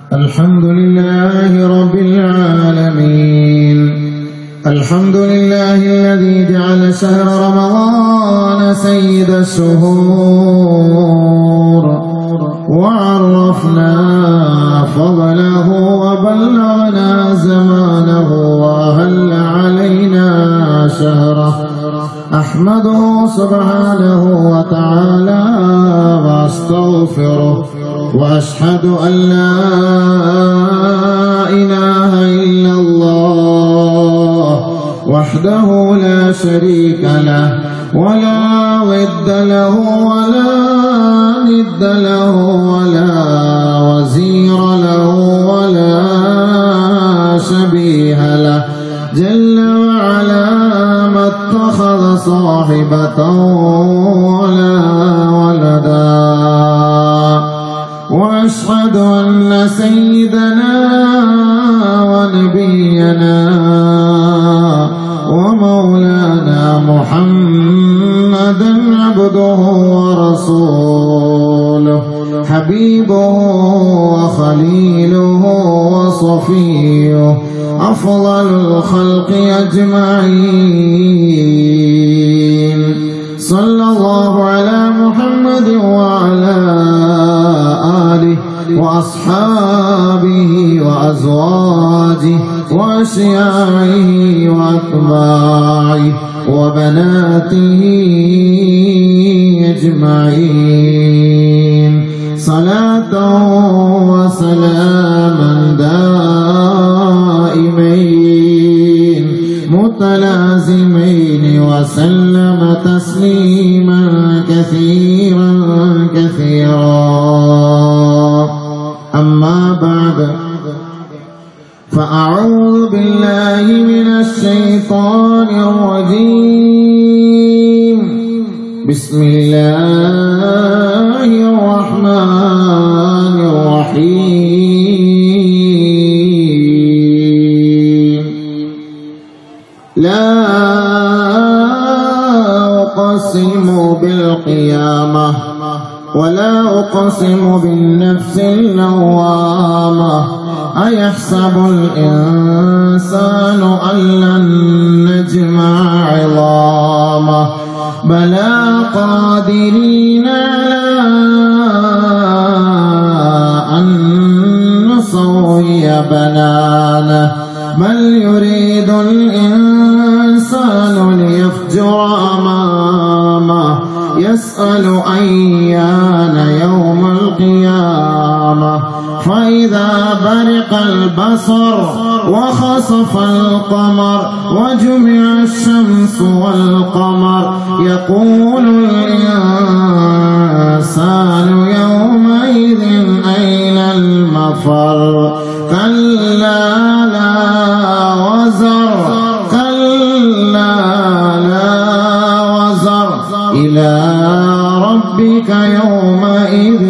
الحمد لله رب العالمين الحمد لله الذي جعل شهر رمضان سيد الشهور وعرفنا فضله وبلغنا زمانه وأهل علينا شهره أحمده سبحانه وتعالى وأستغفره وأشهد أن لا إله إلا الله وحده لا شريك له ولا ضد له ولا ند له ولا وزير له ولا شبيه له جل وعلا ما اتخذ صاحبة ولا ولدا واشهد ان سيدنا ونبينا ومولانا محمدا عبده ورسوله حبيبه وخليله وصفيه افضل الخلق اجمعين صلى الله على محمد وعلى آله وأصحابه وأزواجه وأشياعه وأتباعه وبناته أجمعين صلاة وسلاما دائمين متلازمين وسلم تسليما كثيرا كثيرا أما بعد فأعوذ بالله من الشيطان الرجيم بسم الله الرحمن الرحيم لا أقسم بالقيامة ولا أقسم بالنفس اللوامة أيحسب الإنسان أن لن نجمع عظامه بلى قادرين على أن نسوي بنانه بل يريد الإنسان ليفجر أمامه يسأل أيان يوم القيامة فإذا برق البصر وخسف القمر وجمع الشمس والقمر يقول الإنسان يومئذ أين المفر كلا لا وزر كلا لا وزر إلى ربك يومئذ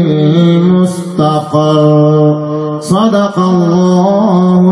المستقر صدق الله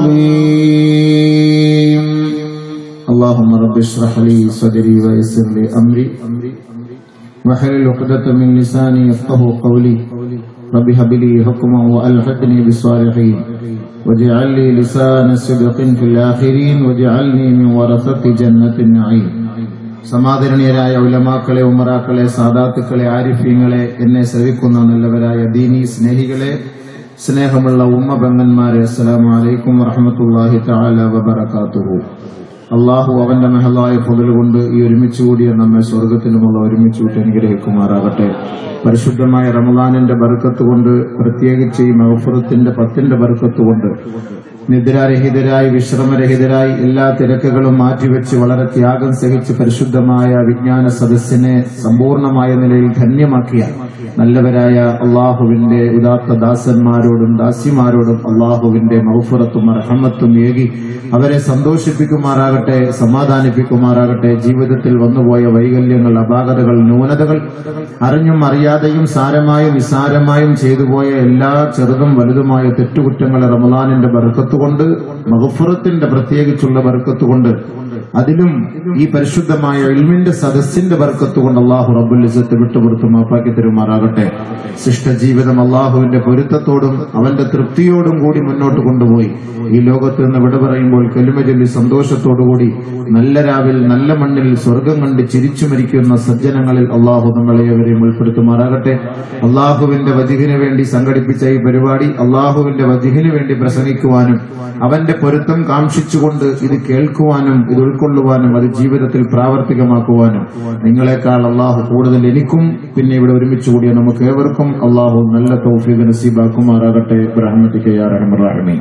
العظيم اللهم رب اشرح لي صدري ويسر لي أمري واحلل عقدة من لساني يفقه قولي رب هب لي حكما وألحقني بالصالحين واجعل لي لسان صدق في الآخرين واجعلني من ورثة جنة النعيم സമാദരണീയരായ ഉലമാക്കളെ ഉമറാക്കളെ സാദാത്തുക്കളെ ആരിഫ്യങ്ങളെ എന്നെ ശ്രവിക്കുന്ന നല്ലവരായ ദീനി സ്നേഹികളെ സ്നേഹമുള്ള ഉമ്മ ബംഗന്മാരെ അസ്സലാമു അലൈക്കും വറഹമത്തുള്ളാഹി തആല വബറകാതുഹു അള്ളാഹു അവന്റെ മഹലായ ഫضل കൊണ്ട് ഈ ഒരുമിച്ച് കൂടിയ നമ്മെ സ്വർഗത്തിലുമുള്ള ഒരുമിച്ച് കൂട്ടി അനുഗ്രഹിക്കുമാറാകട്ടെ പരിശുദ്ധമായ റമദാനിന്റെ ബർക്കത്ത് കൊണ്ട് പ്രത്യേകിച്ച് ഈ മഹഫുറത്തിന്റെ പത്തിന്റെ ബർക്കത്ത് കൊണ്ട് നിദ്രാരഹിതരായി വിശ്രമരഹിതരായി എല്ലാ തിരക്കുകളും മാറ്റിവെച്ച് വളരെ ത്യാഗം സഹിച്ച് പരിശുദ്ധമായ വിജ്ഞാന സദസ്സിനെ സമ്പൂർണമായ നിലയിൽ ധന്യമാക്കിയ നല്ലവരായ അള്ളാഹുവിന്റെ ഉദാത്ത ദാസന്മാരോടും ദാസിമാരോടും അള്ളാഹുവിന്റെ മഹഫുറത്തും അർഹമത്തും ഏകി അവരെ സന്തോഷിപ്പിക്കുമാറാകട്ടെ സമാധാനിപ്പിക്കുമാറാകട്ടെ ജീവിതത്തിൽ വന്നുപോയ വൈകല്യങ്ങൾ അപാകതകൾ ന്യൂനതകൾ അറിഞ്ഞും അറിയാതെയും സാരമായും നിസാരമായും ചെയ്തുപോയ എല്ലാ ചെറുതും വലുതുമായ തെറ്റുകുറ്റങ്ങളെ റമദാനിന്റെ ബർക്കത്തുകൊണ്ട് മഹഫുറത്തിന്റെ പ്രത്യേകിച്ചുള്ള ബർക്കത്തുകൊണ്ട് അതിലും ഈ പരിശുദ്ധമായ ഇൽമിന്റെ സദസ്സിന്റെ ബർക്കത്ത് കൊണ്ട് അള്ളാഹു റബ്ബുൽ ഇസത്ത് വിട്ടുപുറത്ത് മാപ്പാക്കി തരുമാറാകട്ടെ ശിഷ്ടജീവിതം അള്ളാഹുവിന്റെ പൊരുത്തത്തോടും അവന്റെ തൃപ്തിയോടും കൂടി മുന്നോട്ട് കൊണ്ടുപോയി ഈ ലോകത്ത് നിന്ന് വിട പറയുമ്പോൾ കെലുമ ചൊല്ലി സന്തോഷത്തോടുകൂടി നല്ല രാവിൽ നല്ല മണ്ണിൽ സ്വർഗം കണ്ട് ചിരിച്ചു മരിക്കുന്ന സജ്ജനങ്ങളിൽ അള്ളാഹു നമ്മളെ അവരെയും ഉൾപ്പെടുത്തുമാറാകട്ടെ അള്ളാഹുവിന്റെ വജിഹിന് വേണ്ടി സംഘടിപ്പിച്ച ഈ പരിപാടി അള്ളാഹുവിന്റെ വജിഹിന് വേണ്ടി പ്രസംഗിക്കുവാനും അവന്റെ പൊരുത്തം കാംക്ഷിച്ചുകൊണ്ട് ഇത് കേൾക്കുവാനും ഇത് ഉൾക്കൊള്ളുവാനും അത് ജീവിതത്തിൽ പ്രാവർത്തികമാക്കുവാനും നിങ്ങളെക്കാൾ അള്ളാഹു കൂടുതൽ എനിക്കും പിന്നെ ഇവിടെ ഒരുമിച്ച് കൂടിയ നമുക്ക് ഏവർക്കും അള്ളാഹു നല്ല തൗഫീദ് നസീബാക്കുമാറാകട്ടെ ബ്രഹ്മത്തിക്കയ്യാറഹമറാഹമീ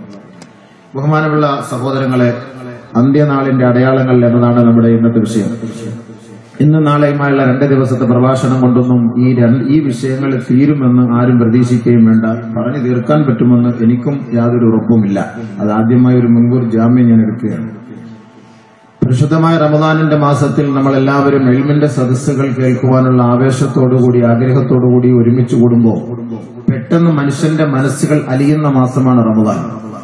ബഹുമാനമുള്ള സഹോദരങ്ങളെ അന്ത്യനാളിന്റെ അടയാളങ്ങൾ എന്നതാണ് നമ്മുടെ ഇന്നത്തെ വിഷയം ഇന്ന് നാളെയുമായുള്ള രണ്ട് ദിവസത്തെ പ്രഭാഷണം കൊണ്ടൊന്നും ഈ രണ്ട് ഈ വിഷയങ്ങൾ തീരുമെന്ന് ആരും പ്രതീക്ഷിക്കുകയും വേണ്ട പറഞ്ഞു തീർക്കാൻ പറ്റുമെന്ന് എനിക്കും യാതൊരു ഉറപ്പുമില്ല അത് ആദ്യമായി ഒരു മുൻകൂർ ജാമ്യം ഞാൻ എടുക്കുകയാണ് പരിശുദ്ധമായ റമദാനിന്റെ മാസത്തിൽ നമ്മൾ എല്ലാവരും എൽമിന്റെ സദസ്സുകൾ കേൾക്കുവാനുള്ള ആവേശത്തോടുകൂടി ആഗ്രഹത്തോടുകൂടി ഒരുമിച്ച് കൂടുമ്പോൾ പെട്ടെന്ന് മനുഷ്യന്റെ മനസ്സുകൾ അലിയുന്ന മാസമാണ് റമദാൻ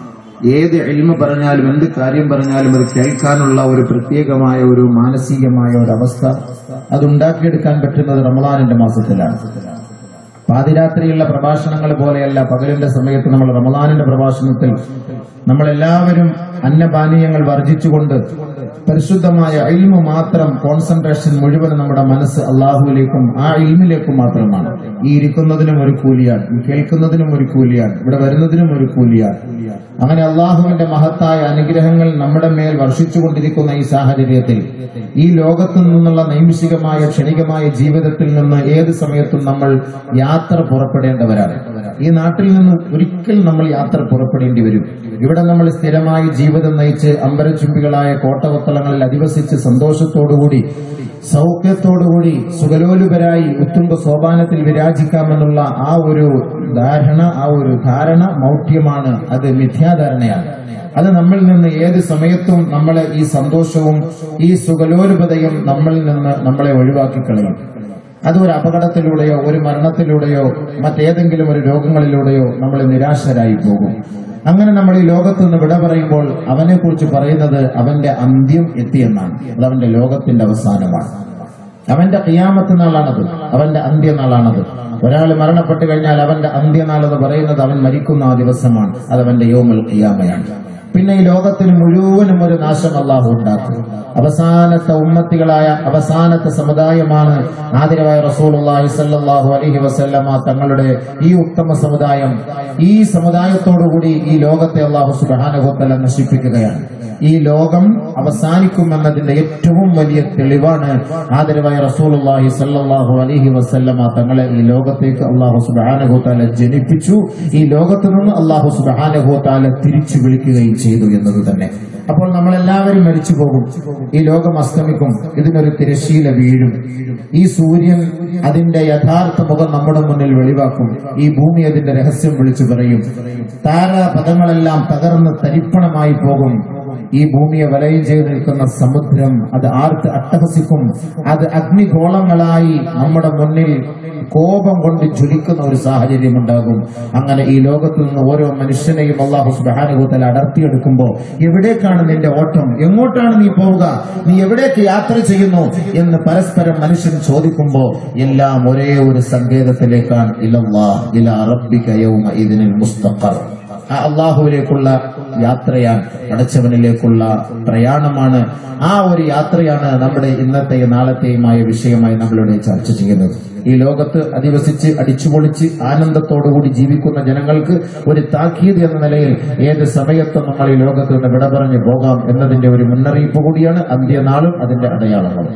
ഏത് എൽമ പറഞ്ഞാലും എന്ത് കാര്യം പറഞ്ഞാലും അത് കേൾക്കാനുള്ള ഒരു പ്രത്യേകമായ ഒരു മാനസികമായ ഒരു അവസ്ഥ അതുണ്ടാക്കിയെടുക്കാൻ പറ്റുന്നത് റമദാനിന്റെ മാസത്തിലാണ് പാതിരാത്രിയുള്ള പ്രഭാഷണങ്ങൾ പോലെയല്ല പകലിന്റെ സമയത്ത് നമ്മൾ റമദാനിന്റെ പ്രഭാഷണത്തിൽ നമ്മളെല്ലാവരും അന്നപാനീയങ്ങൾ വർജിച്ചുകൊണ്ട് പരിശുദ്ധമായ ഇൽമു മാത്രം കോൺസെൻട്രേഷൻ മുഴുവൻ നമ്മുടെ മനസ്സ് അള്ളാഹുവിലേക്കും ആ ഇൽമിലേക്കും മാത്രമാണ് ഈ ഇരിക്കുന്നതിനും ഒരു കൂലിയാണ് ഈ കേൾക്കുന്നതിനും ഒരു കൂലിയാണ് ഇവിടെ വരുന്നതിനും ഒരു കൂലിയാണ് അങ്ങനെ അള്ളാഹുവിന്റെ മഹത്തായ അനുഗ്രഹങ്ങൾ നമ്മുടെ മേൽ വർഷിച്ചുകൊണ്ടിരിക്കുന്ന ഈ സാഹചര്യത്തിൽ ഈ ലോകത്തു നിന്നുള്ള നൈമിഷികമായ ക്ഷണികമായ ജീവിതത്തിൽ നിന്ന് ഏത് സമയത്തും നമ്മൾ യാത്ര പുറപ്പെടേണ്ടവരാണ് ഈ നാട്ടിൽ നിന്ന് ഒരിക്കൽ നമ്മൾ യാത്ര പുറപ്പെടേണ്ടി വരും ഇവിടെ നമ്മൾ സ്ഥിരമായി ജീവിതം നയിച്ച് അമ്പരചുംബികളായ കോട്ടവത്തളങ്ങളിൽ അധിവസിച്ച് സന്തോഷത്തോടുകൂടി സൗഖ്യത്തോടുകൂടി സുഖലോലുപരായി ഉത്തുംബ സോപാനത്തിൽ വിരാജിക്കാമെന്നുള്ള ആ ഒരു ധാരണ ആ ഒരു ധാരണ മൗഢ്യമാണ് അത് മിഥ്യാധാരണയാണ് അത് നമ്മളിൽ നിന്ന് ഏത് സമയത്തും നമ്മളെ ഈ സന്തോഷവും ഈ സുഖലോലുപതയും നമ്മളിൽ നിന്ന് നമ്മളെ ഒഴിവാക്കി കളയും അത് ഒരു അപകടത്തിലൂടെയോ ഒരു മരണത്തിലൂടെയോ മറ്റേതെങ്കിലും ഒരു രോഗങ്ങളിലൂടെയോ നമ്മൾ നിരാശരായി പോകും അങ്ങനെ നമ്മൾ ഈ ലോകത്ത് നിന്ന് വിട പറയുമ്പോൾ അവനെ കുറിച്ച് പറയുന്നത് അവന്റെ അന്ത്യം എത്തിയെന്നാണ് അത് അവന്റെ ലോകത്തിന്റെ അവസാനമാണ് അവന്റെ ഖിയാമത്ത് നാളാണത് അവന്റെ അന്ത്യനാളാണത് ഒരാൾ മരണപ്പെട്ടു കഴിഞ്ഞാൽ അവന്റെ അന്ത്യനാൾ എന്ന് പറയുന്നത് അവൻ മരിക്കുന്ന ആ ദിവസമാണ് അത് അവന്റെ യോമൽ ഖിയാമയാണ് പിന്നെ ഈ ലോകത്തിന് മുഴുവനും ഒരു നാശം അള്ളാഹു ഉണ്ടാക്കും അവസാനത്തെ ഉമ്മത്തികളായ അവസാനത്തെ സമുദായമാണ് ആദരവായ റസൂലുള്ളാഹി സ്വല്ലല്ലാഹു അലൈഹി വസല്ലമ തങ്ങളുടെ ഈ ഉത്തമ സമുദായം ഈ സമുദായത്തോടുകൂടി ഈ ലോകത്തെ അള്ളാഹു സുബ്ഹാനഹു വതആല നശിപ്പിക്കുകയാണ് ഈ ലോകം അവസാനിക്കുമെന്നതിന്റെ ഏറ്റവും വലിയ തെളിവാണ് ആദരവായ റസൂലുള്ളാഹി സ്വല്ലല്ലാഹു അലൈഹി വസല്ലമ തങ്ങളെ ഈ ലോകത്തേക്ക് അള്ളാഹു സുബ്ഹാനഹു വതആല ജനിപ്പിച്ചു ഈ ലോകത്തു നിന്ന് അള്ളാഹു സുബ്ഹാനഹു വതആല തിരിച്ചു വിളിക്കുകയും ചെയ്തു എന്നത് തന്നെ അപ്പോൾ നമ്മളെല്ലാവരും മരിച്ചു പോകും ഈ ലോകം അസ്തമിക്കും ഇതിനൊരു തിരശീല വീഴും ഈ സൂര്യൻ അതിന്റെ യഥാർത്ഥ മുഖം നമ്മുടെ മുന്നിൽ വെളിവാക്കും ഈ ഭൂമി അതിന്റെ രഹസ്യം വിളിച്ചു പറയും താരാപഥങ്ങളെല്ലാം തകർന്ന് തരിപ്പണമായി പോകും ഈ ഭൂമിയെ വലയം ചെയ്ത് നിൽക്കുന്ന സമുദ്രം അത് ആർത്ത് അട്ടഹസിക്കും അത് അഗ്നിഗോളങ്ങളായി നമ്മുടെ മുന്നിൽ കോപം കൊണ്ട് ജ്വലിക്കുന്ന ഒരു സാഹചര്യം ഉണ്ടാകും അങ്ങനെ ഈ ലോകത്ത് നിന്ന് ഓരോ മനുഷ്യനെയും അള്ളാഹു സുബാനുഭൂത്തൽ അടർത്തിയെടുക്കുമ്പോൾ എവിടേക്കാണ് നിന്റെ ഓട്ടം എങ്ങോട്ടാണ് നീ പോവുക നീ എവിടേക്ക് യാത്ര ചെയ്യുന്നു എന്ന് പരസ്പരം മനുഷ്യൻ ചോദിക്കുമ്പോൾ എല്ലാം ഒരേ ഒരു സങ്കേതത്തിലേക്കാണ് ഇലല്ലാ ഇല റബ്ബിക യൗമ ഇതിനിൽ മുസ്തഖർ ആ അള്ളാഹുവിലേക്കുള്ള യാത്രയാണ് പടച്ചവനിലേക്കുള്ള പ്രയാണമാണ് ആ ഒരു യാത്രയാണ് നമ്മുടെ ഇന്നത്തെയും നാളത്തെയുമായ വിഷയമായി നമ്മളിവിടെ ചർച്ച ചെയ്യുന്നത് ഈ ലോകത്ത് അധിവസിച്ച് അടിച്ചുപൊളിച്ച് ആനന്ദത്തോടുകൂടി ജീവിക്കുന്ന ജനങ്ങൾക്ക് ഒരു താക്കീത് എന്ന നിലയിൽ ഏത് സമയത്തും നമ്മൾ ഈ ലോകത്ത് നിന്ന് വിട പറഞ്ഞു പോകാം എന്നതിന്റെ ഒരു മുന്നറിയിപ്പ് കൂടിയാണ് അന്ത്യനാളും അതിന്റെ അടയാളങ്ങളും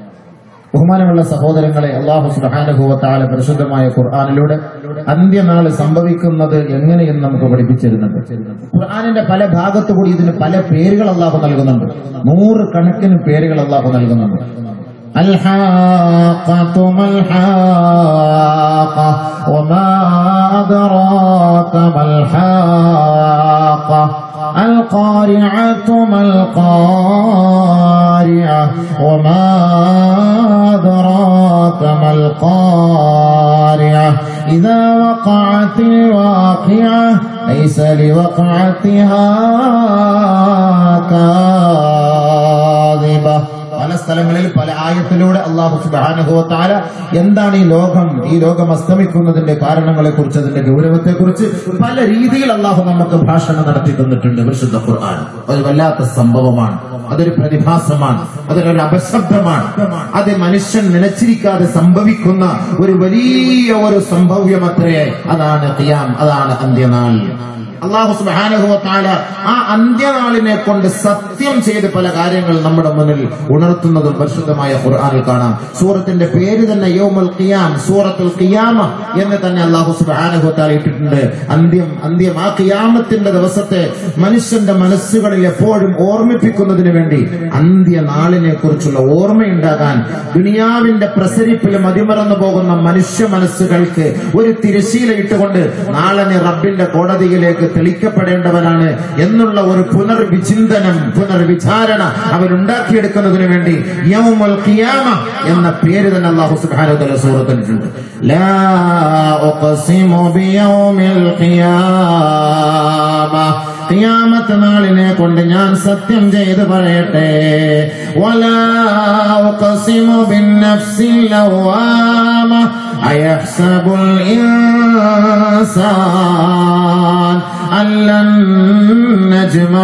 ബഹുമാനമുള്ള സഹോദരങ്ങളെ അള്ളാഹു സുബാനുഭവത്താല പരിശുദ്ധമായ ഖുർആാനിലൂടെ അന്ത്യനാള് സംഭവിക്കുന്നത് എങ്ങനെയെന്ന് നമുക്ക് പഠിപ്പിച്ചിരുന്നുണ്ട് ഖുർആാനിന്റെ പല ഭാഗത്തു കൂടി ഇതിന് പല പേരുകൾ അള്ളാഹു നൽകുന്നുണ്ട് നൂറ് കണക്കിന് പേരുകൾ അള്ളാഹു നൽകുന്നുണ്ട് الحاقة ما الحاقة وما أدراك ما الحاقة القارعة ما القارعة وما أدراك ما القارعة إذا وقعت الواقعة ليس لوقعتها സ്ഥലങ്ങളിൽ പല ആയത്തിലൂടെ അള്ളാഹു സുബാനുഭവത്താല എന്താണ് ഈ ലോകം ഈ ലോകം അസ്തമിക്കുന്നതിന്റെ കാരണങ്ങളെ കുറിച്ച് അതിന്റെ ഗൗരവത്തെ കുറിച്ച് പല രീതിയിൽ അള്ളാഹു നമുക്ക് ഭാഷണം നടത്തി തന്നിട്ടുണ്ട് വിശുദ്ധ ഖുർആൻ ഒരു വല്ലാത്ത സംഭവമാണ് അതൊരു പ്രതിഭാസമാണ് അതൊരു അപശബ്ദമാണ് അത് മനുഷ്യൻ നനച്ചിരിക്കാതെ സംഭവിക്കുന്ന ഒരു വലിയ ഒരു സംഭവ്യമത്രേ അതാണ് ഖിയാം അതാണ് അന്ത്യനാൾ അള്ളാഹു സുബാനുഭവത്താല ആ അന്ത്യനാളിനെ കൊണ്ട് സത്യം ചെയ്ത് പല കാര്യങ്ങൾ നമ്മുടെ മുന്നിൽ ഉണർത്തുന്നതും പരിശുദ്ധമായ ഖുർആനിൽ കാണാം സൂറത്തിന്റെ പേര് തന്നെ യോമുൽ ഖിയാം സൂറത്തുൽ ഖിയാമ എന്ന് തന്നെ അള്ളാഹു സുബാനുഭവത്താല ഇട്ടിട്ടുണ്ട് അന്ത്യം അന്ത്യം ആ ഖിയാമത്തിന്റെ ദിവസത്തെ മനുഷ്യന്റെ മനസ്സുകളിൽ എപ്പോഴും ഓർമ്മിപ്പിക്കുന്നതിന് വേണ്ടി അന്ത്യനാളിനെ കുറിച്ചുള്ള ഓർമ്മയുണ്ടാകാൻ ദുനിയാവിന്റെ പ്രസരിപ്പിൽ മതിമറന്നു പോകുന്ന മനുഷ്യ മനസ്സുകൾക്ക് ഒരു തിരശീല ഇട്ടുകൊണ്ട് നാളെ നീ റബ്ബിന്റെ കോടതിയിലേക്ക് തെളിക്കപ്പെടേണ്ടവനാണ് എന്നുള്ള ഒരു പുനർവിചിന്തനം പുനർവിചാരണ അവരുണ്ടാക്കിയെടുക്കുന്നതിന് വേണ്ടി യൗമുൽ ഖിയാമ എന്ന പേര് തന്നെ അല്ലാഹു സുബ്ഹാനഹു വ തആല സൂറത്തിലിട്ടുണ്ട് ലാ ഉഖ്സിമു ബിയൗമിൽ ഖിയാമ ഖിയാമത്ത് നാളിനെ കൊണ്ട് ഞാൻ സത്യം ചെയ്ത് പറയട്ടെ വലാ ഉഖ്സിമു ബിന്നഫ്സിൽ ലവാമ അയഹ്സബുൽ ഇൻസാൻ അല്ലൻ നജ്മഅ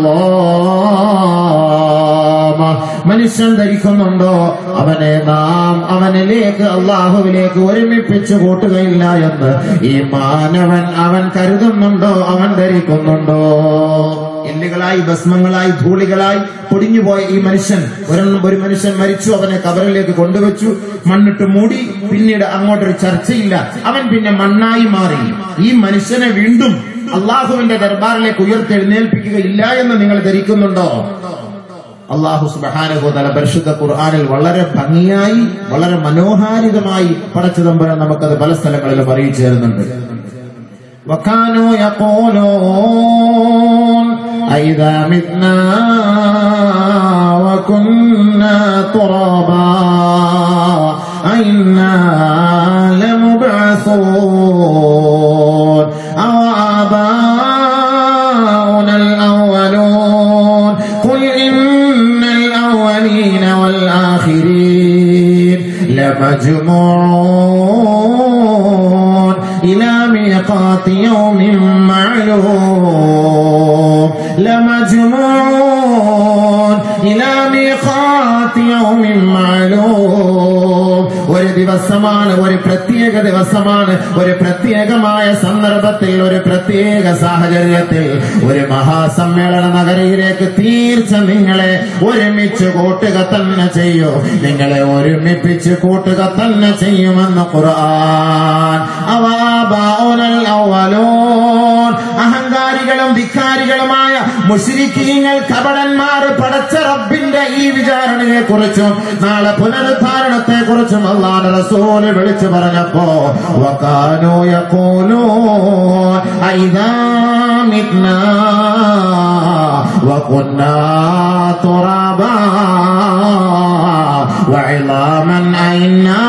ഇളാമ മനുഷ്യൻ ധരിക്കുന്നുണ്ടോ അവനെ നാം അവനിലേക്ക് അള്ളാഹുവിലേക്ക് ഒരുമിപ്പിച്ചു കൂട്ടുകയില്ല എന്ന് ഈ മാനവൻ അവൻ കരുതുന്നുണ്ടോ അവൻ ധരിക്കുന്നുണ്ടോ എല്ലുകളായി ഭസ്മങ്ങളായി ധൂളികളായി പൊടിഞ്ഞുപോയ ഈ മനുഷ്യൻ ഒരെണ്ണം ഒരു മനുഷ്യൻ മരിച്ചു അവനെ കബറിലേക്ക് കൊണ്ടുവച്ചു മണ്ണിട്ട് മൂടി പിന്നീട് അങ്ങോട്ടൊരു ചർച്ചയില്ല അവൻ പിന്നെ മണ്ണായി മാറി ഈ മനുഷ്യനെ വീണ്ടും അള്ളാഹുവിന്റെ ദർബാറിലേക്ക് ഉയർത്തെഴുന്നേൽപ്പിക്കുകയില്ല എന്ന് നിങ്ങൾ ധരിക്കുന്നുണ്ടോ അള്ളാഹു സുബാനുഭൂതല പരിശുദ്ധ ഖുർആാനിൽ വളരെ ഭംഗിയായി വളരെ മനോഹാരിതമായി പടച്ചു തമ്പുരാൻ നമുക്കത് പല സ്ഥലങ്ങളിലും അറിയിച്ചു തരുന്നുണ്ട് وكانوا يقولون أئذا متنا وكنا ترابا أئنا لمبعثون أو آباؤنا الأولون قل إن الأولين والآخرين لمجموعون إلى ميقات يوم معلوم لمجموعون إلى ميقات يوم معلوم ഒരു ദിവസമാണ് ഒരു പ്രത്യേക ദിവസമാണ് ഒരു പ്രത്യേകമായ സന്ദർഭത്തിൽ ഒരു പ്രത്യേക സാഹചര്യത്തിൽ ഒരു മഹാസമ്മേളന നഗരിയിലേക്ക് തീർച്ച നിങ്ങളെ ഒരുമിച്ച് കൂട്ടുക തന്നെ ചെയ്യൂ നിങ്ങളെ ഒരുമിപ്പിച്ച് കൂട്ടുക തന്നെ ചെയ്യുമെന്ന് ഖുർആൻ അവാബാഉനൽ അവ്വലൂൻ അഹങ്കാരികളും ധിക്കാരികളുമായ മുസ്ലിക്കീങ്ങൾ കപടന്മാർ പടച്ച റബ്ബിന്റെ ഈ വിചാരണയെ കുറിച്ചും നാളെ പുനരുദ്ധാരണത്തെ കുറിച്ചും അള്ളാഹ് റസൂല് വിളിച്ചു പറഞ്ഞപ്പോ വകാനോ യഖൂലൂൻ അയിദാ മിത്നാ വകുന്നാ തുറാബാ وعظاما أئنا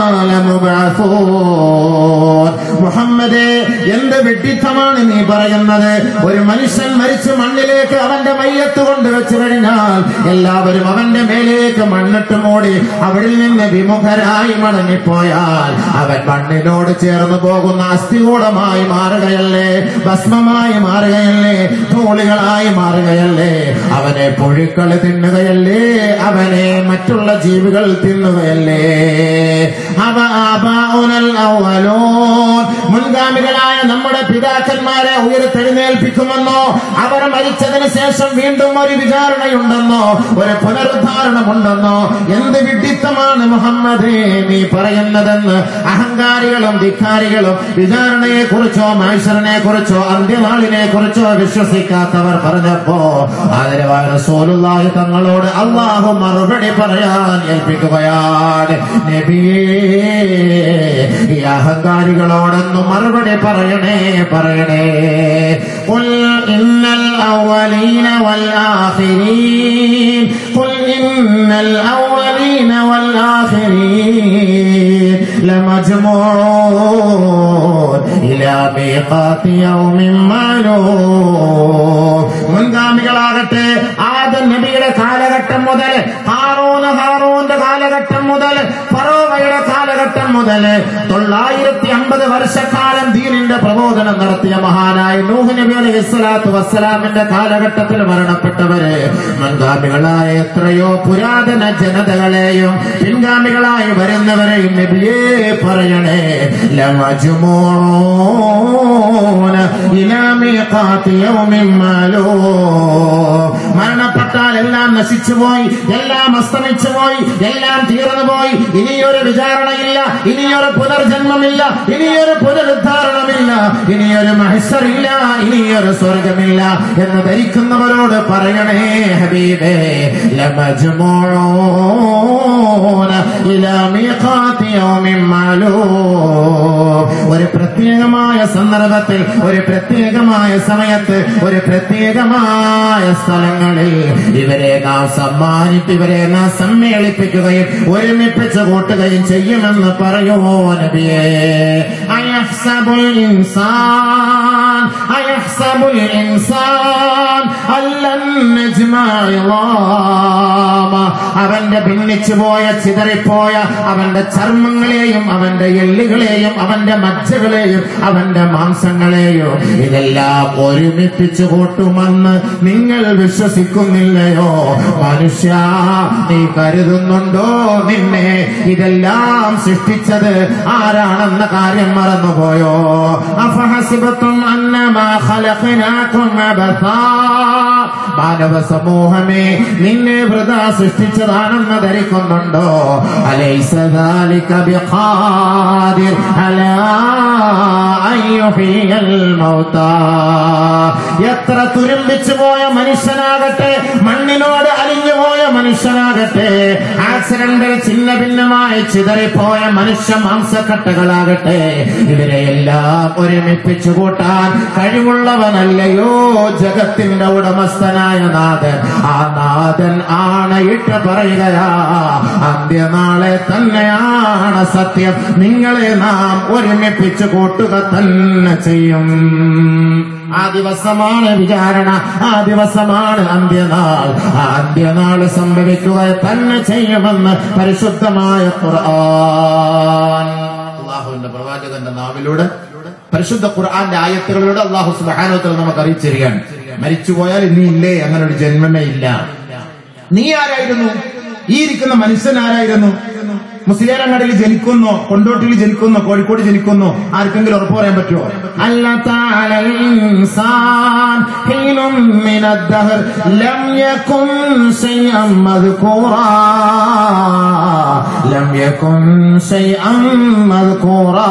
لمبعثون മുഹമ്മദേ എന്ത് വിഡിത്തമാണ് നീ പറയുന്നത് ഒരു മനുഷ്യൻ മരിച്ച് മണ്ണിലേക്ക് അവന്റെ മയ്യത്ത് കൊണ്ട് വെച്ചു കഴിഞ്ഞാൽ എല്ലാവരും അവന്റെ മേലേക്ക് മണ്ണിട്ട് മൂടി അവിടെ നിന്ന് വിമുഖരായി മടങ്ങിപ്പോയാൽ അവൻ മണ്ണിനോട് ചേർന്ന് പോകുന്ന അസ്ഥികൂടമായി മാറുകയല്ലേ ഭസ്മമായി മാറുകയല്ലേ ധൂളികളായി മാറുകയല്ലേ അവനെ പുഴുക്കൾ തിന്നുകയല്ലേ അവനെ മറ്റുള്ള ജീവികൾ തിന്നുകയല്ലേ അവ ആബാഉനൽ അവ്വലൂൻ മുൻഗാമികളായ നമ്മുടെ പിതാക്കന്മാരെ ഉയർത്തെഴുന്നേൽപ്പിക്കുമെന്നോ അവർ മരിച്ചതിന് ശേഷം വീണ്ടും ഒരു വിചാരണയുണ്ടെന്നോ ഒരു പുനരുദ്ധാരണമുണ്ടെന്നോ എന്ത് വിഡിത്തമാണ് മുഹമ്മദേ നീ പറയുന്നതെന്ന് അഹങ്കാരികളും ധിക്കാരികളും വിചാരണയെ കുറിച്ചോ മൈസറിനെ കുറിച്ചോ അന്ത്യനാളിനെ കുറിച്ചോ വിശ്വസിക്കാത്തവർ പറഞ്ഞപ്പോ ആദരവായ റസൂലുള്ളാഹി തങ്ങളോട് അള്ളാഹു മറുപടി പറയാൻ ഏൽപ്പിക്കുകയാണ് നബിയേ ഈ അഹങ്കാരികളോടൊന്ന് മറുപടി പറയണേ പറയണേ قل إن الأولين والآخرين قل إن الأولين والآخرين لمجموعون إلى ميقات يوم معلوم മുൻഗാമികളാകട്ടെ ആദം നബിയുടെ കാലഘട്ടം മുതൽ ഹാറൂന ഹാ മുതൽ ഫറോവയുടെ കാലഘട്ടം മുതൽ തൊള്ളായിരത്തി അമ്പത് വർഷക്കാലം ദീനിന്റെ പ്രബോധനം നടത്തിയ മഹാനായ നൂഹ് നബി അലൈഹി സ്വലാത്തു വസ്സലാമിന്റെ കാലഘട്ടത്തിൽ മരണപ്പെട്ടവര് മുൻഗാമികളായ എത്രയോ പുരാതന ജനതകളെയും പിൻഗാമികളായി വരുന്നവരെയും നബിയേ പറയണേ ലമജ്മൂന ഇലാ മീഖാത്തി യൗമിൻ മാലൂം മരണപ്പെട്ടാൽ എല്ലാം നശിച്ചുപോയി എല്ലാം അസ്തമിച്ചു പോയി എല്ലാം തീർന്നു പോയി ഇനിയൊരു വിചാരണയില്ല ഇനിയൊരു പുനർജന്മമില്ല ഇനിയൊരു പുനരുദ്ധാരണമില്ല ഇനിയൊരു മഹസറില്ല ഇനിയൊരു സ്വർഗമില്ല എന്ന് ധരിക്കുന്നവരോട് പറയണേ ഹബീബേ ലമജ്മൂന ഇലാ മീഖാത്തി യൗമിൻ മാലൂം ഒരു പ്രത്യേകമായ സന്ദർഭത്തിൽ ഒരു പ്രത്യേകമായ സമയത്ത് ഒരു പ്രത്യേകമായ സ്ഥലങ്ങളിൽ ഇവരെ നാം സമ്മാനിപ്പ് ഇവരെ നാം സമ്മേളിപ്പിക്കുകയും ഒരുമിപ്പിച്ച് കൂട്ടുകയും ചെയ്യുമെന്ന് പറയൂ നബിയേ അയഹ്സബുൽ ഇൻസാൻ അയഹ്സബുൽ ഇൻസാൻ അല്ലൻ നജ്മഅ ഇളാമ അവന്റെ ഭിന്നിച്ചു പോയ ചിതറിപ്പോയ അവന്റെ ചർമ്മങ്ങളെയും അവന്റെ എല്ലുകളെയും അവന്റെ മജ്ജകളെയും അവന്റെ മാംസങ്ങളെയും ഇതെല്ലാം ഒരുമിപ്പിച്ചു കൂട്ടുമെന്ന് നിങ്ങൾ വിശ്വസിക്കുന്നില്ലയോ മനുഷ്യ നീ കരുതുന്നുണ്ടോ നിന്നെ ഇതെല്ലാം സൃഷ്ടിച്ചത് ആരാണെന്ന കാര്യം മറന്നുപോയോ അഫഹസിബത്തും അന്നമാ ഖലഖനാകും അബസാ മാനവ സമൂഹമേ നിന്നെ വൃത സൃഷ്ടിച്ചതാണെന്ന് ധരിക്കുന്നുണ്ടോ അലൈസ ذلك بقادر على أن يحيي الموتى എത്ര തുരുമ്പിച്ചു പോയ മനുഷ്യനാകട്ടെ മണ്ണിനോട് അലിഞ്ഞു പോയ മനുഷ്യനാകട്ടെ ആക്സിഡന്റിൽ ചിന്ന ഭിന്നമായി ചിതറിപ്പോയ മനുഷ്യ മാംസക്കട്ടകളാകട്ടെ ഇവരെയെല്ലാം ഒരുമിപ്പിച്ചു കൂട്ടാൻ കഴിവുള്ളവനല്ലയോ ജഗത്തിന്റെ ഉടമസ്ഥനായ നാഥൻ ആ നാഥൻ ആണയിട്ട് പറയുകയാ അന്ത്യനാളെ തന്നെയാണ് സത്യം നിങ്ങളെ നാം ഒരുമിപ്പിച്ചു കൂട്ടുക തന്നെ ചെയ്യും ആ ദിവസമാണ് വിചാരണ ആ ദിവസമാണ് അന്ത്യനാൾ ആ അന്ത്യനാൾ സംഭവിക്കുക തന്നെ ചെയ്യുമെന്ന് പരിശുദ്ധമായ ഖുർആൻ അള്ളാഹുവിന്റെ പ്രവാചകന്റെ നാവിലൂടെ പരിശുദ്ധ ഖുർആന്റെ ആയത്തുകളിലൂടെ അള്ളാഹു സുബാനോത്തിൽ നമുക്ക് അറിയിച്ചിരിക്കുകയാണ് മരിച്ചുപോയാൽ ഇനി ഇല്ലേ അങ്ങനെ ഒരു ജന്മമേ ഇല്ല നീ ആരായിരുന്നു ഈ ഇരിക്കുന്ന മനുഷ്യൻ ആരായിരുന്നു മുസ്ലിയാരങ്ങാടിയിൽ ജനിക്കുന്നോ കൊണ്ടോട്ടിയിൽ ജനിക്കുന്നോ കോഴിക്കോട് ജനിക്കുന്നോ ആർക്കെങ്കിലും ഉറപ്പ് പറയാൻ പറ്റുമോ അല്ല താഴൽ ഇൻസാൻ ഹീനും മിനദ്ദഹർ ലം യകുൻ ശൈഅൻ മദ്കൂറാ ലം യകുൻ ശൈഅൻ മദ്കൂറാ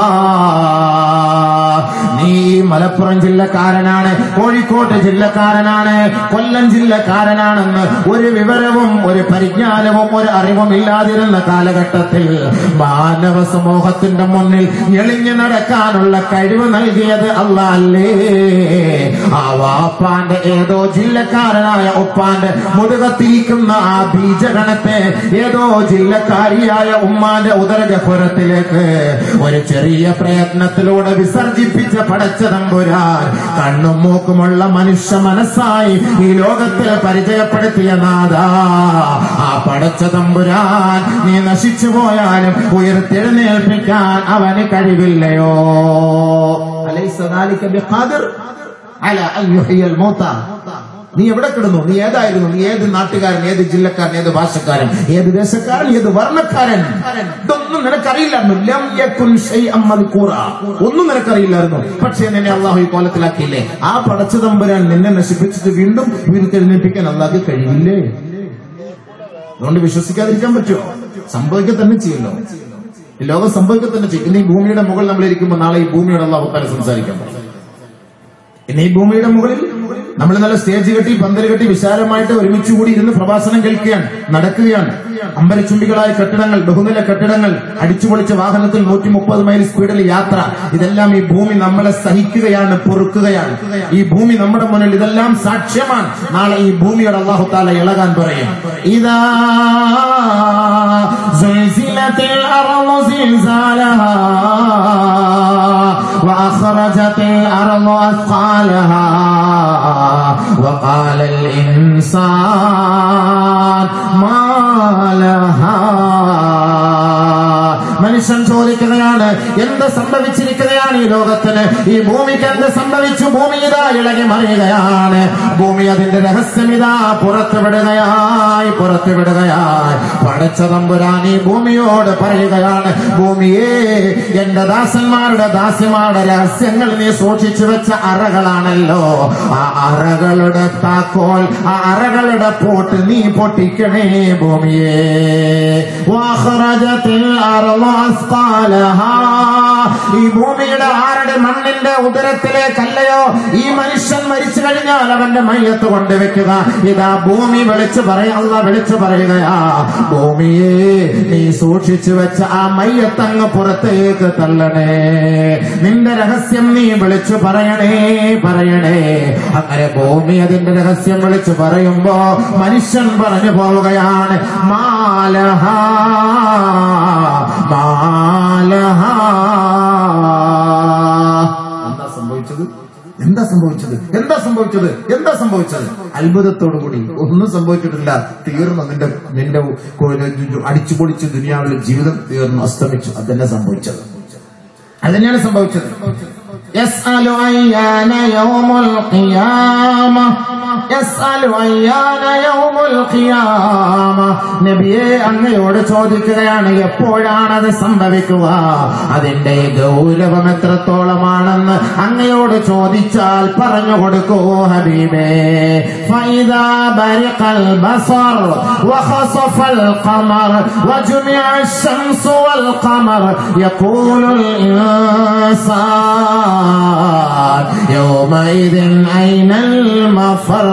നീ മലപ്പുറം ജില്ലക്കാരനാണ് കോഴിക്കോട്ട് ജില്ലക്കാരനാണ് കൊല്ലം ജില്ലക്കാരനാണെന്ന് ഒരു വിവരവും ഒരു പരിജ്ഞാനവും ഒരു അറിവും ഇല്ലാതിരുന്ന കാലഘട്ടത്തിൽ മാനവ സമൂഹത്തിന്റെ മുന്നിൽ ഞെളിഞ്ഞു നടക്കാനുള്ള കഴിവ് നൽകിയത് അല്ലേ ആ വാപ്പാന്റെ ഏതോ ജില്ലക്കാരനായ ഉപ്പാന്റെ മുതുകത്തിരിക്കുന്ന ആ ബീജഗണത്തെ ഏതോ ജില്ലക്കാരിയായ ഉമ്മാന്റെ ഉദരഗഹുരത്തിലേക്ക് ഒരു ചെറിയ പ്രയത്നത്തിലൂടെ വിസർജിപ്പിച്ച പടച്ച തമ്പുരാൻ കണ്ണും മൂക്കുമുള്ള മനുഷ്യ മനസ്സായി ഈ ലോകത്തിൽ പരിചയപ്പെടുത്തിയ നാഥ ആ പടച്ച തമ്പുരാൻ നീ നശിച്ചു പോയാലും ഉയർത്തെഴുന്നേൽപ്പിക്കാൻ അവന് കഴിവില്ലയോ അലൈസ ذلك بقادر على أن يحيي الموتى നീ എവിടെ കിടന്നു നീ ഏതായിരുന്നു നീ ഏത് നാട്ടുകാരൻ ഏത് ജില്ലക്കാരൻ ഏത് ഭാഷക്കാരൻ ഏത് ദേശക്കാരൻ ഏത് വർണ്ണക്കാരൻ ഇതൊന്നും നിനക്കറിയില്ലായിരുന്നു ലം യകുൻ ശൈഅൻ മദ്കൂറ. ഒന്നും നിനക്കറിയില്ലായിരുന്നു പക്ഷേ നിന്നെ അള്ളാഹു ഈ കോലത്തിലാക്കിയില്ലേ ആ പടച്ച തമ്പുരാൻ നിന്നെ നശിപ്പിച്ചിട്ട് വീണ്ടും ഉയർത്തെഴുന്നേൽപ്പിക്കാൻ അള്ളാഹ് കഴിയില്ലേ അതുകൊണ്ട് വിശ്വസിക്കാതിരിക്കാൻ പറ്റുമോ സംഭവിക്കുക തന്നെ ചെയ്യല്ലോ ഈ ലോകം സംഭവിക്കുക തന്നെ ചെയ്യും ഇന്ന് ഈ ഭൂമിയുടെ മുകളിൽ നമ്മൾ ഇരിക്കുമ്പോൾ നാളെ ഈ ഭൂമിയോട് അള്ളാഹു താല സംസാരിക്കാൻ പോകും ഇന്ന് ഈ ഭൂമിയുടെ മുകളിൽ നമ്മൾ നല്ല സ്റ്റേജ് കെട്ടി പന്തൽ കെട്ടി വിശാലമായിട്ട് ഒരുമിച്ച് കൂടി ഇരുന്ന് പ്രഭാഷണം കേൾക്കുകയാണ് നടക്കുകയാണ് അമ്പരച്ചുണ്ടികളായ കെട്ടിടങ്ങൾ ബഹുനില കെട്ടിടങ്ങൾ അടിച്ചുപൊളിച്ച വാഹനത്തിൽ നൂറ്റി മുപ്പത് മൈൽ സ്പീഡിൽ യാത്ര ഇതെല്ലാം ഈ ഭൂമി നമ്മളെ സഹിക്കുകയാണ് പൊറുക്കുകയാണ് ഈ ഭൂമി നമ്മുടെ മുന്നിൽ ഇതെല്ലാം സാക്ഷ്യമാണ് നാളെ ഈ ഭൂമിയോട് അള്ളാഹു താല ഇളകാൻ പറയും ഇതാ زلزلت الأرض زلزالها وأخرجت الأرض أثقالها وقال الإنسان ما لها മനുഷ്യൻ ചോദിക്കുകയാണ് എന്ത് സംഭവിച്ചിരിക്കുകയാണ് ഈ ലോകത്തിന് ഈ ഭൂമിക്ക് എന്ത് സംഭവിച്ചു ഭൂമി ഇതാ ഇളകി മറിയുകയാണ് ഭൂമി അതിന്റെ രഹസ്യം ഇതാ പുറത്തുവിടുകയായി പുറത്തുവിടുകയായി പടച്ച തമ്പുരാൻ ഈ ഭൂമിയോട് പറയുകയാണ് ഭൂമിയെ എന്റെ ദാസന്മാരുടെ ദാസിമാരുടെ രഹസ്യങ്ങൾ നീ സൂക്ഷിച്ചു വെച്ച അറകളാണല്ലോ ആ അറകളുടെ താക്കോൽ ആ അറകളുടെ പോട്ട് നീ പൊട്ടിക്കണേ ഭൂമിയെ വാഹ്റജത്തിൽ അർളു അസ്ഖാലഹാ. ഈ ഭൂമിയുടെ ആരുടെ മണ്ണിന്റെ ഉദരത്തിലേക്കല്ലയോ ഈ മനുഷ്യൻ മരിച്ചു കഴിഞ്ഞാൽ അവന്റെ മയ്യത്ത് കൊണ്ടുവെക്കുക ഇതാ ഭൂമി വിളിച്ചു പറയാ വിളിച്ചു പറയുകയാ ഭൂമിയെ നീ സൂക്ഷിച്ചു വെച്ച ആ മയ്യത്തങ്ങ് പുറത്തേക്ക് തള്ളണേ നിന്റെ രഹസ്യം നീ വിളിച്ചു പറയണേ പറയണേ അങ്ങനെ ഭൂമി അതിന്റെ രഹസ്യം വിളിച്ചു പറയുമ്പോ മനുഷ്യൻ പറഞ്ഞു പോവുകയാണ് മാലഹ മാലഹ എന്താ സംഭവിച്ചത് എന്താ സംഭവിച്ചത് എന്താ സംഭവിച്ചത് എന്താ സംഭവിച്ചത് അത്ഭുതത്തോടു കൂടി ഒന്നും സംഭവിച്ചിട്ടില്ല തീർന്നു നിന്റെ നിന്റെ അടിച്ചുപൊളിച്ച് ദുനിയാവിലെ ജീവിതം തീർന്നു അസ്തമിച്ചു അതന്നെ സംഭവിച്ചത് അതന്നെയാണ് സംഭവിച്ചത് يسأل أيان يوم القيامة يسأل أيان يوم القيامة നബിയെ അങ്ങയോട് ചോദിക്കുകയാണ് എപ്പോഴാണ് അത് സംഭവിക്കുക അതിന്റെ ഗൗരവം എത്രത്തോളമാണെന്ന് അങ്ങയോട് ചോദിച്ചാൽ പറഞ്ഞു കൊടുക്കൂ ഹബീബേ فإذا برق البصر وخسف القمر وجمع الشمس والقمر يقول الإنسان يومئذ أين المفر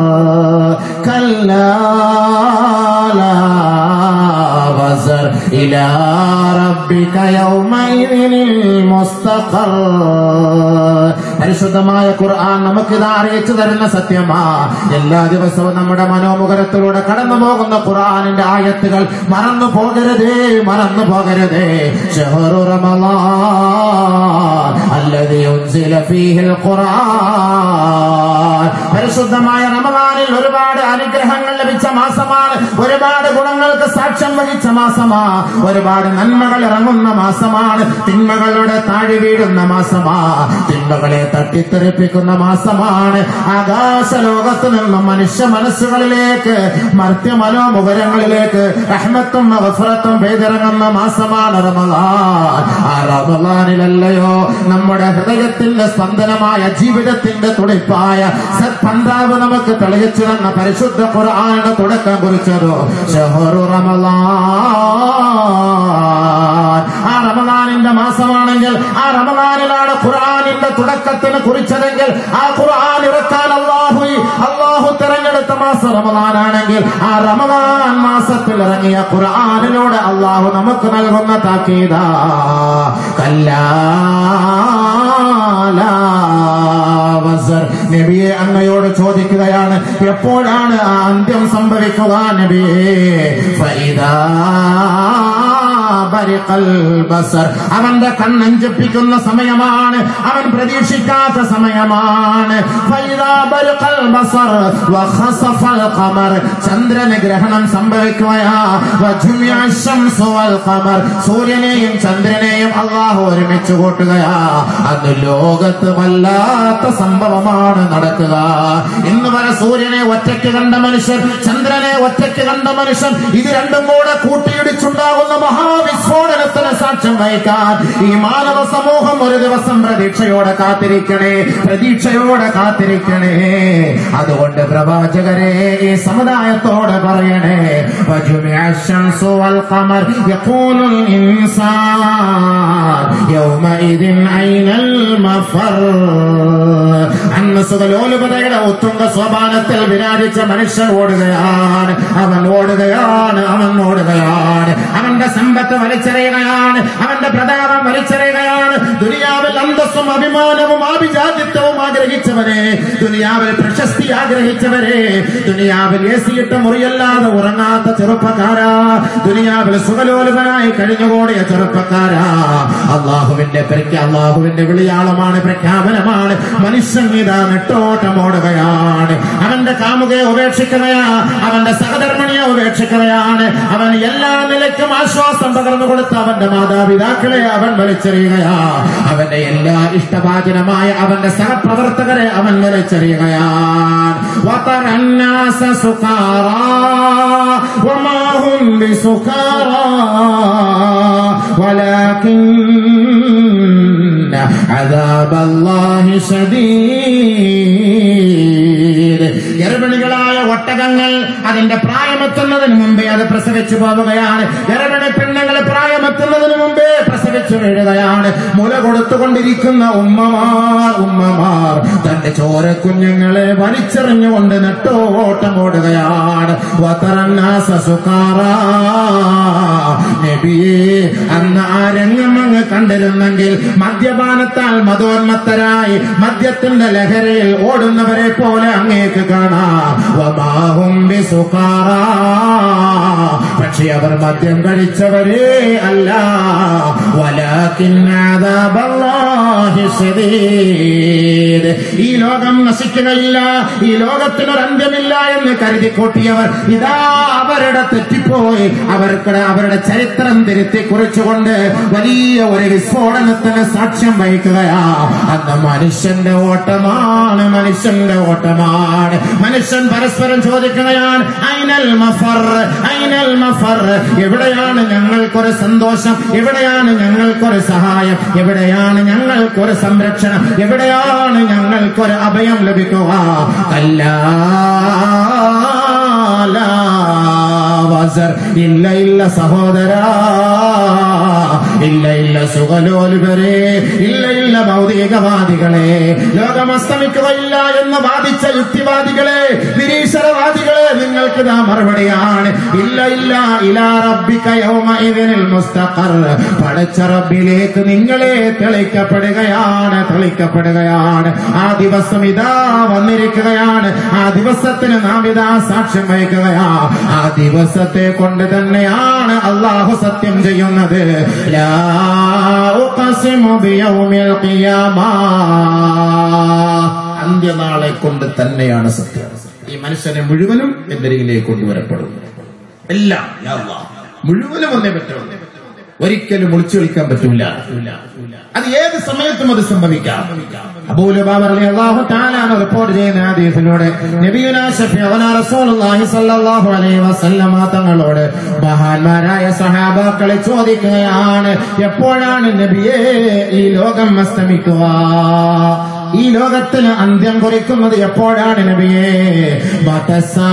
كلا لا وزر إلى ربك يومئذ المستقر പരിശുദ്ധമായ ഖുർആൻ നമുക്കിത് അറിയിച്ചു തരുന്ന സത്യമാ എല്ലാ ദിവസവും നമ്മുടെ മനോമുഖരത്തിലൂടെ കടന്നു പോകുന്ന ഖുർആനിന്റെ ആയത്തുകൾ മറന്നു പോകരുതേ മറന്നു പോകരുതേ ഷഹറു റമളാൻ അല്ലദീ ഉൻസില ഫീഹിൽ ഖുർആൻ പരിശുദ്ധമായ റമളാനിൽ ഒരുപാട് അനുഗ്രഹങ്ങൾ ലഭിച്ച മാസമാണ് ഒരുപാട് ഗുണങ്ങൾക്ക് സാക്ഷ്യം വഹിച്ച മാസമാ ഒരുപാട് നന്മകൾ ഇറങ്ങുന്ന മാസമാണ് തിന്മകളുടെ താഴെ വീഴുന്ന മാസമാ തിന്മകളെ തട്ടിത്തെറിപ്പിക്കുന്ന മാസമാണ് ആകാശ ലോകത്ത് നിന്നും മനുഷ്യ മനസ്സുകളിലേക്ക് മർത്യ മനോമുഖരങ്ങളിലേക്ക് റഹ്മത്തും അവസരത്തും പെയ്തിറങ്ങുന്ന മാസമാണ് റമലാൻ ആ റമലാനിലല്ലയോ നമ്മുടെ ഹൃദയത്തിന്റെ സ്പന്ദനമായ ജീവിതത്തിന്റെ തുടിപ്പായ സത്പന്താവ് നമുക്ക് തെളിയിച്ചു തന്ന പരിശുദ്ധ ഖുർആാനിന്റെ തുടക്കം കുറിച്ചതോ ഷഹറു റമലാൻ ആ റമലാനിന്റെ മാസമാണെങ്കിൽ ആ റമലാനിലാണ് ഖുർആാനിന്റെ തുടക്കത്തിന് കുറിച്ചതെങ്കിൽ ആ ഖുർആൻ ഇറക്കാൻ അള്ളാഹു അള്ളാഹു തെരഞ്ഞെടുത്ത മാസം റമലാനാണെങ്കിൽ ആ റമലാൻ മാസത്തിൽ ഇറങ്ങിയ ഖുർആാനിലൂടെ അള്ളാഹു നമുക്ക് നൽകുന്ന താക്കീത കല്ലാ നബിയെ അങ്ങയോട് ചോദിക്കുകയാണ് എപ്പോഴാണ് ആ അന്ത്യം സംഭവിക്കുക നബിയെ ഫൈദാ ബരിഖൽ ബസർ അവന്റെ കണ്ണഞ്ചിപ്പിക്കുന്ന സമയമാണ് അവൻ പ്രതീക്ഷിക്കാത്ത സമയമാണ് ഫൈദാ ബരിഖൽ ബസർ വഖസഫൽ ഖമർ ചന്ദ്രന് ഗ്രഹണം സംഭവിക്കുകയാ വജുമിഅ ശംസു വൽ ഖമർ സൂര്യനെയും ചന്ദ്രനെയും അള്ളാഹു ഒരുമിച്ച് കൂട്ടുകയാ അന്ന് ലോകത്ത് വല്ലാത്ത സംഭവമാണ് നടക്കുക ഇന്ന് വരെ സൂര്യനെ ഒറ്റയ്ക്ക് കണ്ട മനുഷ്യൻ ചന്ദ്രനെ ഒറ്റയ്ക്ക് കണ്ട മനുഷ്യൻ ഇത് രണ്ടും കൂടെ കൂട്ടിയിടിച്ചുണ്ടാകുന്ന മഹാവിസ്ഫോടനത്തിന് സാക്ഷ്യം വഹിക്കാൻ ഈ മാനവ സമൂഹം ഒരു ദിവസം പ്രതീക്ഷയോടെ കാത്തിരിക്കണേ പ്രതീക്ഷയോടെ കാത്തിരിക്കണേ അതുകൊണ്ട് പ്രവാചകരെ ഈ സമുദായത്തോട് പറയണേ وجمع الشمس والقمر يقول الإنسان يومئذ أين المفر അന്ന് അന്ന് സുഖലോലുപതയുടെ ഉത്തുംഗ സോപാനത്തിൽ വിരാജിച്ച മനുഷ്യൻ ഓടുകയാണ് അവൻ ഓടുകയാണ് അവൻ ഓടുകയാണ് അവന്റെ സമ്പത്ത് വലിച്ചെറിയുകയാണ് അവന്റെ പ്രതാപം വലിച്ചെറിയുകയാണ് ദുനിയാവിൽ അന്തസ്സും അഭിമാനവും ആഭിജാതിത്വവും ആഗ്രഹിച്ചവരെ ദുനിയാവിൽ പ്രശസ്തി ആഗ്രഹിച്ചവരെ ദുനിയാവിൽ എ സിയിട്ട മുറിയല്ലാതെ ഉറങ്ങാത്ത ചെറുപ്പക്കാരാ ദുനിയാവിൽ സുഖലോലുപനായി കഴിഞ്ഞുകൂടിയ ചെറുപ്പക്കാരാ അള്ളാഹുവിന്റെ പെരുക്കി അള്ളാഹുവിന്റെ വിളിയാളമാണ് പ്രഖ്യാപനമാണ് മനുഷ്യൻ ഇതാ നെട്ടോട്ടമോടുകയാണ് അവന്റെ കാമുകയെ ഉപേക്ഷിക്കുകയാ അവന്റെ സഹധർമ്മിണിയെ ഉപേക്ഷിക്കുകയാണ് അവൻ എല്ലാ നിലയ്ക്കും ആശ്വാസം പകർന്നു കൊടുത്ത അവന്റെ മാതാപിതാക്കളെ അവൻ വലിച്ചെറിയുകയാ അവന്റെ എല്ലാ ഇഷ്ടഭാചനമായ അവന്റെ സഹപ്രവർത്തകരെ അവൻ വലിച്ചെറിയുകയാണ് وترى الناس سكارى وما هم بسكارى ولكن عذاب الله شديد ഗർഭിണികളായ ഒട്ടകങ്ങൾ അതിന്റെ പ്രായമെത്തുന്നതിന് മുമ്പേ അത് പ്രസവിച്ചു പോവുകയാണ് ഗർഭിണി പെണ്ണുങ്ങൾ പ്രായമെത്തുന്നതിന് മുമ്പേ പ്രസവിച്ചു വീഴുകയാണ് മുല കൊടുത്തുകൊണ്ടിരിക്കുന്ന ഉമ്മമാർ ഉമ്മമാർ തന്റെ ചോര കുഞ്ഞുങ്ങളെ വലിച്ചെറിഞ്ഞുകൊണ്ട് നെട്ടോട്ടം ഓടുകയാണ് വതറന്നാസ സുഖാറാ. നബിയേ അന്ന് ആ രംഗം അങ്ങ് കണ്ടിരുന്നെങ്കിൽ മദ്യപാനത്താൽ മതോന്മത്തരായി മദ്യത്തിന്റെ ലഹരയിൽ ഓടുന്നവരെ പോലെ അങ്ങേക്ക് കാണാം വമാഹും ബിസുഖാറാ. പക്ഷെ അവർ മദ്യം കഴിച്ചവരേ അല്ല വലാകിൻ അദാബല്ലാഹി ശദീദ്. ഈ ലോകം നശിക്കുകയില്ല ഈ ലോകത്തിനൊരു അന്ത്യമില്ല എന്ന് കരുതി കൂട്ടിയവർ ഇതാ അവരുടെ തെറ്റിപ്പോയി അവർക്ക് അവരുടെ ചരിത്രം തിരുത്തി കുറിച്ചുകൊണ്ട് വലിയ ഒരു വിസ്ഫോടനത്തിന് സാക്ഷ്യം വഹിക്കുകയാ അന്ന് മനുഷ്യന്റെ ഓട്ടമാണ് മനുഷ്യന്റെ ഓട്ടമാണ് മനുഷ്യൻ പരസ്പരം ചോദിക്കുകയാണ് ഐനൽ മഫർ ഐനൽ മഫർ എവിടെയാണ് ഞങ്ങൾക്കൊരു സന്തോഷം എവിടെയാണ് ഞങ്ങൾക്കൊരു സഹായം എവിടെയാണ് ഞങ്ങൾക്കൊരു സംരക്ഷണം എവിടെയാണ് ഞങ്ങൾക്കൊരു അഭയം ലഭിക്കുക അല്ല വസർ ഇല്ല ഇല്ല സഹോദരാ ഇല്ല ഇല്ല സുഖലോലുകരെ ഇല്ല ഇല്ല ഭൗതികവാദികളെ ലോകം അസ്തമിക്കുകയില്ല എന്ന് വാദിച്ച യുക്തിവാദികളെ നിരീശ്വരവാദികളെ നിങ്ങൾക്ക് നാ മറുപടിയാണ് ഇല്ല ഇല്ല ഇലാ റബ്ബിക യൗമഇദിനിൽ മുസ്തഖർ പടച്ച റബ്ബിലേക്ക് നിങ്ങളെ തെളിക്കപ്പെടുകയാണ് തെളിക്കപ്പെടുകയാണ് ആ ദിവസം ഇതാ വന്നിരിക്കുകയാണ് ആ ദിവസത്തിന് നാം ഇതാ സാക്ഷ്യം വഹിക്കുകയാ ആ ദിവസത്തെ കൊണ്ട് തന്നെയാണ് അള്ളാഹു സത്യം ചെയ്യുന്നത് ലാ ഉഖസിമു ബിയൗമിൽ ഖിയാമ. അന്ത്യനാളെ കൊണ്ട് തന്നെയാണ് സത്യം ഈ മനുഷ്യനെ മുഴുവനും എന്റെ അരികിലേക്ക് കൊണ്ടുവരപ്പെടും എല്ലാം യാ അല്ലാഹ്. മുഴുവനും ഒന്നേ പറ്റുള്ളൂ ഒരിക്കലും ഒളിച്ചു കളിക്കാൻ പറ്റൂല അത് ഏത് സമയത്തും അത് സംഭവിക്കാം അബൂലുബാബർ അള്ളാഹു താലാണ് റിപ്പോർട്ട് ചെയ്യുന്ന ഹദീസിലൂടെ നബിയുനാ ഷഫീഉനാ റസൂലുള്ളാഹി സ്വല്ലല്ലാഹു അലൈഹി വസല്ലമ തങ്ങളോട് മഹാന്മാരായ സഹാബാക്കളെ ചോദിക്കുകയാണ് എപ്പോഴാണ് നബിയെ ഈ ലോകം അസ്തമിക്കുക ഈ ലോകത്തിന് അന്ത്യം കുറിക്കുന്നത് എപ്പോഴാണ് നബിയെ മതസാ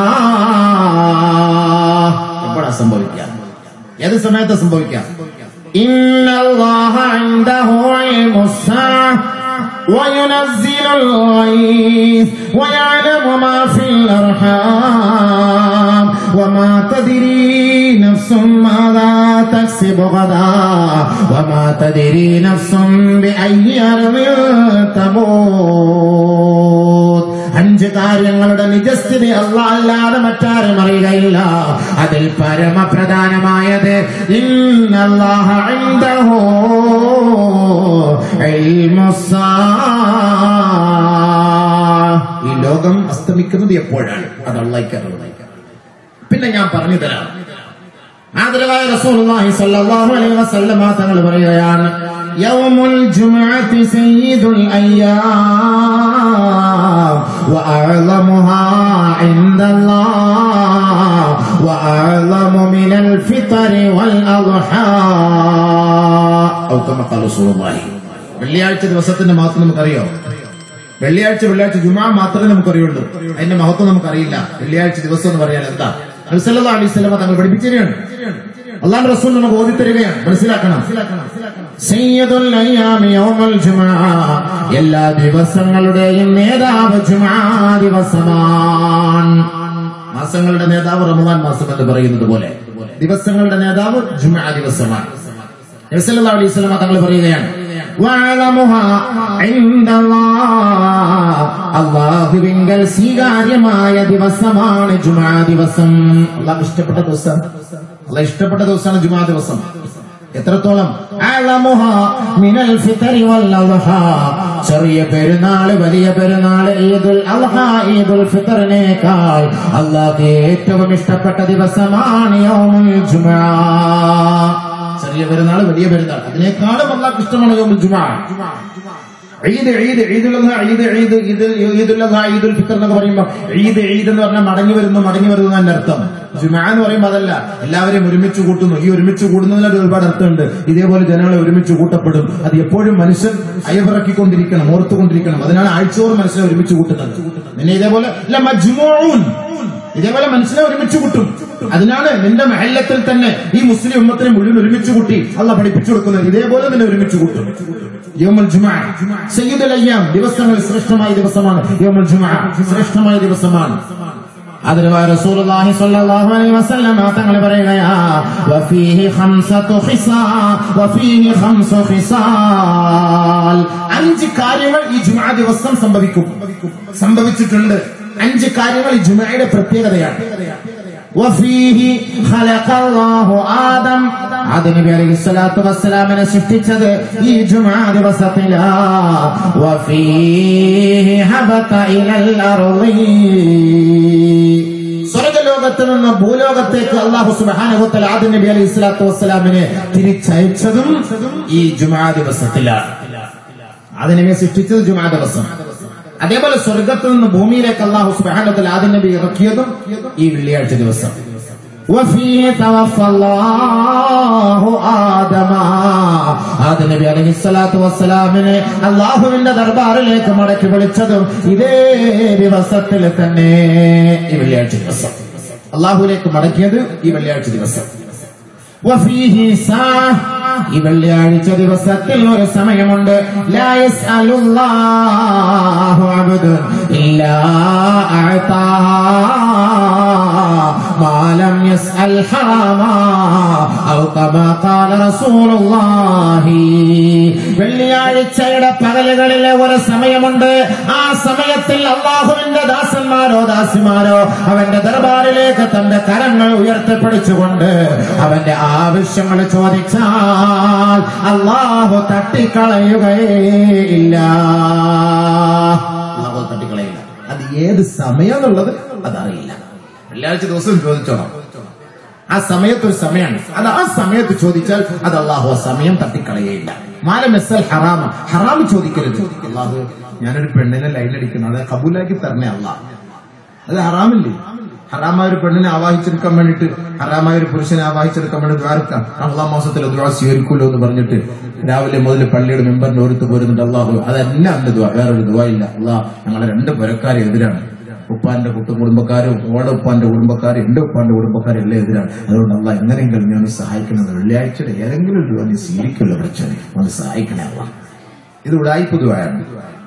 എപ്പോഴാ സംഭവിക്കാം ഏത് സമയത്ത് സംഭവിക്കാം إن الله عنده علم الساعة وينزل الغيث ويعلم ما في الأرحام وما تدري نفس ماذا تكسب غدا وما تدري نفس بأي أرض تموت അഞ്ച് കാര്യങ്ങളുടെ നിജസ്ഥിതി അല്ല അല്ലാതെ മറ്റാരും അറിയുകയില്ല അതിൽ പരമപ്രധാനമായത് ഇന്നല്ലാഹ ഇൻദഹു ഇൽമുസ്സാ. ഈ ലോകം അസ്തമിക്കുന്നത് എപ്പോഴാണ് അത് അള്ളായിക്കറിയുന്നത് പിന്നെ ഞാൻ പറഞ്ഞു തരാം ആദരവായ റസൂലുള്ളാഹി സ്വല്ലല്ലാഹു അലൈഹി വസല്ലമ തങ്ങൾ പറയുകയാണ് യൗമുൽ ജുമുഅത്തി സയ്യിദുൽ അയ്യാം വഅഅലമുഹാ ഇൻദല്ലാഹ് വഅഅലമു മിനൽ ഫിത്രി വൽ അദ്ഹാ ഔ കമ ഖാല റസൂലുള്ളാഹി വെള്ളിയാഴ്ച ദിവസത്തിന്റെ മഹത്വം നമുക്കറിയോ വെള്ളിയാഴ്ച വെള്ളിയാഴ്ച ജുമാ മാത്രമേ നമുക്കറിയുള്ളൂ അതിന്റെ മഹത്വം നമുക്കറിയില്ല വെള്ളിയാഴ്ച ദിവസം എന്ന് പറയാൻ എന്താ അലിസല്ലാ അലൈഹി സ്വലമ തങ്ങൾ പഠിപ്പിച്ചിരിയാണ് അള്ളാഹ് റസൂൽ നമുക്ക് ഓതിത്തരികയാണ് മനസ്സിലാക്കണം സയ്യിദുൽ അയ്യാമി യൗമുൽ ജുമുഅ എല്ലാ ദിവസങ്ങളുടെയും നേതാവ് ജുമുഅ ദിവസമാണ് മാസങ്ങളുടെ നേതാവ് റമദാൻ മാസം എന്ന് പറയുന്നത് പോലെ ദിവസങ്ങളുടെ നേതാവ് ജുമുഅ ദിവസമാണ് നബി സല്ലല്ലാഹു അലൈഹി വസല്ലം തങ്ങൾ പറയുകയാണ് വഅലമുഹാ ഇൻദല്ലാഹ് അല്ലാഹുവിങ്കൽ സ്വീകാര്യമായ ദിവസമാണ് ജുമാ ദിവസം അള്ളാഹ് ഇഷ്ടപ്പെട്ട ദിവസം അള്ളാഹ് ഇഷ്ടപ്പെട്ട ദിവസമാണ് ജുമാ ദിവസം എത്രത്തോളം അഅലമുഹാ മിനൽ ഫിത്രി വൽ അദ്ഹാ ചെറിയ പെരുന്നാള് വലിയ പെരുന്നാള് ഈദുൽ അദ്ഹ ഈദുൽ ഫിത്റിനേക്കാൾ അള്ളാഹ് ഏറ്റവും ഇഷ്ടപ്പെട്ട ദിവസമാണ് യൗമുൽ ജുമാ ചെറിയ പെരുന്നാൾ വലിയ പെരുന്നാൾ അതിനേക്കാളും അള്ളാഹ് ഇഷ്ടമാണ് യോമുൽ ജുമാ ഈദ് ഈദ് ഈദുൽ അദ്ഹ ഈദ് ഈദ് ഈദ് ഈദുൽ അദ്ഹ ഈദുൽ ഫിത്തർ എന്നൊക്കെ പറയുമ്പോൾ ഈദ് ഈദ് എന്ന് പറഞ്ഞാൽ മടങ്ങി വരുന്നു മടങ്ങി വരുന്നു എന്നതിന്റെ അർത്ഥം ജുമാ എന്ന് പറയുമ്പോൾ അതല്ല എല്ലാവരെയും ഒരുമിച്ച് കൂട്ടുന്നു ഈ ഒരുമിച്ച് കൂടുന്നതിനൊരു ഒരുപാട് അർത്ഥമുണ്ട് ഇതേപോലെ ജനങ്ങളെ ഒരുമിച്ച് കൂട്ടപ്പെടും അത് എപ്പോഴും മനുഷ്യൻ അയവിറക്കിക്കൊണ്ടിരിക്കണം ഓർത്തുകൊണ്ടിരിക്കണം അതിനാണ് ആഴ്ചയോറും മനുഷ്യനെ ഒരുമിച്ച് കൂട്ടുന്നത് പിന്നെ ഇതേപോലെ ല മജ്മുഊൻ ഇതേപോലെ മനുഷ്യനെ ഒരുമിച്ച് കൂട്ടും അതിനാണ് നിന്റെ മഹല്ലത്തിൽ തന്നെ ഈ മുസ്ലിം ഉമ്മത്തിനെ മുഴുവൻ ഒരുമിച്ച് കൂട്ടി അല്ല പഠിപ്പിച്ചു കൊടുക്കുന്നത് ഇതേപോലെ തന്നെ ഒരുമിച്ച് കൂട്ടും യോമുൽ ജുമാ സയ്യിദുൽ അയ്യാം ദിവസങ്ങൾ ശ്രേഷ്ഠമായ ദിവസമാണ് യോമുൽ ജുമാ ശ്രേഷ്ഠമായ ദിവസമാണ് അതിനുമായി റസൂലുള്ളാഹി സ്വല്ലല്ലാഹു അലൈഹി വസല്ലം തങ്ങൾ പറയുകയാ വഫീഹി ഖംസതു ഖിസാ വഫീഹി ഖംസു ഖിസാൽ അഞ്ച് കാര്യങ്ങൾ ഈ ജുമാ ദിവസം സംഭവിക്കും സംഭവിച്ചിട്ടുണ്ട് അഞ്ച് കാര്യങ്ങൾ ഈ ജുമയുടെ പ്രത്യേകതയാണ് വഫീഹി ഖലഖല്ലാഹു ആദം ആദം നബി അലൈഹി സ്വലാത്തു വസ്സലാമിനെ സൃഷ്ടിച്ചത് ഈ ജുമാ ദിവസത്തിലാ വഫീഹി ഹബത ഇലൽ അർളി സ്വർഗലോകത്ത് നിന്ന് ഭൂലോകത്തേക്ക് അള്ളാഹു സുബാനുഭവത്തിൽ ആദ്യ നബി അലൈഹി സ്വലാത്തു വസ്സലാമിനെ തിരിച്ചയച്ചതും ഈ ജുമാ ദിവസത്തിലാണ് ആദ്യ നബിയെ സൃഷ്ടിച്ചത് ജുമാ ദിവസം അതേപോലെ സ്വർഗത്തിൽ നിന്ന് ഭൂമിയിലേക്ക് അള്ളാഹു സുബാനത്തിൽ ആദ്യ നബി ഇറക്കിയതും ഈ വെള്ളിയാഴ്ച ദിവസം وفيه توفى الله آدم ആദ്യ നബി അലൈഹി സ്വലാത്തു വസ്സലാമിനെ അള്ളാഹുവിന്റെ ദർബാറിലേക്ക് മടക്കി വിളിച്ചതും ഇതേ ദിവസത്തിൽ തന്നെ ഈ വെള്ളിയാഴ്ച ദിവസം അള്ളാഹുലേക്ക് മടക്കിയത് ഈ വെള്ളിയാഴ്ച ദിവസം വഫീഹി സാഅ. ഈ വെള്ളിയാഴ്ച ദിവസത്തിൽ ഒരു സമയമുണ്ട് ലാ യസ്അലുല്ലാഹു അബ്ദുൻ ഇല്ലാ അഅതാ മാ ലം യസ്അൽ ഹറാമാ ഔ കമാ ഖാല റസൂലുള്ളാഹി വെള്ളിയാഴ്ചയുടെ പകലുകളിലെ ഒരു സമയമുണ്ട് ആ സമയത്തിൽ അള്ളാഹുവിന്റെ ദാസന്മാരോ ദാസിമാരോ അവന്റെ ദർബാറിലേക്ക് തന്റെ കരങ്ങൾ ഉയർത്തിപ്പിടിച്ചുകൊണ്ട് അവന്റെ ആവശ്യങ്ങൾ ചോദിച്ചാൽ അള്ളാഹു തട്ടിക്കളയുകയേ ഇല്ല അള്ളാഹു തട്ടിക്കളയില്ല അത് ഏത് സമയം എന്നുള്ളത് അതറിയില്ല വെള്ളിയാഴ്ച ദിവസം ചോദിച്ചോണം ആ സമയത്ത് ഒരു സമയമാണ് അത് ആ സമയത്ത് ചോദിച്ചാൽ അത് അള്ളാഹു ആ സമയം തട്ടിക്കളയേയില്ല മാല മെസ്സൽ ഹറാമ ഹറാമ് ചോദിക്കരുത് അള്ളാഹു ഞാനൊരു പെണ്ണിനെ ലൈനടിക്കുന്നു അത് കബൂലാക്കി തരണേ അള്ളാഹ് അത് ഹറാമില്ലേ ഹറാമായ ഒരു പെണ്ണിനെ ആവാഹിച്ചെടുക്കാൻ വേണ്ടിട്ട് ഹറാമായ ഒരു പുരുഷനെ ആവാഹിച്ചെടുക്കാൻ വേണ്ടി ദ്വാരക്കാം റമദാൻ മാസത്തിൽ ദ്വാ സ്വീകരിക്കൂലോ എന്ന് പറഞ്ഞിട്ട് രാവിലെ മുതൽ പള്ളിയുടെ മെമ്പറിന്റെ ഓരത്ത് പോരുന്നുണ്ട് അള്ളാഹു അതെന്നെ അന്ന് ദ്വാ വേറൊരു ദ്വാ ഇല്ല അള്ളാഹ് ഞങ്ങളെ രണ്ട് പുരക്കാരെ എതിരാണ് ഉപ്പാന്റെ കുട്ടു കുടുംബക്കാരും ഓടെ ഉപ്പാന്റെ കുടുംബക്കാരും എന്റെ ഉപ്പാന്റെ കുടുംബക്കാരും എല്ലാം എതിരാണ് അതുകൊണ്ട് അല്ല എങ്ങനെയെങ്കിലും ഞാൻ സഹായിക്കുന്നത് വെള്ളിയാഴ്ചയുടെ ഏതെങ്കിലും ഒരു രൂപ നീ സ്വീകരിക്കുമല്ലോ പ്രശ്നം ഒന്ന് സഹായിക്കണേ അല്ല ഇത് ഉടായ്പ ദ്വായാണ്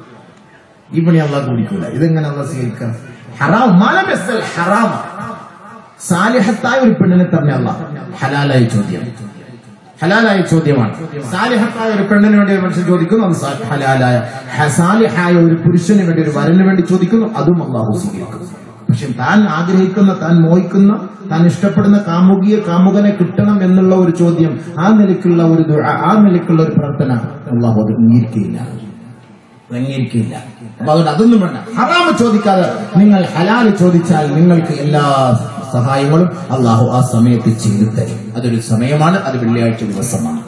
ഈ പണി അള്ളാഹ് കുടിക്കൂല ഇതെങ്ങനെ അള്ളാഹ് സ്വീകരിക്കാം ഹറാം മാലബെസ്സൽ ഹറാം സാലിഹത്തായ ഒരു പെണ്ണിനെ തന്നെ അല്ല ഹലാലായ ചോദ്യം ഹലാലായ ചോദ്യമാണ് സാലിഹത്തായ ഒരു പെണ്ണിന് വേണ്ടി ഒരു മനുഷ്യൻ ചോദിക്കുന്നു അത് സാ- ഹലാലായ ഹ- സാലിഹായ ഒരു പുരുഷന് വേണ്ടി ഒരു വരന് വേണ്ടി ചോദിക്കുന്നു അതും അള്ളാഹു സ്വീകരിക്കുന്നു പക്ഷെ താൻ ആഗ്രഹിക്കുന്ന താൻ മോഹിക്കുന്ന താൻ ഇഷ്ടപ്പെടുന്ന കാമുകിയെ കാമുകനെ കിട്ടണം എന്നുള്ള ഒരു ചോദ്യം ആ നിലയ്ക്കുള്ള ഒരു ദുആ, ആ നിലയ്ക്കുള്ള ഒരു പ്രാർത്ഥന അള്ളാഹു അത് അംഗീകരിക്കുകയില്ല അംഗീകരിക്കില്ല അപ്പൊ അതുകൊണ്ട് അതൊന്നും വേണ്ട ഹറാമ് ചോദിക്കാതെ നിങ്ങൾ ഹലാല് ചോദിച്ചാൽ നിങ്ങൾക്ക് എല്ലാ സഹായങ്ങളും അള്ളാഹു ആ സമയത്ത് ചെയ്തു തരും അതൊരു സമയമാണ് അത് വെള്ളിയാഴ്ച ദിവസമാണ്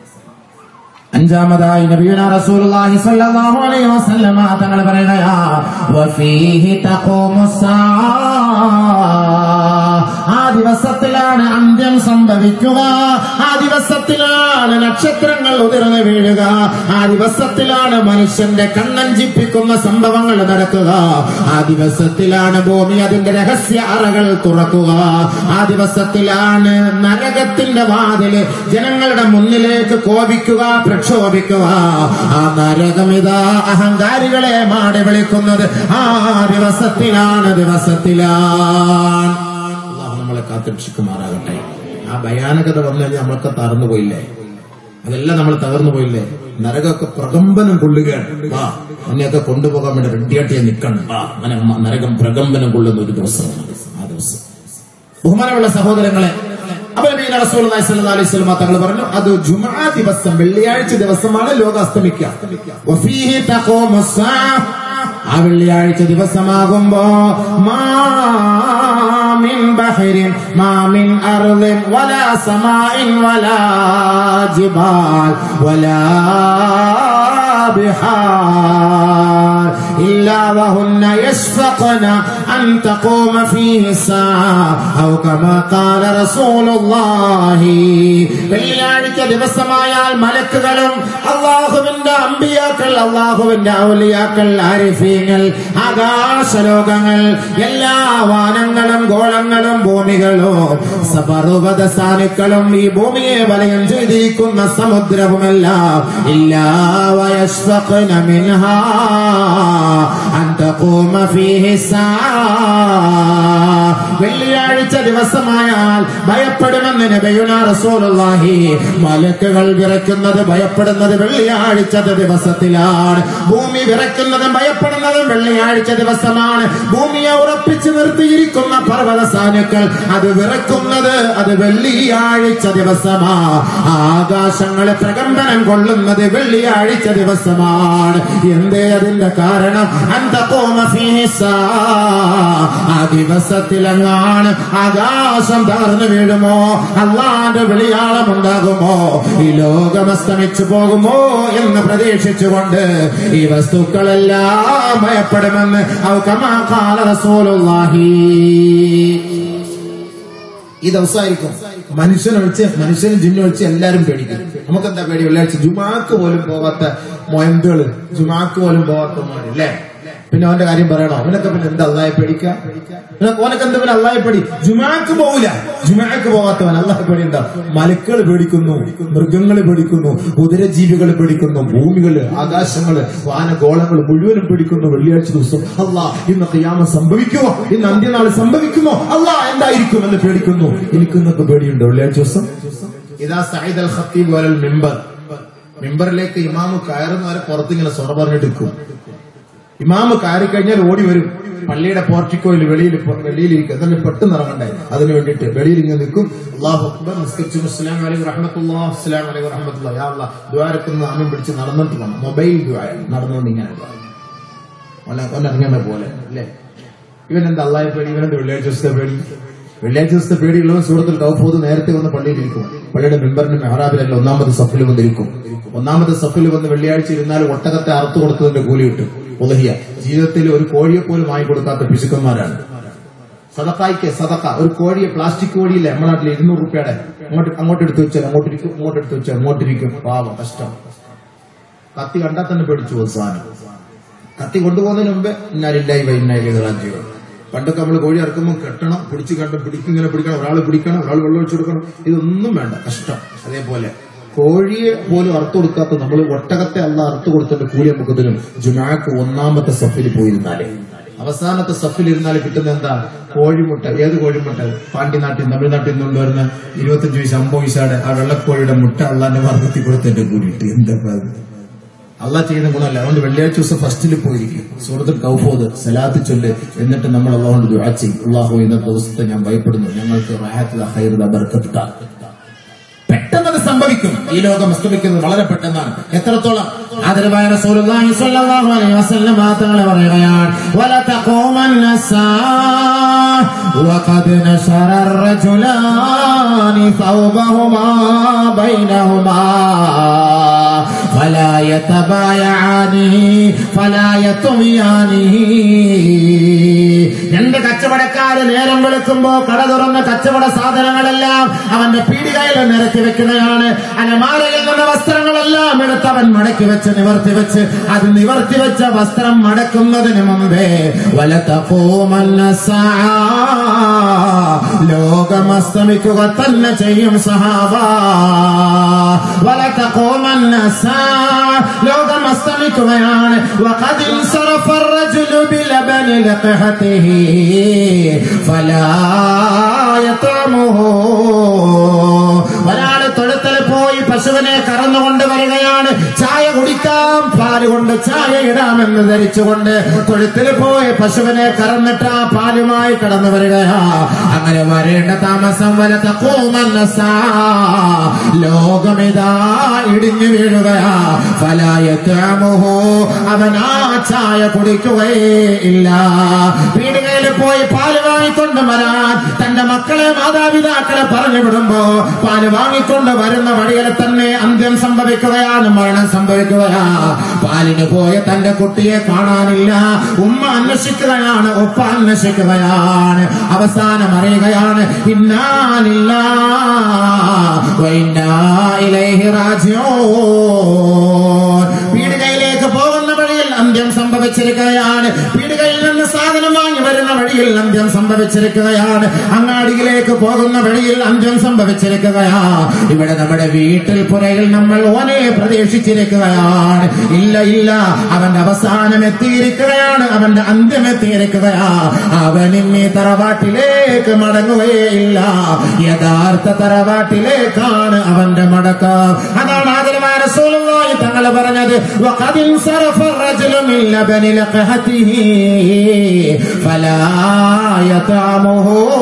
അഞ്ചാമതായി നബിയുന റസൂലുള്ളാഹി സ്വല്ലല്ലാഹു അലൈഹി വസല്ലമ തങ്ങൾ പറയുകയാ വഫീഹി തഖൂമു ആ ദിവസത്തിലാണ് ദിവസത്തിലാണ് അന്ത്യം സംഭവിക്കുക ആ ദിവസത്തിലാണ് നക്ഷത്രങ്ങൾ ഉതിർന്നു വീഴുക ആ ദിവസത്തിലാണ് മനുഷ്യന്റെ കണ്ണഞ്ചിപ്പിക്കുന്ന സംഭവങ്ങൾ നടക്കുക ആ ദിവസത്തിലാണ് ഭൂമി അതിന്റെ രഹസ്യ അറകൾ തുറക്കുക ആ ദിവസത്തിലാണ് നരകത്തിന്റെ വാതില് ജനങ്ങളുടെ മുന്നിലേക്ക് കോപിക്കുക പ്രക്ഷോഭിക്കുക ആ നരകം ഇതാ അഹങ്കാരികളെ മാടി വിളിക്കുന്നത് ആ ദിവസത്തിലാണ് ദിവസത്തിലാണ് അള്ളാഹു നമ്മളെ കാത്തുരക്ഷിക്കുമാറാകട്ടെ ആ ഭയാനകത വന്നു കഴിഞ്ഞാൽ നമ്മളൊക്കെ തറന്നു പോയില്ലേ അതെല്ലാം നമ്മൾ തകർന്നു പോയില്ലേ നരകമൊക്കെ പ്രകമ്പനം കൊള്ളുകയാണ് വാ എന്നെയൊക്കെ കൊണ്ടുപോകാൻ വേണ്ടി റെഡിയായിട്ട് നിൽക്കണം വാ അങ്ങനെ മ- നരകം പ്രകമ്പനം കൊള്ളുന്ന ഒരു ദിവസമാണ് ആ ദിവസം ബഹുമാനമുള്ള സഹോദരങ്ങളെ അപ്പോൾ നബി റസൂലുള്ളാഹി സ്വല്ലല്ലാഹു അലൈഹി വസല്ലം തങ്ങൾ പറഞ്ഞു അത് ജുമുഅ ദിവസം വെള്ളിയാഴ്ച ദിവസമാണ് ലോകം അസ്തമിക്കുക വഫീഹി തഖൂമു സ്സാഅ. ആ വെള്ളിയാഴ്ച ദിവസമാകുമ്പോ മാ മിൻ ബഹരിൻ മാ മിൻ അർളിൻ വലാ സമാഇൻ വലാ ജിബാൽ വലാ بحار إلا وهن يشفقن أن تقوم فيه الساعة أو كما قال رسول الله വെള്ളിയാഴ്ച ദിവസമായാൽ മലക്കുകളും അള്ളാഹുവിന്റെ അമ്പിയാക്കൾ അള്ളാഹുവിന്റെ ഔലിയാക്കൾ ആരിഫീങ്ങൾ ആകാശലോകങ്ങൾ എല്ലാ വാനങ്ങളും ഗോളങ്ങളും ഭൂമികളും സപർവത സ്ഥാനുക്കളും ഈ ഭൂമിയെ വലയം ചെയ്തിരിക്കുന്ന സമുദ്രവുമെല്ലാം ഇല്ലാ ويشفقن منها أن تقوم فيه الساعة വെള്ളിയാഴ്ച ദിവസമായാൽ ഭയപ്പെടുമെന്ന് നബിയുന റസൂലുള്ളാഹി മലക്കുകൾ വിറയ്ക്കുന്നത് ഭയപ്പെടുന്നത് വെള്ളിയാഴ്ച ദിവസത്തിലാണ് ഭൂമി വിറയ്ക്കുന്നതും ഭയപ്പെടുന്നതും വെള്ളിയാഴ്ച ദിവസമാണ് ഭൂമിയെ ഉറപ്പിച്ചു നിർത്തിയിരിക്കുന്ന പർവ്വത സാനുക്കൾ അത് വിറയ്ക്കുന്നത് അത് വെള്ളിയാഴ്ച ദിവസമാ ആകാശങ്ങളെ പ്രകമ്പനം കൊള്ളുന്നത് വെള്ളിയാഴ്ച ദിവസമാണ് എന്തേ അതിന്റെ കാരണം അന്തകോമ ആ ദിവസത്തിലെങ്ങാണ് ആകാശം തകർന്നു വീഴുമോ അള്ളാന്റെ വിളിയാളം ഉണ്ടാകുമോ ഈ ലോകം അസ്തമിച്ചു പോകുമോ എന്ന് പ്രതീക്ഷിച്ചുകൊണ്ട് ഈ വസ്തുക്കളെല്ലാം ഭയപ്പെടുമെന്ന് ഔ കമാ ഖാല റസൂലുള്ളാഹി ഈ ദിവസമായിരിക്കും മനുഷ്യനൊഴിച്ച് മനുഷ്യനും ജിന്നൊഴിച്ച് എല്ലാരും പേടിക്കും നമുക്ക് എന്താ പേടി വെള്ളിയാഴ്ച ജുമാക്ക് പോലും പോകാത്ത മൊയന്തുകള് ജുമാക്ക് പോലും പോകാത്ത മോന് അല്ലേ പിന്നെ അവന്റെ കാര്യം പറയണോ അവനൊക്കെ പിന്നെ എന്താ അള്ളായെ പേടിക്കുക നിനക്ക് ഓനൊക്കെ എന്താ പിന്നെ അള്ളായെ പേടി ജുമാക്ക് പോവില്ല ജുമാക്ക് പോകാത്തവൻ അള്ളാഹെ പേടി എന്താ മലക്കൾ പേടിക്കുന്നു മൃഗങ്ങൾ പേടിക്കുന്നു ഉദരജീവികൾ പേടിക്കുന്നു ഭൂമികള് ആകാശങ്ങള് വാനഗോളങ്ങൾ മുഴുവനും പേടിക്കുന്നു വെള്ളിയാഴ്ച ദിവസം അള്ളാ ഇന്ന് ഖിയാമ സംഭവിക്കുമോ ഇന്ന് അന്ത്യനാൾ സംഭവിക്കുമോ അള്ളാ എന്തായിരിക്കും എന്ന് പേടിക്കുന്നു എനിക്കിന്നൊക്കെ പേടിയുണ്ടോ വെള്ളിയാഴ്ച ദിവസം ഇതാ സൈദ് അൽ ഖത്തീബ് വലൽ മിമ്പർ മിമ്പറിലേക്ക് ഇമാമ് കയറുന്നവരെ പുറത്തിങ്ങനെ സ്വറ പറഞ്ഞിട്ടിരിക്കും ഇമാമ് കയറി കഴിഞ്ഞാൽ ഓടി വരും പള്ളിയുടെ പോർട്ടിക്കോയിൽ വെളിയിൽ വെളിയിലിരിക്കും എന്നിട്ട് പെട്ടെന്ന് ഇറങ്ങണ്ടേ അതിന് വേണ്ടിയിട്ട് വെളിയിൽ ഇങ്ങനെ നിൽക്കും അള്ളാഹു അക്ബർ നിസ്കരിച്ചു അസ്സലാം വലൈക്കും റഹ്മത്തുല്ലാ അസ്സലാം വലൈക്കും റഹ്മത്തുല്ലാ യാ അള്ളാഹ് ദ്വാരക്കുന്ന ആമം പിടിച്ച് നടന്നിട്ട് വേണം മൊബൈൽ ദ്വാര നടന്നുകൊണ്ട് ഇങ്ങനെ ഒന്നിറങ്ങുന്ന പോലെ അല്ലേ ഇവൻ എന്താ അള്ളാഹെ പേടി ഇവനെന്താ വെള്ളിയാഴ്ച ദിവസത്തെ പേടി വെള്ളിയാഴ്ച ദിവസത്തെ പേടിയുള്ളവൻ സൂറത്തിൽ കൗഫൂദ് നേരത്തെ വന്ന് പള്ളിയിൽ ഇരിക്കും പള്ളിയുടെ മെമ്പറിന്റെ മെഹറാബിലല്ല ഒന്നാമത് സഫിൽ വന്നിരിക്കും ഒന്നാമത് സഫിൽ വന്ന് വെള്ളിയാഴ്ച ഇരുന്നാൽ ഒട്ടകത്തെ അറുത്തു കൊടുത്തതിന്റെ കൂലി കിട്ടും ഉലഹിയ ജീവിതത്തിൽ ഒരു കോഴിയെ പോലും വാങ്ങിക്കൊടുക്കാത്ത പിശുക്കന്മാരാണ് സദക്കായിക്ക് സദക്ക ഒരു കോഴിയെ പ്ലാസ്റ്റിക് കോഴിയില്ലേ നമ്മുടെ നാട്ടിൽ ഇരുന്നൂറ് റുപ്യയുടെ അങ്ങോട്ട് അങ്ങോട്ട് എടുത്തു വെച്ചാൽ അങ്ങോട്ടിരിക്കും ഇങ്ങോട്ട് എടുത്തു വെച്ചാൽ അങ്ങോട്ടിരിക്കും പാവം കഷ്ടം കത്തി കണ്ടാൽ തന്നെ പേടിച്ചു പോകും സാധനം കത്തി കൊണ്ടുപോകുന്നതിന് മുമ്പ് ഇന്നാലില്ലായി വൈകുന്നേരം കളാഞ്ചിയോ പണ്ടൊക്കെ നമ്മൾ കോഴി ഇറക്കുമ്പോൾ കെട്ടണം പിടിച്ച് കണ്ട് പിടിക്കും ഇങ്ങനെ പിടിക്കണം ഒരാൾ പിടിക്കണം ഒരാൾ വെള്ളം ഒഴിച്ചു കൊടുക്കണം ഇതൊന്നും വേണ്ട കഷ്ടം അതേപോലെ കോഴിയെ പോലും അറുത്തു കൊടുക്കാത്ത നമ്മൾ ഒട്ടകത്തെ അല്ല അറുത്തു കൊടുത്തതിന്റെ കൂലി നമുക്ക് തരും ജുമാക്ക് ഒന്നാമത്തെ സഫിൽ പോയിരുന്നാലേ അവസാനത്തെ സഫിൽ ഇരുന്നാൽ കിട്ടുന്ന എന്താ കോഴിമുട്ട ഏത് കോഴിമുട്ട പാണ്ഡ്യനാട്ടിൽ തമിഴ്നാട്ടിൽ നിന്ന് കൊണ്ടുവരുന്ന ഇരുപത്തഞ്ച് വയസ്സ് അമ്പത് വയസ്സാടെ ആ വെള്ളക്കോഴിയുടെ മുട്ട അള്ളാന്റെ വർദ്ധത്തിൽ കൊടുത്തതിന്റെ കൂടിയിട്ട് എന്താ അത്? അള്ളാഹ് ചെയ്യുന്ന ഗുണമല്ല അതുകൊണ്ട് വെള്ളിയാഴ്ച ദിവസം ഫസ്റ്റിൽ പോയിരിക്കും സൂറത്തുൽ കൗഫോദ് സലാത്ത് ചൊല്ല് എന്നിട്ട് നമ്മൾ അള്ളാഹുണ്ട് ദുആ ചെയ്യും അള്ളാഹു ഇന്നത്തെ ദിവസത്തെ ഞാൻ ഭയപ്പെടുന്നു ഞങ്ങൾക്ക് റാഹത്തുൽ ഖൈറുൽ ബർക്കത്ത് താ. പെട്ടെന്ന് അത് സംഭവിക്കും ഈ ലോകം അസ്തമിക്കുന്നത് വളരെ പെട്ടെന്നാണ് എത്രത്തോളം ആദരവായ റസൂലുള്ളാഹി സ്വല്ലല്ലാഹു അലൈഹി വസല്ലം തങ്ങൾ പറയുകയാണ് വല തഖൂമന്ന الساعة وقد نشر الرجلان ثوبهما بينهما فلا يتبايعان فلا يطويان രണ്ട് കച്ച കച്ചവടക്കാര് നേരം വെളുക്കുമ്പോ കട തുറന്ന കച്ചവട സാധനങ്ങളെല്ലാം അവന്റെ പീടികയിൽ നിരത്തി വെക്കുകയാണ് അലമാരയിൽ നിന്ന് വസ്ത്രങ്ങളെല്ലാം എടുത്ത് അവൻ മടക്കി വെച്ച് നിവർത്തി വെച്ച് അത് നിവർത്തി വെച്ച വസ്ത്രം മടക്കുന്നതിന് മുമ്പേ വലത്തപ്പോമന്ന ലോകം അസ്തമിക്കുക തന്നെ ചെയ്യും സഹാബ വലത്തപ്പോമന്ന ലോകം അസ്തമിക്കുകയാണ് وقد انصرف الرجل بلبن لقحته فلا يطعمه ഒരാള് തൊഴുത്തിൽ പോയി പശുവിനെ കറന്നുകൊണ്ട് വരികയാണ് ചായ കുടിക്കാം പാല് കൊണ്ട് ചായ ഇടാമെന്ന് ധരിച്ചുകൊണ്ട് തൊഴുത്തിൽ പോയി പശുവിനെ കറന്നിട്ട് ആ പാലുമായി കടന്നു വരികയാ അങ്ങനെ വരേണ്ട താമസം വല തക്കൂമന്ന ലോകമിതാ ഇടിഞ്ഞു വീഴുകയാ ഫലായത്താമുഹോ അവൻ ആ ചായ കുടിക്കുകയേ ഇല്ല പീടികയിൽ പോയി പാല് വാങ്ങിക്കൊണ്ട് വരാൻ തന്റെ മക്കളെ മാതാപിതാക്കളെ പറഞ്ഞു വിടുമ്പോ പാല് വാങ്ങിക്കൊണ്ട് വരുന്ന വഴിയിൽ തന്നെ അന്ത്യം സംഭവിക്കുകയാണ് മരണം സംഭവിക്കുകയാ പാലിന് പോയ തന്റെ കുട്ടിയെ കാണാനില്ല ഉമ്മ അന്വേഷിക്കുകയാണ് ഉപ്പ അന്വേഷിക്കുകയാണ് അവസാനം അറിയുകയാണ് ഇന്നാലില്ല പീടികയിലേക്ക് പോകുന്ന വഴിയിൽ അന്ത്യം സംഭവിച്ചിരിക്കുകയാണ് പീടികയിൽ നിന്ന് സാധനം വാങ്ങി വരുന്ന വഴിയിൽ അന്ത്യം സംഭവിച്ചിരിക്കുകയാണ് അങ്ങാടിയിലേക്ക് പോകുന്ന വഴിയിൽ അന്ത്യം സംഭവിച്ചിരിക്കുകയാ ഇവിടെ നമ്മുടെ വീട്ടിൽ പുറയിൽ നമ്മൾ ഓനെ പ്രതീക്ഷിച്ചിരിക്കുകയാണ് ഇല്ല ഇല്ല അവന്റെ അവസാനം എത്തിയിരിക്കുകയാണ് അവന്റെ അന്ത്യം എത്തിയിരിക്കുകയാ അവൻ ഇനി തറവാട്ടിലേക്ക് മടങ്ങുകയേ ഇല്ല യഥാർത്ഥ തറവാട്ടിലേക്കാണ് അവന്റെ മടക്കം അതാണ് ആദരമായ റസൂലുള്ളാഹി തങ്ങൾ പറഞ്ഞത് വഖദ് ഇൻസറഫ الرجل من لبن لقحته فلا يطعمه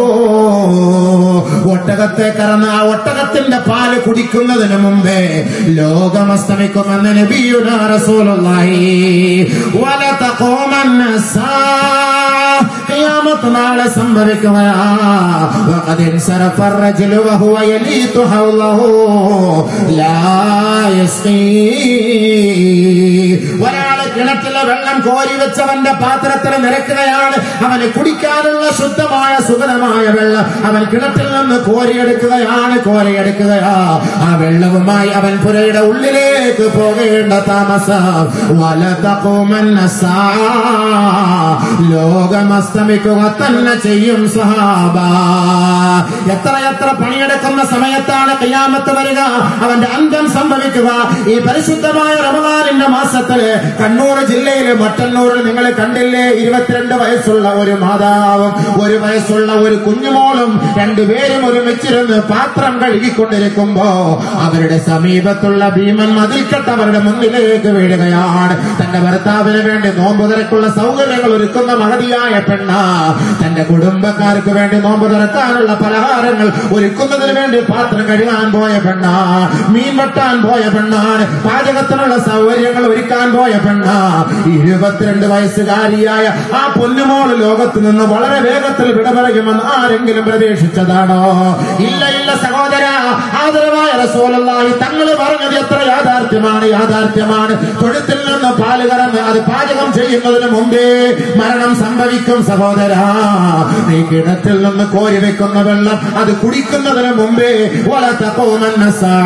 ഒട്ടകത്തെ കറന്ന് ആ ഒട്ടകത്തിന്റെ പാല് കുടിക്കുന്നതിന് മുമ്പേ ലോകം അസ്തമിക്കുമെന്ന് നബിയുന റസൂലുള്ളാഹി വല തഖൂമന്ന ഖിയാമത്ത് നാളെ സംഭവിക്കുകയാ وقد انصرف الرجل وهو يليت حوله لا يسقي ഒരാള് കിണറ്റിലെ വെള്ളം കോരി വെച്ചവന്റെ പാത്രത്തിൽ നിരക്കുകയാണ് അവന് കുടിക്കാനുള്ള ശുദ്ധമായ സുഗതമായ വെള്ളം അവൻ കിണറ്റിൽ നിന്ന് കോരിയെടുക്കുകയാണ് കോരിയെടുക്കുകയാ ആ വെള്ളവുമായി അവൻ പുരയുടെ ഉള്ളിലേക്ക് പോകേണ്ട താമസം വലതകുമന്ന ലോകം അസ്തമിക്കുക തന്നെ ചെയ്യും സഹാബ എത്ര എത്ര പണിയെടുക്കുന്ന സമയത്താണ് കയ്യാമത്ത് വരിക അവന്റെ അന്ത്യം സംഭവിക്കുക ഈ പരിശുദ്ധമായ റമദാനിന്റെ മാസത്തില് കണ്ണൂർ ജില്ലയിലെ മട്ടന്നൂരിൽ നിങ്ങൾ കണ്ടില്ലേ ഇരുപത്തിരണ്ട് വയസ്സുള്ള ഒരു മാതാവും ഒരു വയസ്സുള്ള ഒരു കുഞ്ഞുമോളും രണ്ടുപേരും ഒരുമിച്ചിരുന്ന് പാത്രം കഴുകിക്കൊണ്ടിരിക്കുമ്പോ അവരുടെ സമീപത്തുള്ള ഭീമൻ മതിൽക്കെട്ട് അവരുടെ മുന്നിലേക്ക് വീഴുകയാണ് തന്റെ ഭർത്താവിന് വേണ്ടി നോമ്പ് തുറക്കുള്ള സൗകര്യങ്ങൾ ഒരുക്കുന്ന മഹതിയായ പെണ്ണ തന്റെ കുടുംബക്കാർക്ക് വേണ്ടി നോമ്പ് തുറക്കാനുള്ള പലഹാരങ്ങൾ ഒരുക്കുന്നതിന് വേണ്ടി പാത്രം കഴുകാൻ പോയ പെണ്ണ മീൻ വെട്ടാൻ പോയ പെണ്ണാണ് പാചകത്തിനുള്ള സൗകര്യങ്ങൾ ഒരുക്കാൻ പോയ പെണ്ണ ഇരുപത്തിരണ്ട് വയസ്സുകാരിയായ ആ പൊന്നുമോൾ ലോകത്ത് നിന്ന് വളരെ വേഗത്തിൽ വിടപറയുമെന്ന് ആരെങ്കിലും പ്രതീക്ഷിച്ചതാണോ ഇല്ല ഇല്ല സഹോദര ആദരവായ റസൂലല്ലാഹി തങ്ങൾ പറഞ്ഞത് എത്ര യാഥാർത്ഥ്യമാണ് യാഥാർത്ഥ്യമാണ് തൊഴുത്തിൽ നിന്ന് പാല് കറന്ന് അത് പാചകം ചെയ്യുന്നതിന് മുമ്പേ മരണം സംഭവിക്കും സഹോദര നീ കിണറ്റിൽ നിന്ന് കോരി വെക്കുന്ന വെള്ളം അത് കുടിക്കുന്നതിന് മുമ്പേ വളത്തപ്പോമെന്ന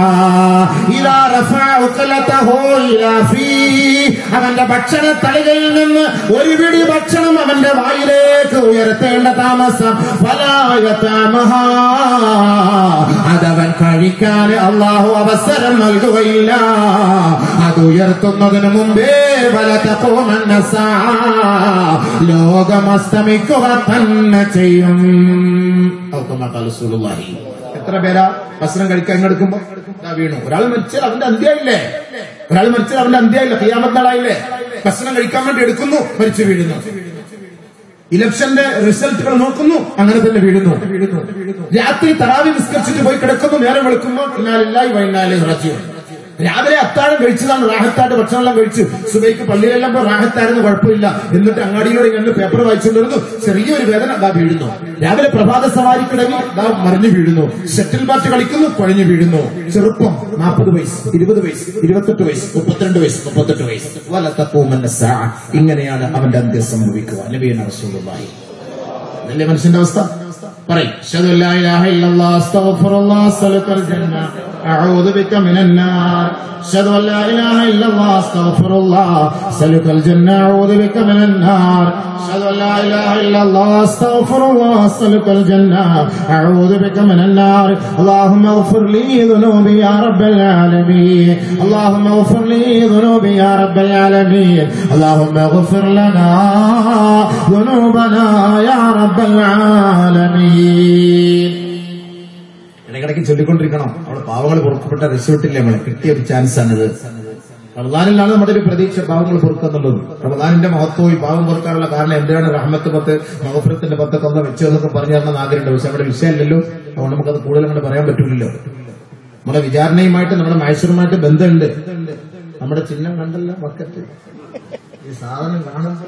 അവന്റെ ഭക്ഷണ തളികയിൽ നിന്ന് ഒരു പിടി ഭക്ഷണം അവന്റെ വായിലേക്ക് ഉയർത്തേണ്ട താമസം ഫലായത്താമഹ അതവൻ കഴിക്കാൻ അള്ളാഹു അവസരം നൽകുകയില്ല അത് ഉയർത്തുന്നതിന് മുമ്പേ വലത്തപ്പോമെന്ന ലോകം അസ്തമിക്കുക തന്നെ ചെയ്യും എത്ര പേരാ ഭക്ഷണം കഴിക്കാൻ ഇങ്ങെടുക്കുമ്പോ ഇതാ വീണു ഒരാൾ മരിച്ചാൽ അവന്റെ അന്ത്യായില്ലേ ഒരാൾ മരിച്ചാൽ അവന്റെ അന്ത്യായില്ല ക്രിയാമത്താളായില്ലേ ഭക്ഷണം കഴിക്കാൻ വേണ്ടി എടുക്കുന്നു മരിച്ചു വീഴുന്നു ഇലക്ഷന്റെ റിസൾട്ടുകൾ നോക്കുന്നു അങ്ങനെ തന്നെ വീഴുന്നു രാത്രി തറാവി നിസ്കരിച്ചിട്ട് പോയി കിടക്കുന്നു നേരം വെളുക്കുമ്പോൾ പിന്നാലില്ലായി വൈകുന്നേരം ഇറച്ചു രാവിലെ അത്താഴം കഴിച്ചതാണ് റാഹത്തായിട്ട് ഭക്ഷണമെല്ലാം കഴിച്ചു സുബൈക്ക് പള്ളിയിലെല്ലാം പോയി റാഹത്തായിരുന്നു കുഴപ്പമില്ല എന്നിട്ട് അങ്ങാടിയിലൂടെ ഇങ്ങനെ പേപ്പർ വായിച്ചുകൊണ്ടിരുന്നു ചെറിയൊരു വേദന ദാ വീഴുന്നു രാവിലെ പ്രഭാത സവാരിക്കിടയിൽ ദാ മറിഞ്ഞു വീഴുന്നു ഷട്ടിൽ ബാറ്റ് കളിക്കുന്നു കുഴഞ്ഞു വീഴുന്നു ചെറുപ്പം നാൽപ്പത് വയസ്സ് ഇരുപത് വയസ്സ് ഇരുപത്തെട്ട് വയസ്സ് മുപ്പത്തിരണ്ട് വയസ്സ് മുപ്പത്തെട്ട് വയസ്സ് വലത്തപ്പോമെന്ന സാ ഇങ്ങനെയാണ് അവന്റെ അന്ത്യം സംഭവിക്കുക നബീന റസൂലുള്ളാഹി അതല്ലേ മനുഷ്യന്റെ അവസ്ഥ പറയും അഷ്ഹദു അല്ലാ ഇലാഹ ഇല്ലല്ലാഹ് അസ്തഗ്ഫിറുല്ലാഹ് അസ്അലുക്കൽ ജന്ന അഊദു ബിക മിനൻ നാർ അഷ്ഹദു അല്ലാ ഇലാഹ ഇല്ലല്ലാഹ് അസ്തഗ്ഫിറുല്ലാഹ് അസ്അലുക്കൽ ജന്ന അഊദു ബിക മിനൻ നാർ അഷ്ഹദു അല്ലാ ഇലാഹ ഇല്ലല്ലാഹ് അസ്തഗ്ഫിറുല്ലാഹ് അസ്അലുക്കൽ ജന്ന അഊദു ബിക മിനൻ നാർ اللهم اغفر لي ذنوبي يا رب العالمين اللهم اغفر لي ذنوبي يا رب العالمين اللهم اغفر لنا ذنوبنا يا رب العالمين ഇടയ്ക്കിടയ്ക്ക് ചൊല്ലിക്കൊണ്ടിരിക്കണം അവിടെ പാവങ്ങൾ പുറപ്പെട്ട റിസോർട്ടില്ലേ നമ്മളെ കിട്ടിയ ഒരു ചാൻസ് ആണിത് റമദാനിലാണ് നമ്മുടെ ഒരു പ്രതീക്ഷ പാവങ്ങൾ പൊറുക്കുന്നുള്ളത് റമദാനിന്റെ മഹത്വം ഈ പാവം പൊറുക്കാനുള്ള കാരണം എന്തിനാണ് റഹ്മത്ത് പത്ത് മഹഫറത്തിന്റെ പത്ത് കൊന്ന വെച്ചു എന്നൊക്കെ പറഞ്ഞു തരണം ആഗ്രഹമുണ്ട് പക്ഷെ നമ്മുടെ വിഷയമല്ലല്ലോ അതുകൊണ്ട് നമുക്കത് കൂടുതൽ അങ്ങനെ പറയാൻ പറ്റില്ലല്ലോ നമ്മുടെ വിചാരണയുമായിട്ട് നമ്മുടെ മൈസൂറുമായിട്ട് ബന്ധമുണ്ട് നമ്മുടെ ചിഹ്നം കണ്ടല്ലോ ബക്കറ്റ് ഈ സാധനം കാണുമ്പോ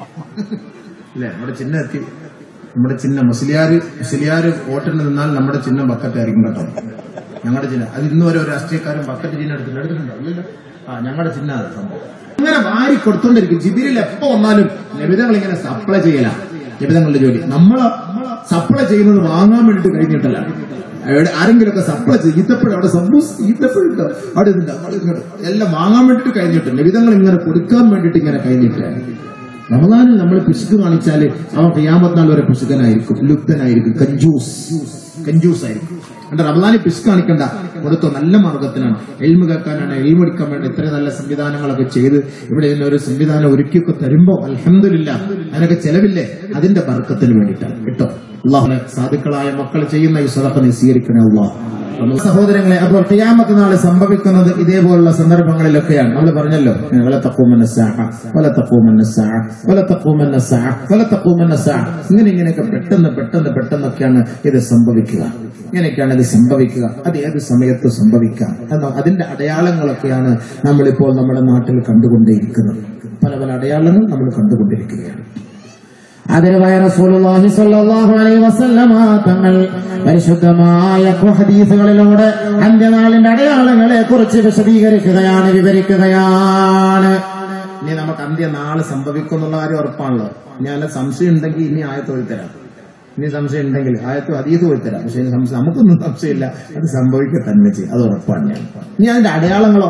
ഇല്ലേ നമ്മുടെ ചിഹ്നം എത്തി നമ്മുടെ ചിഹ്നം മുസ്ലിയാര് മുസ്ലിയാര് വോട്ടിന് നിന്നാൽ നമ്മുടെ ചിഹ്നം ബക്കറ്റായിരിക്കും കേട്ടോ ഞങ്ങളുടെ ചിഹ്നം അത് ഇന്ന് വരെ ഒരു രാഷ്ട്രീയക്കാരൻ ബക്കറ്റ് ചിഹ്നം എടുത്തില്ല എടുത്തിട്ടുണ്ടോ ഇല്ലല്ലോ ആ ഞങ്ങളുടെ ചിഹ്നം അത് സംഭവം ഇങ്ങനെ വാരി കൊടുത്തോണ്ടിരിക്കും ജിബിരിൽ എപ്പോ വന്നാലും ലഭിതങ്ങൾ ഇങ്ങനെ സപ്ലൈ ചെയ്യല ലഭിതങ്ങളുടെ ജോലി നമ്മള് സപ്ലൈ ചെയ്യുന്നത് വാങ്ങാൻ വേണ്ടിട്ട് കഴിഞ്ഞിട്ടല്ല അവിടെ ആരെങ്കിലുമൊക്കെ സപ്ലൈ ചെയ്യും ഈത്തപ്പഴം അവിടെ സമ്പൂസ് ഈത്തപ്പഴുണ്ട് അവിടെ ഇതുണ്ട് അവിടെ ഇതുണ്ട്. എല്ലാം വാങ്ങാൻ വേണ്ടിട്ട് കഴിഞ്ഞിട്ട് ലഭിതങ്ങൾ ഇങ്ങനെ കൊടുക്കാൻ വേണ്ടിട്ട് ഇങ്ങനെ കഴിഞ്ഞിട്ട് റമദാനിൽ നമ്മൾ പിശുക്ക് കാണിച്ചാല് അവൻ ക്രിയാമത്തിനാൾ വരെ പിശുക്കനായിരിക്കും ലുപ്തനായിരിക്കും കഞ്ചൂസ് കഞ്ചൂസ് ആയിരിക്കും എന്റെ റമദാനിൽ പിശുക്ക് കാണിക്കണ്ട കൊടുത്തോ നല്ല മാർഗത്തിനാണ് എൽമ കേൾക്കാനാണ് എൽമെടുക്കാൻ വേണ്ടി ഇത്രയും നല്ല സംവിധാനങ്ങളൊക്കെ ചെയ്ത് ഇവിടെ ഇതിനൊരു സംവിധാനം ഒരുക്കിയൊക്കെ തരുമ്പോ അലഹമില്ല അതിനൊക്കെ ചെലവില്ലേ അതിന്റെ ബർക്കത്തിന് വേണ്ടിയിട്ടാണ് കേട്ടോ അള്ളാഹുനെ സാധുക്കളായ മക്കൾ ചെയ്യുന്ന ഈ സദഖ നീ സ്വീകരിക്കണേ അള്ളാഹ് നമ്മൾ സഹോദരങ്ങളെ അപ്പോൾ ഖിയാമത്ത് നാളെ സംഭവിക്കുന്നത് ഇതേപോലുള്ള സന്ദർഭങ്ങളിലൊക്കെയാണ് നമ്മൾ പറഞ്ഞല്ലോ വല തഖൂമന്ന സാഅ വല തഖൂമന്ന സാഅ വല തഖൂമന്ന സാഅ വല തഖൂമന്ന സാഅ ഇങ്ങനെ ഇങ്ങനെയൊക്കെ പെട്ടെന്ന് പെട്ടെന്ന് പെട്ടെന്നൊക്കെയാണ് ഇത് സംഭവിക്കുക ഇങ്ങനെയൊക്കെയാണ് ഇത് സംഭവിക്കുക അത് ഏത് സമയത്ത് സംഭവിക്കാം എന്ന അതിന്റെ അടയാളങ്ങളൊക്കെയാണ് നമ്മളിപ്പോൾ നമ്മുടെ നാട്ടിൽ കണ്ടുകൊണ്ടേയിരിക്കുന്നത് പല പല അടയാളങ്ങൾ നമ്മൾ കണ്ടുകൊണ്ടിരിക്കുകയാണ് ആദരവായ റസൂലുള്ളാഹി സ്വല്ലല്ലാഹു അലൈഹി വസല്ലമ തങ്ങൾ പരിശുദ്ധമായ ഹദീസുകളിലൂടെ അന്ത്യനാളിന്റെ അടയാളങ്ങളെ കുറിച്ച് വിശദീകരിക്കുകയാണ് വിവരിക്കുകയാണ് ഇനി നമുക്ക് അന്ത്യ നാളെ സംഭവിക്കും എന്നുള്ള കാര്യം ഉറപ്പാണല്ലോ ഇനി അല്ല സംശയം ഉണ്ടെങ്കിൽ ഇനി ആയത്ത് പോയി തരാം ഇനി സംശയം ഉണ്ടെങ്കിൽ ആയത്ത് അതീത് പോയി തരാം പക്ഷെ ഇനി സംശയം നമുക്കൊന്നും സംശയമില്ല അത് സംഭവിക്കുക തന്നെ ചെയ്യും അത് ഉറപ്പാണ് ഞാൻ ഇനി അതിന്റെ അടയാളങ്ങളോ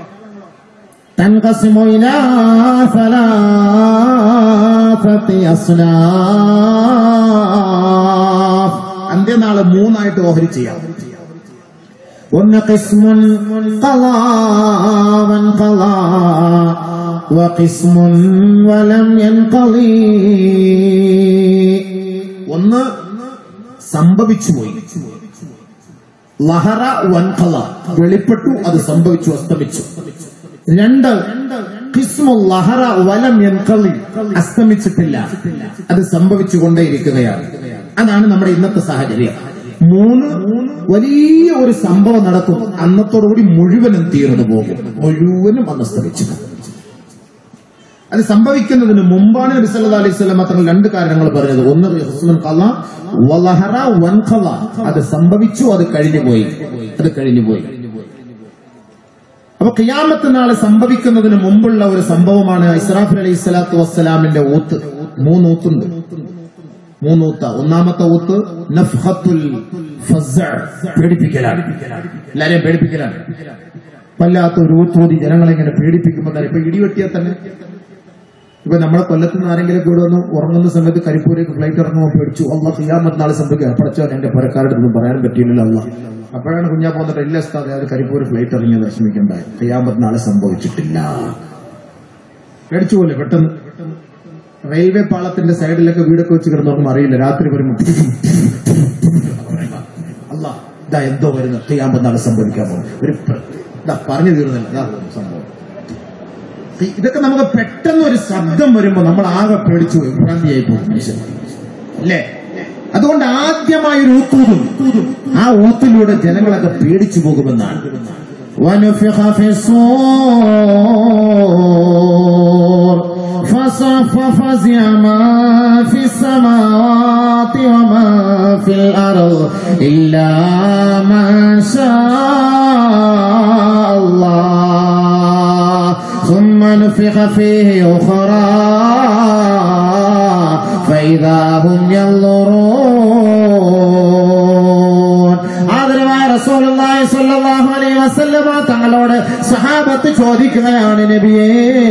تنقسم إلى ثلاثة أصناف അന്ത്യനാള് മൂന്നായിട്ട് ഓഹരി ചെയ്യാം ഒന്ന് قسم قضى وانقضى وقسم ولم ينقضي ഒന്ന് സംഭവിച്ചുപോയി ലഹറ വൻകല വെളിപ്പെട്ടു അത് സംഭവിച്ചു അസ്തമിച്ചു രണ്ട് കിസ്മു ലഹറ വലം എൻകളി അസ്തമിച്ചിട്ടില്ല അത് സംഭവിച്ചുകൊണ്ടേയിരിക്കുകയാണ് അതാണ് നമ്മുടെ ഇന്നത്തെ സാഹചര്യം മൂന്ന് വലിയ ഒരു സംഭവം നടക്കും അന്നത്തോടുകൂടി മുഴുവനും തീർന്നു പോകും മുഴുവനും അന്ന് അസ്തമിച്ചു അത് സംഭവിക്കുന്നതിന് മുമ്പാണ് നബി സല്ലല്ലാഹു അലൈഹി വസല്ലം തങ്ങൾ രണ്ട് കാരണങ്ങൾ പറഞ്ഞത് ഒന്ന് ഹുസ്നുൽ ഖള വലഹറ വൻഖള അത് സംഭവിച്ചു അത് കഴിഞ്ഞുപോയി അത് കഴിഞ്ഞുപോയി അപ്പൊ ഖിയാമത്ത് നാളെ സംഭവിക്കുന്നതിന് മുമ്പുള്ള ഒരു സംഭവമാണ് ഇസ്രാഫിൽ അലൈഹി സ്വലാത്തു വസ്സലാമിന്റെ ഊത്ത് മൂന്നൂത്തുണ്ട് മൂന്നൂത്ത ഒന്നാമത്തെ ഊത്ത് നഫ്ഹത്തുൽ ഫസ്അ പേടിപ്പിക്കലാണ് എല്ലാരെയും പേടിപ്പിക്കലാണ് വല്ലാത്ത ഒരു ഊത്തൂതി ജനങ്ങളെ ഇങ്ങനെ പേടിപ്പിക്കുമ്പോൾ തന്നെ ഇപ്പൊ ഇടിവെട്ടിയാൽ തന്നെ ഇപ്പൊ നമ്മളെ കൊല്ലത്ത് നിന്ന് ആരെങ്കിലും കൂടെ വന്ന് ഉറങ്ങുന്ന സമയത്ത് കരിപ്പൂരേക്ക് ഫ്ലൈറ്റ് ഇറങ്ങുമ്പോൾ പേടിച്ചു അള്ള ഖിയാമത്ത് നാളെ സംഭവിക്കുക പടച്ചോൻ എന്റെ പുരക്കാരുടെ ഒന്നും പറയാൻ പറ്റിയില്ലല്ലോ അള്ള അപ്പോഴാണ് കുഞ്ഞാ പോന്നിട്ട് ഇല്ല സ്ഥാതെ അത് കരിപ്പൂര് ഫ്ലൈറ്റ് ഇറങ്ങിയത് വിഷമിക്കണ്ടായി ഖിയാമത്ത് നാളെ സംഭവിച്ചിട്ടില്ല പേടിച്ചു പോലെ പെട്ടെന്ന് റെയിൽവേ പാളത്തിന്റെ സൈഡിലൊക്കെ വീടൊക്കെ വെച്ച് കിടന്നൊന്നും അറിയില്ല രാത്രി വരുമ്പോൾ അല്ല ഇതാ എന്തോ വരുന്നു ഖിയാമത്ത് നാളെ സംഭവിക്കാൻ പോകും ഒരു പ്ര- ഇതാ പറഞ്ഞു തീർന്നില്ല ഇതാ സംഭവം ഈ- ഇതൊക്കെ നമുക്ക് പെട്ടെന്ന് ഒരു ശബ്ദം വരുമ്പോ നമ്മൾ ആകെ പേടിച്ചു പോയി ഭ്രാന്തിയായി പോകും മനുഷ്യൻ അല്ലേ അതുകൊണ്ട് ആദ്യമായ ഒരു ഊത്തൂതും ആ ഊത്തിലൂടെ ജനങ്ങളൊക്കെ പേടിച്ചു പോകുമെന്നാണ് ونفخ في الصور فصف فزع ما في السماوات وما في الأرض إلا ما شاء الله ثم نفخ فيه أخرى فإذا هم ينظرون ആദരവായ റസൂലുള്ളാഹി സ്വല്ലല്ലാഹു അലൈഹി വസല്ലമ തങ്ങളോട് സഹാബത്ത് ചോദിക്കുകയാണ് നബിയേ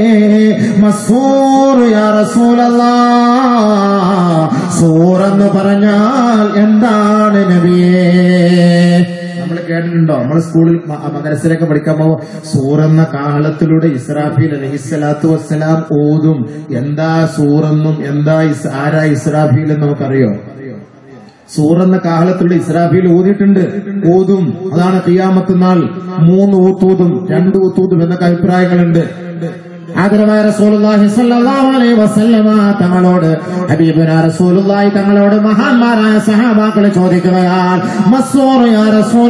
മസ്ഫൂർ യാ റസൂലല്ലാഹ് സൂർ എന്ന് പറഞ്ഞാൽ എന്താണ് നബിയേ നമ്മൾ കേട്ടിട്ടുണ്ടോ നമ്മൾ സ്കൂളിൽ മ- മദ്രസയിലൊക്കെ പഠിക്കാൻ പോകുമ്പോൾ സൂറെന്ന കാഹളത്തിലൂടെ ഇസ്രാഫീൽ അലഹിസ്സലാത്തു വസ്സലാം ഓതും എന്താ സൂറെന്നും എന്താ ഇസ്- ആരാ ഇസ്രാഫീൽ എന്ന് നമുക്കറിയോ സൂറെന്ന കാഹളത്തിലൂടെ ഇസ്രാഫീൽ ഊതിയിട്ടുണ്ട് ഓതും അതാണ് ഖിയാമത്ത് നാൾ മൂന്ന് ഊത്തൂതും രണ്ട് ഊത്തൂതും എന്നൊക്കെ അഭിപ്രായങ്ങളുണ്ട് ആദരവായ റസൂലുള്ളാഹി സ്വല്ലല്ലാഹു അലൈഹി വസല്ലമ തങ്ങളോട് ഹബീബുന റസൂലുള്ളാഹി തങ്ങളോട് മഹാന്മാരായ സഹാബാക്കൾ ചോദിക്കുകയാണ് മസ്സൂർ യാ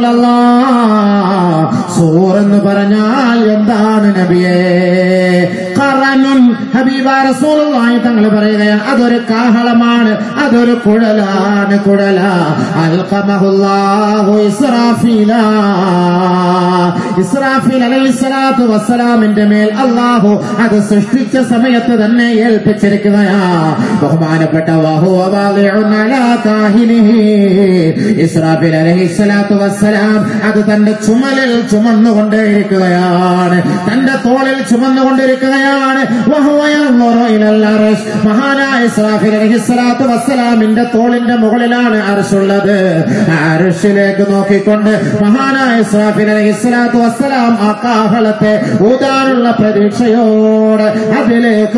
റസൂലല്ലാഹ് സൂർ എന്ന് പറഞ്ഞാൽ എന്താണ് നബിയേ ഖറനുൻ ഹബീബ റസൂലുള്ളാഹി തങ്ങൾ പറയുകയാണ് അതൊരു കാഹളമാണ് അതൊരു കുഴലാണ് കുഴല അൽഖമഹുല്ലാഹു ഇസ്രാഫീല ഇസ്രാഫീൽ അലൈഹിസ്സലാത്തു വസ്സലാമിന്റെ മേൽ അല്ലാഹു അത് സൃഷ്ടിച്ച സമയത്ത് തന്നെ ഏൽപ്പിച്ചിരിക്കുകയാ ബഹുമാനപ്പെട്ട വഹുവ വാദിഉൻ അലാ കാഹിനിഹി ഇസ്രാഫീൽ അലൈഹിസ്സലാത്തു വസ്സലാം അത് തന്റെ ചുമലിൽ ചുമന്നുകൊണ്ടേയിരിക്കുകയാണ് തന്റെ തോളിൽ ചുമന്നുകൊണ്ടിരിക്കുകയാണ് വഹുവ യൻദുറു ഇലൽ അർശ്. മഹാനായ ഇസ്രാഫീൽ അലൈഹിസ്സലാത്തു വസ്സലാമിന്റെ തോളിന്റെ മുകളിലാണ് അർശുള്ളത് ആ അർശിലേക്ക് നോക്കിക്കൊണ്ട് മഹാനായ ഇസ്രാഫീൽ അലൈഹിസ്സലാത്തു വസ്സലാം ആ കാഹളത്തെ ഊതാനുള്ള പ്രതീക്ഷയോടെ അതിലേക്ക്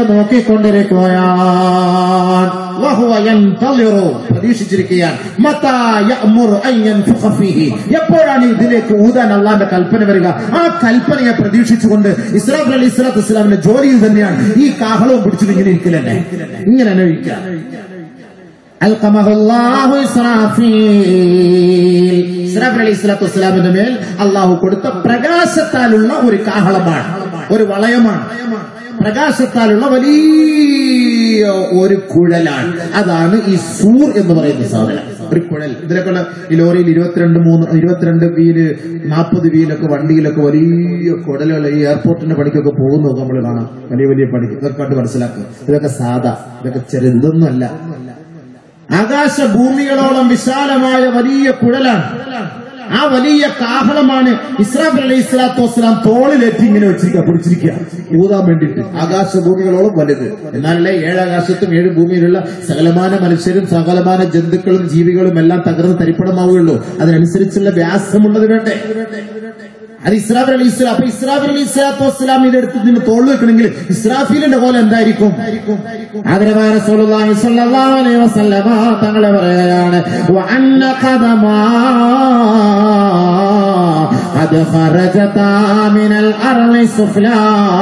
നോക്കിക്കൊണ്ടിരിക്കുകയാണ് വഹുവ യൻതളിറു. പ്രതീക്ഷിച്ചിരിക്കുകയാണ് മത്താ യഅ്മുറു അൻ യൻഫഖ ഫീഹി. എപ്പോഴാണ് ഇതിലേക്ക് ഊതാൻ അള്ളാന്റെ കൽപ്പന വരിക ആ കൽപ്പനയെ പ്രതീക്ഷിച്ചുകൊണ്ട് ഇസ്ലാം അലി ഇസ്ലാത്ത് ഇസ്ലാമിന്റെ ജോലിയിൽ തന്നെയാണ് ഈ കാഹളവും പിടിച്ചിട്ട് ഇങ്ങനെ ഇരിക്കലല്ലേ ഇങ്ങനെ തന്നെ ഇരിക്കുക അൽഖമഹുല്ലാഹു ഇസ്രാഫീൽ. ഇസ്രാഫീൽ അലൈഹി സ്വലാത്തു വസ്സലാമിന്റെ മേൽ അള്ളാഹു കൊടുത്ത പ്രകാശത്താലുള്ള ഒരു കാഹളമാണ് ഒരു വളയമാണ് പ്രകാശത്താലുള്ള വലിയ ഒരു കുഴലാണ് അതാണ് ഈ സൂർ എന്ന് പറയുന്ന സാധനം ഒരു കുഴൽ ഇതിലൊക്കെ ഈ ലോറിയിൽ ഇരുപത്തിരണ്ട് മൂന്ന് ഇരുപത്തിരണ്ട് വീല് നാൽപ്പത് വീലൊക്കെ വണ്ടിയിലൊക്കെ വലിയ കുഴലുകൾ ഈ എയർപോർട്ടിന്റെ പണിക്കൊക്കെ പോകുന്നത് നമ്മൾ കാണാം വലിയ വലിയ പണിക്ക് ഇതൊക്കെ കണ്ട് മനസ്സിലാക്കുക ഇതൊക്കെ സാധാ ഇതൊക്കെ ചെറിയ ഇതൊന്നുമല്ല ആകാശ ഭൂമികളോളം വിശാലമായ വലിയ കുഴലാണ് ആ വലിയ കാഹളമാണ് ഇസ്രാഫിൽ അലൈഹി സ്വലാത്തു വസ്സലാം തോളിലേറ്റി ഇങ്ങനെ വെച്ചിരിക്കുക പിടിച്ചിരിക്കുക ഊതാൻ വേണ്ടിയിട്ട് ആകാശ ഭൂമികളോളം വലുത് എന്നാലല്ലേ ഏഴാകാശത്തും ഏഴ് ഭൂമിയിലുള്ള സകലമാന മനുഷ്യരും സകലമാന ജന്തുക്കളും ജീവികളും എല്ലാം തകർന്ന് തരിപ്പണമാവുകയുള്ളൂ അതിനനുസരിച്ചുള്ള വ്യാസമുള്ളത് വേണ്ടേ അത് ഇസ്രാഫിൽ അലി ഇസ്ലാം അപ്പൊ ഇസ്രാഫിൽ അലി ഇസ്ലാത്തു വസ്സലാം ഇതെടുത്ത് ഇതിന് തോളിൽ വെക്കണമെങ്കിൽ ഇസ്രാഫിലിന്റെ പോലെ എന്തായിരിക്കും ആദരവായ റസൂലുള്ളാഹി സ്വല്ലല്ലാഹു അലൈഹി വസല്ലമ തങ്ങളെ പറയുകയാണ് വഅന്ന ഖദമാ ഖദ് ഖറജതാ മിനൽ അർളി സുഫ്ലാ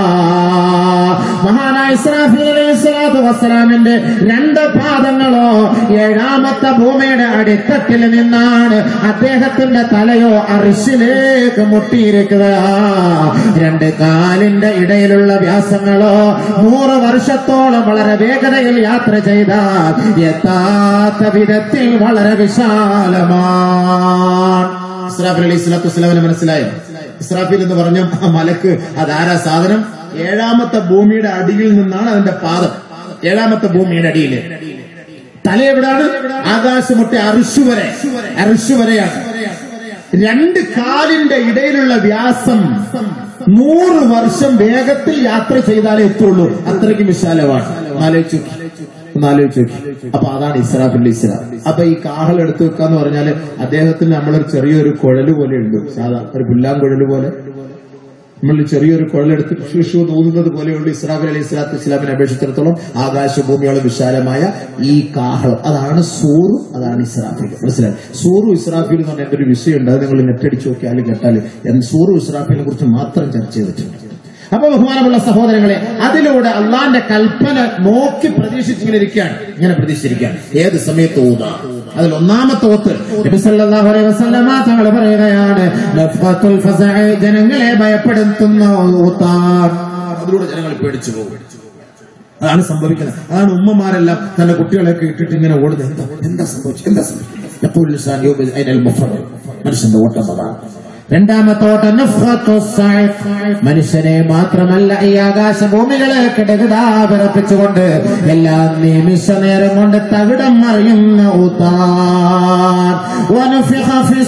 മഹാനായ ഇസ്രാഫീൽ അലൈഹി സ്വലാത്തു വസ്സലാമിന്റെ രണ്ട് പാദങ്ങളോ ഏഴാമത്തെ ഭൂമിയുടെ അടിത്തട്ടിൽ നിന്നാണ് അദ്ദേഹത്തിന്റെ തലയോ അർശിലേക്ക് മുട്ടിയിരിക്കുക രണ്ട് കാലിന്റെ ഇടയിലുള്ള വ്യാസങ്ങളോ നൂറ് വർഷത്തോളം വളരെ വേഗതയിൽ യാത്ര ചെയ്താൽ എത്താത്ത വിധത്തിൽ വളരെ വിശാലമാണ് ഇസ്രാഫിൽ അലൈഹി സ്വലാത്തു വസ്സലാമിനെ മനസ്സിലായോ ഇസ്രാഫിൽ എന്ന് പറഞ്ഞ ആ മലക്ക് അതാരാ സാധനം ഏഴാമത്തെ ഭൂമിയുടെ അടിയിൽ നിന്നാണ് അതിന്റെ പാദം ഏഴാമത്തെ ഭൂമിയുടെ അടിയിൽ തല എവിടാണ് ആകാശമൊട്ടെ അറുശു വരെ അറുശു വരെയാണ് രണ്ട് കാലിന്റെ ഇടയിലുള്ള വ്യാസം നൂറ് വർഷം വേഗത്തിൽ യാത്ര ചെയ്താലേ എത്തുള്ളൂ അത്രയ്ക്ക് വിശാലമാണ് ആലോചിച്ചു ഒന്ന് ആലോചിച്ച് നോക്കി അപ്പൊ അതാണ് ഇസ്രാഫിന്റെ ഇസ്രാ അപ്പൊ ഈ കാഹൾ എടുത്തു വെക്കാന്ന് പറഞ്ഞാല് അദ്ദേഹത്തിന് നമ്മളൊരു ചെറിയൊരു കുഴല് പോലെ ഉണ്ട് സാധാ ഒരു പുല്ലാങ്കുഴല് പോലെ നമ്മൾ ചെറിയൊരു കുഴലെടുത്ത് ശിശു തോന്നുന്നത് പോലെയുള്ള ഇസ്രാഫിൽ അലൈഹി സ്വലാത്തു ഇസ്ലാമിനെ അപേക്ഷിച്ചിടത്തോളം ആകാശഭൂമിയോളം വിശാലമായ ഈ കാഹളം അതാണ് സൂറു അതാണ് ഇസ്രാഫിൽ മനസ്സിലായി സൂറു ഇസ്രാഫിൽ എന്ന് പറഞ്ഞ എന്തൊരു വിഷയമുണ്ട് അത് നിങ്ങൾ നെറ്റടിച്ച് നോക്കിയാലും കേട്ടാൽ സൂറു ഇസ്രാഫിനെ കുറിച്ച് മാത്രം ചർച്ച ചെയ്തിട്ടുണ്ട് അപ്പൊ ബഹുമാനമുള്ള സഹോദരങ്ങളെ അതിലൂടെ അള്ളാന്റെ കൽപ്പന നോക്കി പ്രതീക്ഷിച്ചിങ്ങനെ ഇരിക്കുകയാണ് ഇങ്ങനെ പ്രതീക്ഷിച്ചിരിക്കുകയാണ് ഏത് സമയത്ത് ഊതാ അതിൽ ഒന്നാമത്തെ ഒത്ത് നബി സല്ലല്ലാഹു അലൈഹി വസല്ലമ തങ്ങൾ പറയുകയാണ് നഫ്ഖത്തുൽ ഫസഅ ജനങ്ങളെ ഭയപ്പെടുത്തുന്ന ഊത്താൻ അതിലൂടെ ജനങ്ങൾ പേടിച്ചു പോകും അതാണ് സംഭവിക്കുന്നത് അതാണ് ഉമ്മമാരെല്ലാം തന്റെ കുട്ടികളെയൊക്കെ ഇട്ടിട്ട് ഇങ്ങനെ ഓടുന്നത് എന്താ എന്താ സംഭവിച്ചു എന്താ സംഭവിച്ചു എപ്പോൾ ലിസാൻ യൗമിൽ ഐനൽ മുഫറ. മനുഷ്യന്റെ ഓട്ടം അതാണ് രണ്ടാമത്തോട്ട് നഫ്ഖത്തു സഅഖ്. മനുഷ്യനെ മാത്രമല്ല ഈ ആകാശ ഭൂമികളെ കിടകിടാ വിറപ്പിച്ചുകൊണ്ട് എല്ലാ നിമിഷ നേരം കൊണ്ട് തകിടം മറിയുന്ന ഊത്താൻ വനുഫിഖ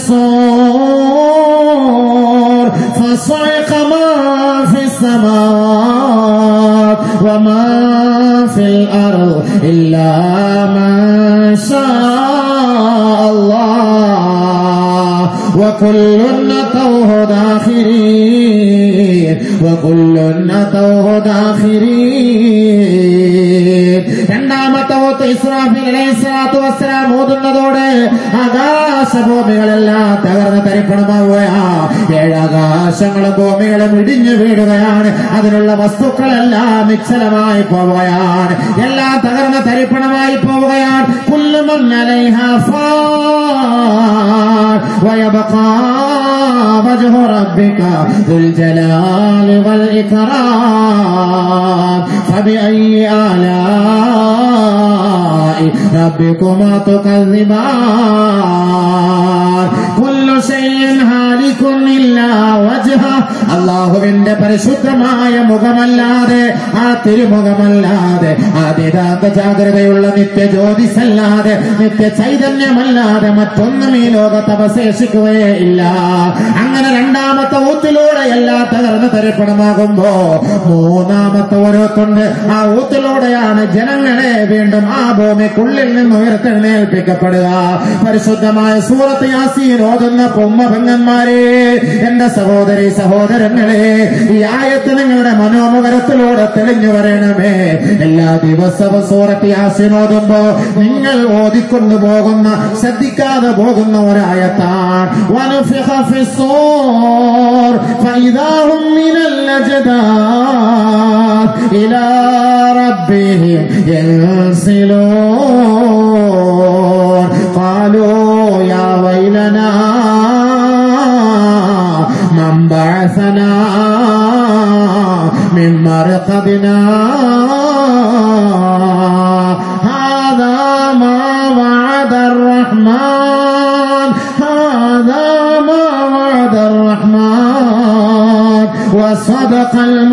ഫിസ്സൂർ فصعق ما في السماوات وما في الأرض إلا ما شاء الله وكل أتوه داخرين وكل أتوه داخرين രണ്ടാമത്തെ ഓത്ത് ഇസ്രാഫിൽ അലൈഹിസ്സലാത്തു വസ്സലാം ഓതുന്നതോടെ ആകാശഭൂമികളെല്ലാം തകർന്ന് തരിപ്പണമാവുകയാ ഏഴാകാശങ്ങളും ഭൂമികളും ഇടിഞ്ഞു വീഴുകയാണ് അതിനുള്ള വസ്തുക്കളെല്ലാം നിശ്ചലമായി പോവുകയാണ് എല്ലാം തകർന്ന് തരിപ്പണമായി പോവുകയാണ് കുല്ലുമൻ അലൈഹ ഫാൻ ويبقى وجه ربك ذو الجلال والإكرام فبأي آلاء ربكما تكذبان كل شيء هالك إلا وجهه അള്ളാഹുവിന്റെ പരിശുദ്ധമായ മുഖമല്ലാതെ ആ തിരുമുഖമല്ലാതെ ആദ്യതാന്ത ജാഗ്രതയുള്ള നിത്യ ജ്യോതിസല്ലാതെ നിത്യ ചൈതന്യമല്ലാതെ മറ്റൊന്നും ഈ ലോകത്ത് അവശേഷിക്കുകയേ ഇല്ല അങ്ങനെ രണ്ടാമത്തെ ഊത്തിലൂടെ എല്ലാ തകർന്ന് തരിപ്പണമാകുമ്പോ മൂന്നാമത്തെ ഓരോത്തുണ്ട് ആ ഊത്തിലൂടെയാണ് ജനങ്ങളെ വീണ്ടും ആ ഭൂമിക്കുള്ളിൽ നിന്ന് ഉയർത്തെഴുന്നേൽപ്പിക്കപ്പെടുക പരിശുദ്ധമായ സൂറത്ത് യാസീൻ ഓതുന്ന പൊമ്മ പെങ്ങന്മാരെ എന്റെ സഹോദരി സഹോദരങ്ങളെ ഈ ആയത്ത് നിങ്ങളുടെ മനോമുഖരത്തിലൂടെ തെളിഞ്ഞു വരണമേ എല്ലാ ദിവസവും സൂറത്ത് യാസീൻ ഓതുമ്പോ നിങ്ങൾ ഓതിക്കൊണ്ടു പോകുന്ന ശ്രദ്ധിക്കാതെ പോകുന്ന ഒരായത്താണ് വനുഫിഖ ഫിസ്സൂർ فإذا هم من الأجداث إلى ربهم ينسلون قالوا يا ويلنا من بعثنا من مرقدنا هذا ما وعد الرحمن هذا ما وعد الرحمن وصدق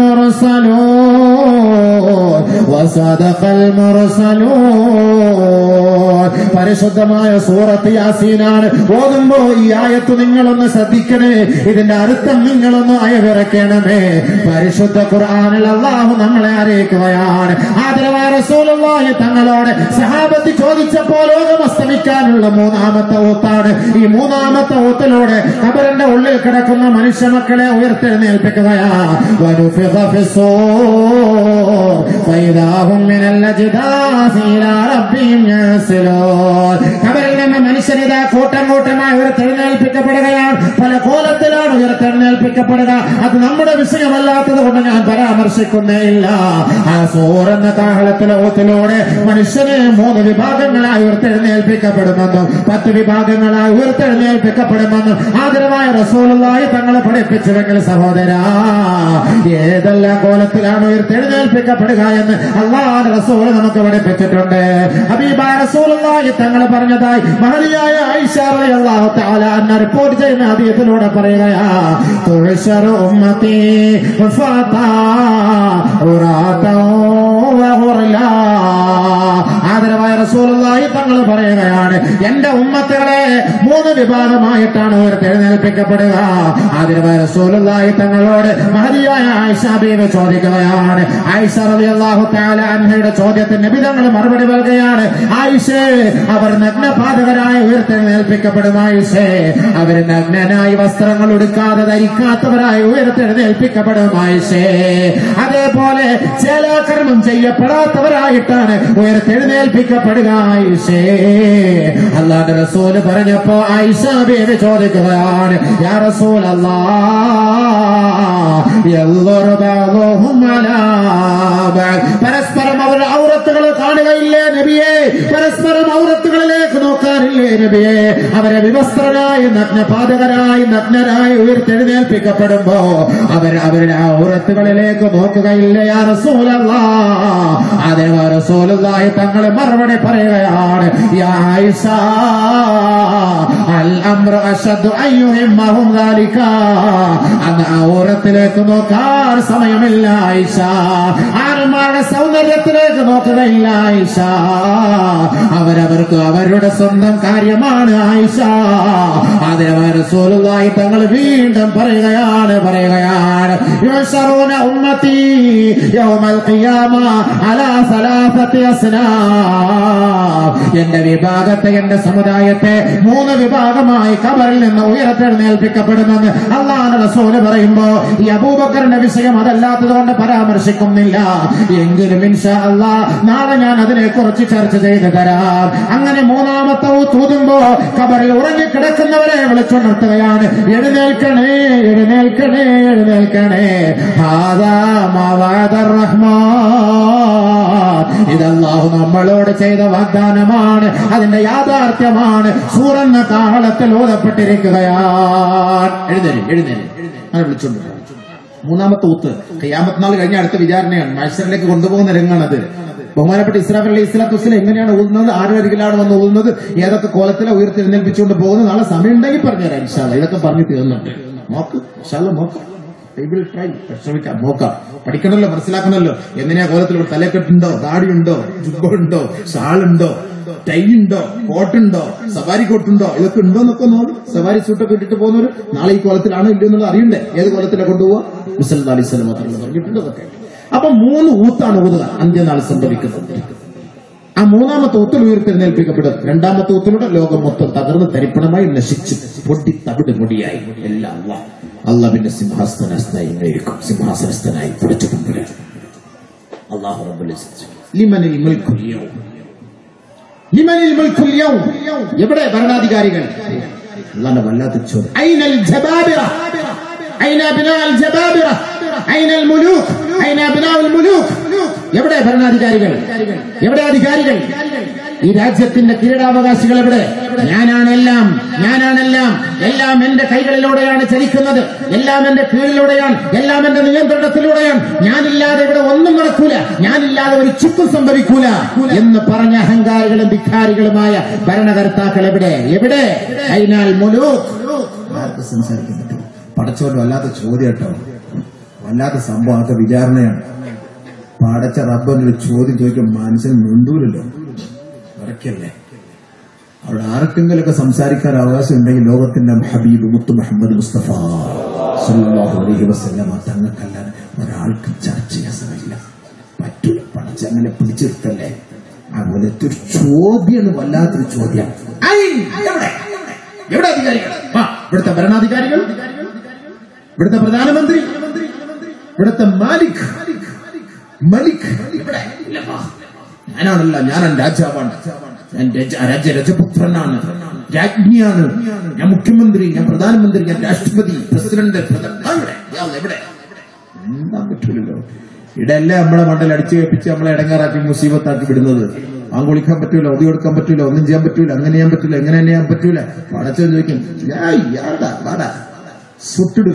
المرسلون وصدق المرسلون പരിശുദ്ധമായ സൂറത്ത് യാസീനാണ് ഓതുമ്പോ ഈ ആയത്ത് നിങ്ങളൊന്ന് ശ്രദ്ധിക്കണേ ഇതിന്റെ അർത്ഥം നിങ്ങളൊന്ന് അയവിറക്കണമേ പരിശുദ്ധ ഖുർആനിൽ അള്ളാഹു നമ്മളെ അറിയിക്കുകയാണ് ആദരവായ റസൂലുള്ളാഹി തങ്ങളോട് സഹാബത്ത് ചോദിച്ചപ്പോൾ ലോകം അസ്തമിക്കാനുള്ള മൂന്നാമത്തെ ഊത്താണ് ഈ മൂന്നാമത്തെ ഊത്തിലൂടെ കബറിന്റെ ഉള്ളിൽ കിടക്കുന്ന മനുഷ്യ മക്കളെ ഉയർത്തെഴുന്നേൽപ്പിക്കുകയാ വനുഫിഖ ഫിസ്സൂർ فإذا هم من الأجداث إلى ربهم ينسلون കബറിൽ നിന്ന് മനുഷ്യനിതാ കൂട്ടം കൂട്ടമായി ഉയർത്തെഴുന്നേൽപ്പിക്കപ്പെടുകയാണ് പല കോലത്തിലാണ് ഉയർത്തെഴുന്നേൽപ്പിക്കപ്പെടുക അത് നമ്മുടെ വിഷയമല്ലാത്തത് കൊണ്ട് ഞാൻ പരാമർശിക്കുന്നേ ഇല്ല ആ സൂറെന്ന കാഹളത്തിലെ ഓത്തിലൂടെ മനുഷ്യനെ മൂന്ന് വിഭാഗങ്ങളായി ഉയർത്തെഴുന്നേൽപ്പിക്കപ്പെടുമെന്നും പത്ത് വിഭാഗങ്ങളായി ഉയർത്തെഴുന്നേൽപ്പിക്കപ്പെടുമെന്നും ആദരവായ റസൂലുള്ളാഹി തങ്ങളെ പഠിപ്പിച്ചുവെങ്കിൽ സഹോദര ഏതെല്ലാം കോലത്തിലാണ് ഉയർത്തെഴുന്നേൽപ്പിക്കപ്പെടുക എന്ന് അള്ളാഹ് റസൂൽ നമുക്ക് പഠിപ്പിച്ചിട്ടുണ്ട് ഹബീബ റസൂലുള്ളാഹി തങ്ങൾ പറഞ്ഞതായി മഹലിയായ ഐഷ റളിയല്ലാഹു തആല അന്ന റിപ്പോർട്ട് ചെയ്യുന്ന ഹദീസിലൂടെ പറയുകയാ തുഴ്ശറു ഉമ്മത്തി ഫാതാ ഉറാതോ വഹുർലാ ആദരവായ റസൂലുള്ളാഹി തങ്ങൾ പറയുകയാണ് എന്റെ ഉമ്മത്തുകളെ മൂന്ന് വിഭാഗമായിട്ടാണ് ഉയർത്തെഴുന്നേൽപ്പിക്കപ്പെടുക ആദരവായ റസൂലുള്ളാഹി തങ്ങളോട് മഹതിയായ ആയിഷ ബീവി ചോദിക്കുകയാണ് ആയിഷ റളിയല്ലാഹു തആല അൻഹയുടെ ചോദ്യത്തിന് നബി തങ്ങൾ മറുപടി നൽകുകയാണ് ആയിഷേ അവർ നഗ്നപാതകരായി ഉയർത്തെഴുന്നേൽപ്പിക്കപ്പെടും ആയിഷേ അവർ നഗ്നനായി വസ്ത്രങ്ങൾ ഉടുക്കാതെ ധരിക്കാത്തവരായി ഉയർത്തെഴുന്നേൽപ്പിക്കപ്പെടും ആയിഷേ അതേപോലെ ചേലാകർമ്മം ചെയ്യപ്പെടാത്തവരായിട്ടാണ് ഉയർത്തെഴുന്നേൽപ്പിക്കപ്പെടുക ആയിഷേ അള്ളാന്റെ റസൂല് പറഞ്ഞപ്പോ ആയിഷ ബേബി ചോദിക്കുകയാണ് യാ റസൂൽ അല്ലാ പരസ്പരം അവരുടെ ഔറത്തുകൾ കാണുകയില്ലേ നബിയെ പരസ്പരം ഔറത്തുകളിലേക്ക് നോക്കാറില്ലേ നബിയെ അവരെ വിവസ്ത്രരായി നഗ്നപാതകരായി നഗ്നരായി ഉയർത്തെഴുന്നേൽപ്പിക്കപ്പെടുമ്പോ അവർ അവരുടെ ഔറത്തുകളിലേക്ക് നോക്കുകയില്ല യാ റസൂലല്ലാ അതേ റസൂലുള്ളാഹി തങ്ങൾ മറുപടി പറയുകയാണ് യാ ആയിഷ അൽ അംറു അശദ്ദു അയ്യുഹിമ്മഹും ദാലിക അന്ന് ആ ഓരത്തിലേക്ക് നോക്കാൻ സമയമില്ല ആയിഷ ആരുമാരുടെ സൗന്ദര്യത്തിലേക്ക് നോക്കുകയില്ല ആയിഷ അവരവർക്ക് അവരുടെ സ്വന്തം കാര്യമാണ് ആയിഷ അതിനെ റസൂലുള്ളാഹി തങ്ങൾ വീണ്ടും പറയുകയാണ് പറയുകയാണ് യുശറൂന ഉമ്മത്തി യൗമൽ ഖിയാമ അലാ സലാസത്തി അസ്നാം എന്റെ വിഭാഗത്തെ എന്റെ സമുദായത്തെ മൂന്ന് വിഭാഗമായി കബറിൽ നിന്ന് ഉയരത്തെഴുന്നേൽപ്പിക്കപ്പെടുമെന്ന് അള്ളാഹ് റസൂല് പറയുമ്പോ ഈ അബൂബക്കറിന്റെ വിഷയം അതല്ലാത്തത് കൊണ്ട് പരാമർശിക്കുന്നില്ല എങ്കിലും ഇൻഷാ അള്ളാ നാളെ ഞാൻ അതിനെ കുറിച്ച് ചർച്ച ചെയ്ത് തരാം അങ്ങനെ മൂന്നാമത്തെ തൂതുമ്പോ കബറിൽ ഉറങ്ങിക്കിടക്കുന്നവരെ വിളിച്ചുണർത്തുകയാണ് എഴുന്നേൽക്കണേ എഴുന്നേൽക്കണേ എഴുന്നേൽക്കണേ ഹാദാ മവാദർ റഹ്മാൻ ഇതല്ലാഹു നമ്മളോട് ചെയ്ത വാഗ്ദാനമാണ് അതിന്റെ യാഥാർത്ഥ്യമാണ് സൂറന്ന കാഹളത്തിൽ ഓതപ്പെട്ടിരിക്കുകയാണ് എഴുന്നേരി എഴുന്നേരി അങ്ങനെ വിളിച്ചോണ്ട് പോ. മൂന്നാമത്തെ ഊത്ത് കയ്യാമത്ത് നാൾ കഴിഞ്ഞ അടുത്ത വിചാരണയാണ് മത്സരത്തിലേക്ക് കൊണ്ടുപോകുന്ന രംഗാണത് ബഹുമാനപ്പെട്ട ഇസ്രാഫ് അലി ഇസ്ലാത്തു വസ്സലാം എങ്ങനെയാണ് ഊതുന്നത് ആരുടെ അരികിലാണ് വന്ന് ഊതുന്നത് ഏതൊക്കെ കോലത്തിലെ ഉയർത്തെഴുന്നേൽപ്പിച്ചുകൊണ്ട് പോകുന്നത് നാളെ സമയം ഉണ്ടെങ്കിൽ പറഞ്ഞുതരാം ഇൻഷാല്ല ഇതൊക്കെ പറഞ്ഞു തീർന്നുണ്ട് നോക്ക് ഇൻഷാല്ല നോക്കാം ടേബിൾ ട്രൈ ശ്രമിക്കാം നോക്കാം പഠിക്കണമല്ലോ മനസ്സിലാക്കണമല്ലോ എങ്ങനെയാ കോലത്തിൽ ഒരു തലക്കെട്ടുണ്ടോ ദാടിയുണ്ടോ ജുബുണ്ടോ ഷാളുണ്ടോ ടൈ ഉണ്ടോ കോട്ടുണ്ടോ സവാരി കോട്ടുണ്ടോ ഇതൊക്കെ ഉണ്ടോ എന്നൊക്കെ നോക്കും സവാരി സൂട്ടൊക്കെ ഇട്ടിട്ട് പോകുന്നവർ നാളെ ഈ കോലത്തിലാണോ ഇല്ലയോ എന്നുള്ളത് അറിയണ്ടേ ഏത് കോലത്തിലെ കൊണ്ടുപോവാ മുസൽ അലി സ്വലം മാത്രമല്ല പറഞ്ഞിട്ടുണ്ട് അതൊക്കെ അപ്പൊ മൂന്ന് ഊത്താണ് ഊതുക അന്ത്യനാൾ സംഭവിക്കുന്നത് ആ മൂന്നാമത്തെ ഊത്തിൽ ഉയർത്തെഴുന്നേൽപ്പിക്കപ്പെടും രണ്ടാമത്തെ ഊത്തിലൂടെ ലോകം മൊത്തം തകർന്ന് തരിപ്പണമായി നശിച്ച് പൊട്ടി തവിട് പൊടിയായി എല്ലാം അള്ളാഹ് അള്ളാഹുവിന്റെ സിംഹാസനസ്ഥനായി ഇങ്ങനെയിരിക്കും സിംഹാസനസ്ഥനായി പിടിച്ചു കൊണ്ടുവരാം അള്ളാഹു റബ്ബുൽ ഇസ്സത്ത്. ലിമനിൽ മുൽക്കുൽ യൗം. ലിമനിൽ മുൽക്കുൽ യൗം. എവിടെ ഭരണാധികാരികൾ അള്ളാന്റെ വല്ലാത്ത ചോദ്യം ഐനൽ ജബാബിറ ഐന അബ്നാൽ ജബാബിറ ഐനൽ മുലൂക്ക് ഐന അബ്നാഉൽ മുലൂക്ക് എവിടെ ഭരണാധികാരികൾ എവിടെ അധികാരികൾ ഈ രാജ്യത്തിന്റെ കിരീടാവകാശികൾ എവിടെ ഞാനാണ് എല്ലാം ഞാനാണെല്ലാം എല്ലാം എന്റെ കൈകളിലൂടെയാണ് ചലിക്കുന്നത് എല്ലാം എന്റെ കീഴിലൂടെയാണ് എല്ലാം എന്റെ നിയന്ത്രണത്തിലൂടെയാണ് ഞാനില്ലാതെ ഇവിടെ ഒന്നും നടക്കൂല ഞാനില്ലാതെ ഒരു ചുക്കും സംഭവിക്കൂല എന്ന് പറഞ്ഞ അഹങ്കാരികളും ധിക്കാരികളുമായ ഭരണകർത്താക്കൾ എവിടെ എവിടെ അതിനാൽ മുലൂക്ക് ആർക്ക് സംസാരിക്കാൻ പറ്റും പടച്ചോണ്ട് വല്ലാത്ത ചോദ്യം കേട്ടോ വല്ലാത്ത സംഭവം അതൊക്കെ വിചാരണയാണ് പടച്ച റബ്ബെന്നൊരു ചോദ്യം ചോദിക്കും മനുഷ്യൻ മിണ്ടൂലല്ലോ ഉറക്കല്ലേ അവിടെ ആർക്കെങ്കിലൊക്കെ സംസാരിക്കാൻ അവകാശം ഉണ്ടെങ്കിൽ ലോകത്തിന്റെ ഹബീബ് മുത്തു മുഹമ്മദ് മുസ്തഫ സല്ലല്ലാഹു അലൈഹി വസല്ലമ തങ്ങൾക്കല്ലാതെ ഒരാൾക്ക് ചർച്ച ചെയ്യാൻ സമയമില്ല പറ്റൂല പടച്ച അങ്ങനെ പിടിച്ചിരുത്തല്ലേ അതുപോലത്തെ ഒരു ചോദ്യം വല്ലാത്തൊരു ചോദ്യം ഐ, എവിടെ എവിടെ അധികാരികൾ ആ, ഇവിടുത്തെ ഭരണാധികാരികൾ ഇവിടുത്തെ പ്രധാനമന്ത്രി ഇവിടുത്തെ മാലിക് മലിക് ഇവിടെ ഇല്ലപ്പാ. ഞാനാണല്ല ഞാൻ രാജാവാണ് ഞാൻ രജ- രാജ്യ രജപുത്രനാണ് രാജ്ഞിയാണ് ഞാൻ മുഖ്യമന്ത്രി ഞാൻ പ്രധാനമന്ത്രി ഞാൻ രാഷ്ട്രപതി പ്രസിഡന്റ് പ്രധാന- ആ, ഇവിടെ ഇയാൾ എവിടെ എന്താ പറ്റൂലല്ലോ ഇടല്ലേ നമ്മളെ മണ്ടൽ അടിച്ചു കേൾപ്പിച്ച് നമ്മളെ ഇടങ്ങാറാക്കി മുസീബത്താക്കി വിടുന്നത് വാങ്ങ് വിളിക്കാൻ പറ്റൂല ഒതി കൊടുക്കാൻ പറ്റൂല ഒന്നും ചെയ്യാൻ പറ്റൂല അങ്ങനെ ചെയ്യാൻ പറ്റൂല എങ്ങനെ തന്നെ ചെയ്യാൻ പറ്റൂല പടച്ചോ ചോദിക്കും "യാ, ഇയാടാ വാടാ സുട്ടിടുക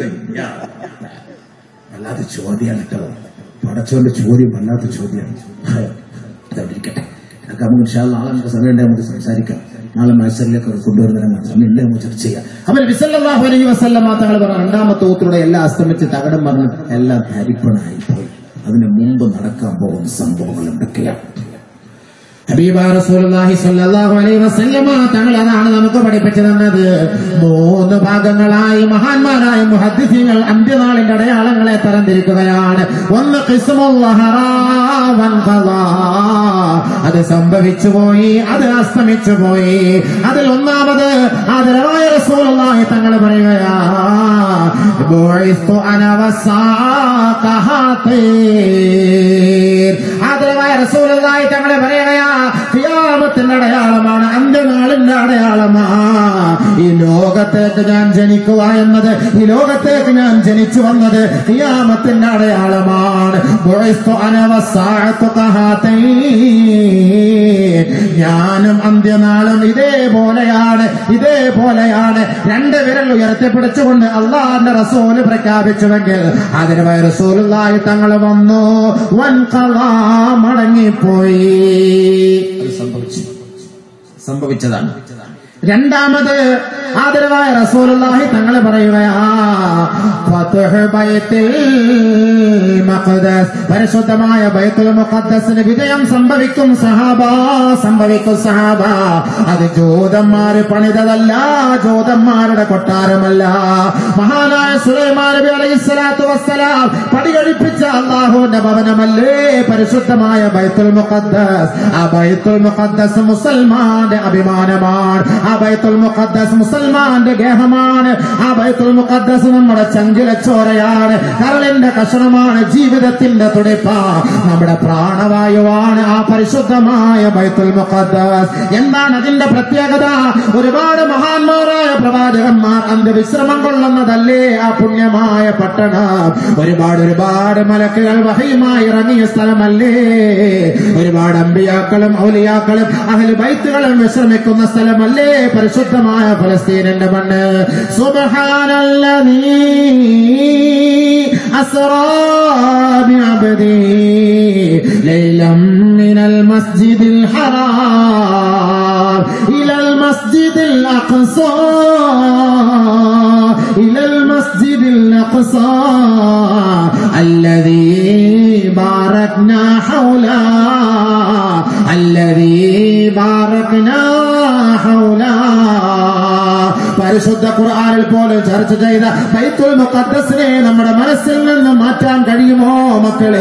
വല്ലാത്ത ചോദ്യമാണ് കേട്ടോ പടച്ചോന്റെ ചോദ്യം വല്ലാത്ത ചോദ്യമാണ് അതവിടെ ഇരിക്കട്ടെ അതൊക്കെ നമുക്ക് ഇൻഷാ അല്ലാ നാളെ നമുക്ക് സമയം ഉണ്ടെങ്കിൽ നമുക്ക് സംസാരിക്കാം നാളെ മത്സരത്തിലേക്ക് അത് കൊണ്ടുവരുന്നതിനെ മാത്രം സമയമില്ല നമുക്ക് ചർച്ച ചെയ്യാം അവൻ വിസല്ലാഹു അലൈഹി വസല്ലമ തങ്ങൾ പറഞ്ഞ രണ്ടാമത്തെ ഊത്തിലൂടെ എല്ലാം അസ്തമിച്ച് തകടം പറഞ്ഞ് എല്ലാം ധരിപ്പണായി പോയി അതിന് മുമ്പ് നടക്കാൻ പോകുന്ന സംഭവങ്ങൾ എന്തൊക്കെയാണ് ഹബീബ റസൂലുള്ളാഹി സ്വല്ലല്ലാഹു അലൈഹി വസല്ലമ തങ്ങൾ അതാണ് നമുക്ക് പഠിപ്പിച്ചു തന്നത് മൂന്ന് ഭാഗങ്ങളായി മഹാന്മാരായ മുഹദ്ദിസീങ്ങൾ അന്ത്യനാളിന്റെ അടയാളങ്ങളെ തരംതിരിക്കുകയാണ് ഒന്ന് ഖിസ്മുൽ ലഹറാ വൻ ഖളാ. അത് സംഭവിച്ചു പോയി അത് അസ്തമിച്ചു പോയി അതിൽ ഒന്നാമത് ആദരവായ റസൂലുള്ളാഹി തങ്ങൾ പറയുകയാ ബുഇസ്തു അന വസാഖഹാത്തീർ ആദരവായ റസൂലുള്ളാഹി തങ്ങൾ പറയുകയാ ഖിയാമത്തിന്റെ അടയാളമാണ് അന്ത്യനാളിന്റെ അടയാളമാ ഈ ലോകത്തേക്ക് ഞാൻ ജനിക്കുക എന്നത് ഈ ലോകത്തേക്ക് ഞാൻ ജനിച്ചു വന്നത് ഖിയാമത്തിന്റെ അടയാളമാണ് ബുഇസ്തു അന വസാഅത്തു ഖഹാത്തൈൻ. ഞാനും അന്ത്യനാളും ഇതേപോലെയാണ് ഇതേപോലെയാണ് രണ്ട് വിരൽ ഉയർത്തിപ്പിടിച്ചുകൊണ്ട് അള്ളാന്റെ റസൂല് പ്രഖ്യാപിച്ചുവെങ്കിൽ അതിന് റസൂലുള്ളാഹി തങ്ങൾ വന്നു വൻ കളാ മടങ്ങിപ്പോയി അത് സംഭവിച്ചു സംഭവിച്ചതാണ് രണ്ടാമത് ആദരവായ റസൂലുള്ളാഹി തങ്ങൾ പറയുകയാ ഫത്ഹ് ബൈത്തുൽ മഖ്ദസ് പരിശുദ്ധമായ ബൈത്തുൽ മുഖദ്ദസിന് വിജയം സംഭവിക്കും സഹാബ സംഭവിക്കും സഹാബ അത് ജൂതന്മാര് പണിതതല്ല ജൂതന്മാരുടെ കൊട്ടാരമല്ല മഹാനായ സുലൈമാൻ നബി അലൈഹി സ്വലാത്തു വസ്സലാം പടികഴിപ്പിച്ച അള്ളാഹുവിന്റെ ഭവനമല്ലേ പരിശുദ്ധമായ ബൈത്തുൽ മുഖദ്ദസ് ആ ബൈത്തുൽ മുഖദ്ദസ് മുസൽമാന്റെ അഭിമാനമാണ് ആ ബൈത്തുൽ മുഖദ്ദസ് മുസൽമാന്റെ ഗേഹമാണ് ആ ബൈത്തുൽ മുഖദ്ദസ് നമ്മുടെ ചങ്കിലച്ചോരയാണ് കരളിന്റെ കഷണമാണ് ജീവിതത്തിന്റെ തുടിപ്പ നമ്മുടെ പ്രാണവായുവാണ് ആ പരിശുദ്ധമായ ബൈത്തുൽ മുഖദ്ദസ് എന്താണ് അതിന്റെ പ്രത്യേകത ഒരുപാട് മഹാന്മാരായ പ്രവാചകന്മാർ അന്ത് വിശ്രമം കൊള്ളുന്നതല്ലേ ആ പുണ്യമായ പട്ടണം ഒരുപാട് ഒരുപാട് മലക്കുകൾ വഹയുമായി ഇറങ്ങിയ സ്ഥലമല്ലേ ഒരുപാട് അമ്പിയാക്കളും ഔലിയാക്കളും അഹൽ ബൈത്തുകളും വിശ്രമിക്കുന്ന സ്ഥലമല്ലേ പരിശുദ്ധമായ ഫലസ്തീനിന്റെ മണ്ണ് സുബ്ഹാനല്ലദീ أسرى بعبده ليلا من المسجد الحرام إلى المسجد الأقصى إلى المسجد الأقصى الذي باركنا حوله الذي باركنا حوله പരിശുദ്ധ ഖുർആനിൽ പോലും ചർച്ച ചെയ്ത ബൈത്തുൽ മുഖദ്ദസിനെ നമ്മുടെ മനസ്സിൽ നിന്ന് മാറ്റാൻ കഴിയുമോ മക്കളെ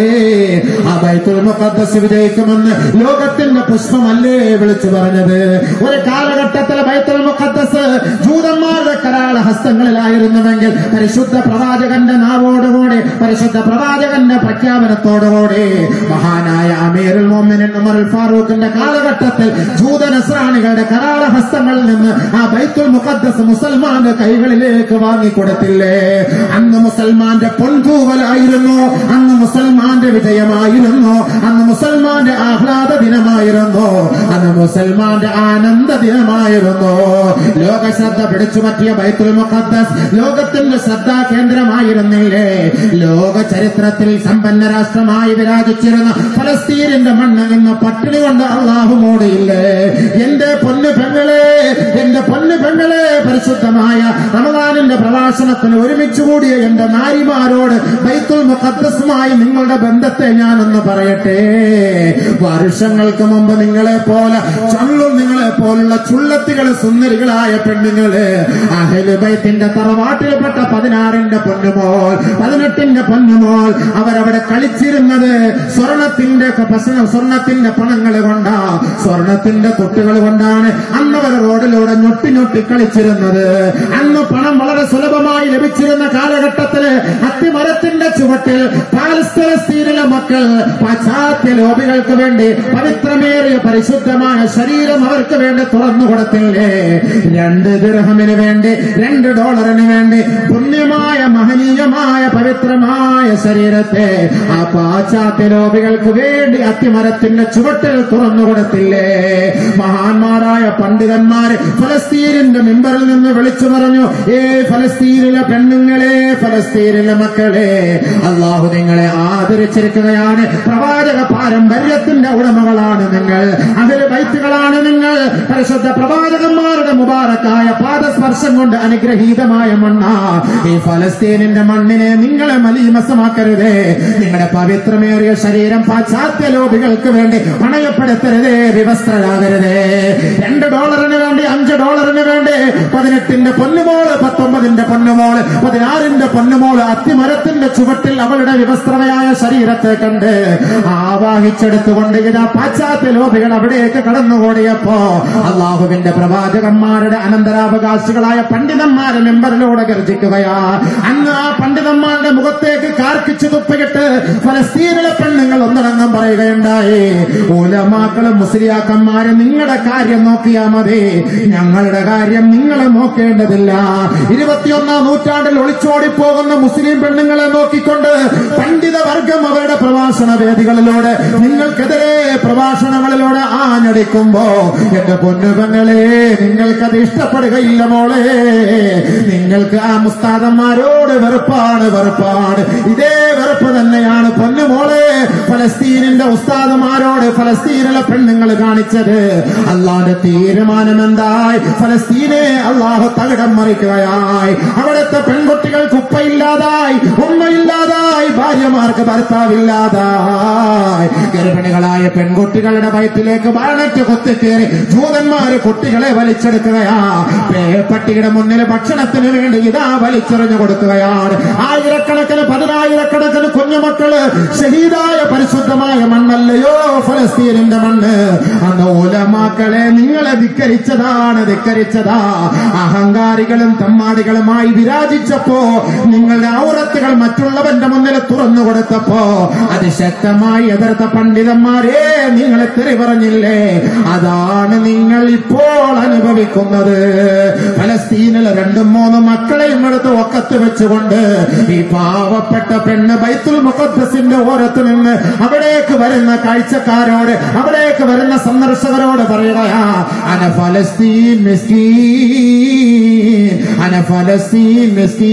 ആ ബൈത്തുൽ മുഖദ്ദസ് വിജയിക്കുമെന്ന് ലോകത്തിന്റെ പുഷ്പമല്ലേ വിളിച്ചു പറഞ്ഞത് ഒരു കാലഘട്ടത്തിൽ ബൈത്തുൽ മുഖദ്ദസ് ജൂതന്മാരുടെ കരാള ഹസ്തങ്ങളിലായിരുന്നുവെങ്കിൽ പരിശുദ്ധ പ്രവാചകന്റെ നാവോടുകൂടി പരിശുദ്ധ പ്രവാചകന്റെ പ്രഖ്യാപനത്തോടുകൂടി മഹാനായ അമീറുൽ മോമിനിൻ ഉമർ ഫാറൂഖിന്റെ കാലഘട്ടത്തിൽ ജൂത നസ്രാണികളുടെ കരാള ഹസ്തങ്ങളിൽ നിന്ന് ആ ബൈത്തുൽ മുഖദ്ദസ് മുസൽമാന്റെ കൈകളിലേക്ക് വാങ്ങിക്കൊടുത്തില്ലേ അന്ന് മുസൽമാന്റെ പൊൻതൂവലായിരുന്നു അന്ന് മുസൽമാന്റെ വിജയമായിരുന്നു അന്ന് മുസൽമാന്റെ ആഹ്ലാദ ദിനമായിരുന്നു അന്ന് മുസൽമാന്റെ ആനന്ദ ദിനമായിരുന്നു ലോക ശ്രദ്ധ പിടിച്ചു പറ്റിയ ബൈത്തുൽ മുഖദ്ദസ് ലോകത്തിന്റെ ശ്രദ്ധാ കേന്ദ്രമായിരുന്നില്ലേ ലോക ചരിത്രത്തിൽ സമ്പന്ന രാഷ്ട്രമായി വിരാജിച്ചിരുന്ന ഫലസ്തീനിന്റെ മണ്ണ് ഇന്ന് പട്ടിണി കൊണ്ട് അള്ളാഹു മൂടിയില്ലേ എന്റെ പൊന്നു പെങ്ങളെ എന്റെ പൊന്നു പെങ്ങളെ പരിശുദ്ധമായ റമദാനിന്റെ പ്രഭാഷണത്തിന് ഒരുമിച്ച് കൂടിയ എന്റെ നാരിമാരോട് ബൈത്തുൽ മുഖദ്ദസുമായി നിങ്ങളുടെ ബന്ധത്തെ ഞാനൊന്ന് പറയട്ടെ വർഷങ്ങൾക്ക് മുമ്പ് നിങ്ങളെ പോലെ ചള്ളും നിങ്ങളെ പോലുള്ള ചുള്ളത്തികൾ സുന്ദരികളായ പെണ്ണുങ്ങള് അഹല് ബൈത്തിന്റെ തറവാട്ടിൽപ്പെട്ട പതിനാറിന്റെ പൊന്നുമോൾ പതിനെട്ടിന്റെ പൊന്നുമോൾ അവരവിടെ കളിച്ചിരുന്നത് സ്വർണത്തിന്റെ പ്രശ്നം സ്വർണത്തിന്റെ പണങ്ങൾ കൊണ്ടാ സ്വർണത്തിന്റെ തൊട്ടുകൾ കൊണ്ടാണ് അന്നവർ റോഡിലൂടെ ഞൊട്ടി ഞൊട്ടി കളിച്ചിരുന്നത് അന്ന് പണം വളരെ സുലഭമായി ലഭിച്ചിരുന്ന കാലഘട്ടത്തില് അത്തിമരത്തിന്റെ ചുവട്ടിൽ പാലസ്തീനിലെ മക്കൾ പാശ്ചാത്യ ലോബികൾക്ക് വേണ്ടി പവിത്രമേറിയ പരിശുദ്ധമായ ശരീരം അവർക്ക് വേണ്ടി തുറന്നു കൊടുത്തില്ലേ രണ്ട് ദിർഹമിന് വേണ്ടി രണ്ട് ഡോളറിന് വേണ്ടി പുണ്യമായ മഹനീയമായ പവിത്രമായ ശരീരത്തെ ആ പാശ്ചാത്യ ലോബികൾക്ക് വേണ്ടി അത്തിമരത്തിന്റെ ചുവട്ടിൽ തുറന്നു കൊടുത്തില്ലേ മഹാന്മാരായ പണ്ഡിതന്മാര് ഫലസ്തീനിന്റെ മെമ്പറിൽ നിന്ന് വിളിച്ചു പറഞ്ഞു ഏ ഫലസ്തീനിലെ പെണ്ണുങ്ങളെ ഫലസ്തീനിലെ മക്കളെ അള്ളാഹു നിങ്ങളെ ആദരിച്ചിരിക്കുകയാണ് പ്രവാചക പാരമ്പര്യത്തിന്റെ ഉടമകളാണ് നിങ്ങൾ അതിൽ വൈത്തുകളാണ് നിങ്ങൾ പരിശുദ്ധ പ്രവാചകന്മാരുടെ മുബാറക്കായ പാദസ്പർശം കൊണ്ട് അനുഗ്രഹീതമായ മണ്ണ ഈ ഫലസ്തീനിന്റെ മണ്ണിനെ നിങ്ങളെ മലീമസമാക്കരുതേ നിങ്ങളുടെ പവിത്രമേറിയ ശരീരം പാശ്ചാത്യ ലോബികൾക്ക് വേണ്ടി പണയപ്പെടുത്തരുതേ വിവസ്ത്രരാകരുതേ രണ്ട് ഡോളറിന് വേണ്ടി അഞ്ച് ഡോളറിന് വേണ്ടി പതിനെട്ടിന്റെ പൊന്നുമോള് പത്തൊമ്പതിന്റെ പൊന്നുമോള് പതിനാറിന്റെ പൊന്നുമോള് അത്തിമരത്തിന്റെ ചുവട്ടിൽ അവളുടെ വിവസ്ത്രമയായ ശരീരത്തെ കണ്ട് ആവാഹിച്ചെടുത്തുകൊണ്ട് ഇതാ പാശ്ചാത്യ ലോബികൾ അവിടേക്ക് കടന്നുകൂടിയപ്പോ അള്ളാഹുവിന്റെ പ്രവാചകന്മാരുടെ അനന്തരാവകാശികളായ പണ്ഡിതന്മാരെ മെമ്പറിലൂടെ ഗർജിക്കുകയാ അന്ന് ആ പണ്ഡിതന്മാരുടെ മുഖത്തേക്ക് കാർക്കിച്ചു തുപ്പിയിട്ട് ഫലസ്തീനിലെ പെണ്ണുങ്ങൾ ഒന്നടങ്കം പറയുകയുണ്ടായി ഊലമാക്കളും മുസ്ലിയാക്കന്മാരും നിങ്ങളുടെ കാര്യം നോക്കിയാ മതി ഞങ്ങളുടെ കാര്യം നിങ്ങൾ നോക്കേണ്ടതില്ല ഇരുപത്തിയൊന്നാം നൂറ്റാണ്ടിൽ ഒളിച്ചോടി പോകുന്ന മുസ്ലിം പെണ്ണുങ്ങളെ നോക്കിക്കൊണ്ട് പണ്ഡിത വർഗം അവരുടെ പ്രഭാഷണ വേദികളിലൂടെ നിങ്ങൾക്കെതിരെ പ്രഭാഷണങ്ങളിലൂടെ ആഞ്ഞടിക്കുമ്പോ എന്റെ പൊന്നുപെങ്ങളെ നിങ്ങൾക്കത് ഇഷ്ടപ്പെടുകയില്ല മോളെ നിങ്ങൾക്ക് ആ മുസ്താദന്മാരോട് വെറുപ്പാണ് വെറുപ്പാണ് ഇതേ വെറുപ്പ് തന്നെയാണ് പൊന്നുമോളെ ഫലസ്തീനിന്റെ ഉസ്താദുമാരോട് ഫലസ്തീനിലെ പെണ്ണുങ്ങൾ കാണിച്ചത് അള്ളാന്റെ തീരുമാനം എന്തായി ഫലസ്തീനെ അള്ളാഹു തകിടം മറിക്കുകയായി അവിടുത്തെ പെൺകുട്ടികൾക്ക് ഉപ്പയില്ലാതായി ഉമ്മയില്ലാതായി ഭാര്യമാർക്ക് ഭർത്താവില്ലാതായി ഗർഭിണികളായ പെൺകുട്ടികളുടെ വയറ്റിലേക്ക് ബാണറ്റ് കൊത്തിക്കേറി ജൂതന്മാര് കുട്ടികളെ വലിച്ചെടുക്കുകയാ പേപ്പട്ടിയുടെ മുന്നിൽ ഭക്ഷണത്തിന് വേണ്ടി ഇതാ വലിച്ചെറിഞ്ഞു കൊടുക്കുകയാണ് ആയിരക്കണക്കിന് പതിനായിരക്കണക്കിന് കുഞ്ഞുമക്കള് ഷഹീദായ പരിശുദ്ധമായ മണ്ണല്ലയോ ഫലസ്തീനിന്റെ മണ്ണ് അന്ന് ഓലമാക്കളെ നിങ്ങളെ ധിക്കരിച്ചതാണ് ധിക്കരിച്ചതാ അഹങ്കാരികളും തമ്മാടികളുമായി വിരാജിച്ചപ്പോ നിങ്ങളുടെ ഔറത്തുകൾ മറ്റുള്ളവന്റെ മുന്നിൽ തുറന്നു കൊടുത്തപ്പോ അതിശക്തമായി എതിർത്ത പണ്ഡിതന്മാരെ നിങ്ങളെ തെറി പറഞ്ഞില്ലേ അതാണ് നിങ്ങൾ ഇപ്പോൾ അനുഭവിക്കുന്നത് ഫലസ്തീനിലെ രണ്ടും മൂന്നും മക്കളെയും എടുത്ത് ഒക്കത്ത് വെച്ചുകൊണ്ട് ഈ പാവപ്പെട്ട പെണ്ണ് ബൈത്തുൽ മുഖദ്സിന്റെ ഓരത്ത് നിന്ന് അവിടേക്ക് വരുന്ന കാഴ്ചക്കാരോട് അവിടേക്ക് വരുന്ന സന്ദർശകരോട് പറയുകയാ അന ഫലസ്തീൻ മിസ്കീൻ അന ഫലസ്തീൻ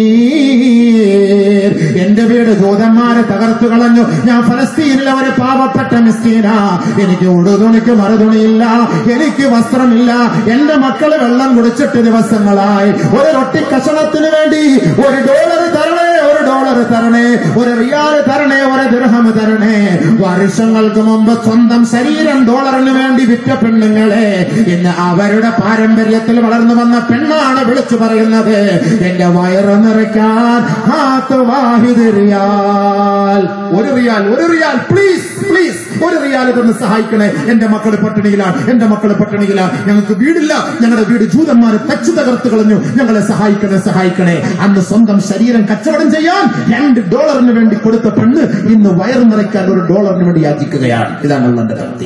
മിസ്കീൻ എന്റെ വീട് ദൂതന്മാരെ തകർത്തു കളഞ്ഞു ഞാൻ ഫലസ്തീനിലെ ഒരു പാവപ്പെട്ട മിസ്കീന എനിക്ക് ഉടുതുണിക്ക് മറുതുണിയില്ല എനിക്ക് വസ്ത്രമില്ല എന്റെ മക്കള് വെള്ളം കുടിച്ചിട്ട് ദിവസങ്ങളായി ഒരു റൊട്ടി കഷണത്തിന് വേണ്ടി ഒരു ഡോളർ തരണേ ഒരു ഡോളർ തരണേ ഒരു റിയാൽ തരണേ ഒരു ദിർഹം തരണേ വർഷങ്ങൾക്ക് മുമ്പ് സ്വന്തം ശരീരം ഡോളറിന് വേണ്ടി വിറ്റ പെണ്ണുങ്ങളെ ഇന്ന് അവരുടെ പാരമ്പര്യത്തിൽ വളർന്നു വന്ന പെണ്ണാണ് വിളിച്ചു പറയുന്നത് എന്റെ വയറ് നിറയ്ക്കാൻ ഹാത്ത് വാഹിദ് റിയാൽ ഒരു റിയാൽ ഒരു റിയാൽ പ്ലീസ് പ്ലീസ് ഒരു റിയാൽ ഇതൊന്ന് സഹായിക്കണേ എന്റെ മക്കള് പട്ടിണിയിലാണ് എന്റെ മക്കള് പട്ടിണിയിലാണ് ഞങ്ങൾക്ക് വീടില്ല ഞങ്ങളുടെ വീട് ജൂതന്മാര് തച്ചു തകർത്ത് കളഞ്ഞു ഞങ്ങളെ സഹായിക്കണേ സഹായിക്കണേ അന്ന് സ്വന്തം ശരീരം കച്ചവടം ചെയ്യാൻ രണ്ട് ഡോളറിന് വേണ്ടി കൊടുത്ത പെണ്ണ് ഇന്ന് വയറ് നിറയ്ക്കാൻ ഒരു ഡോളറിന് വേണ്ടി യാചിക്കുകയാണ് ഇതാണ് അള്ളാന്റെ കത്തി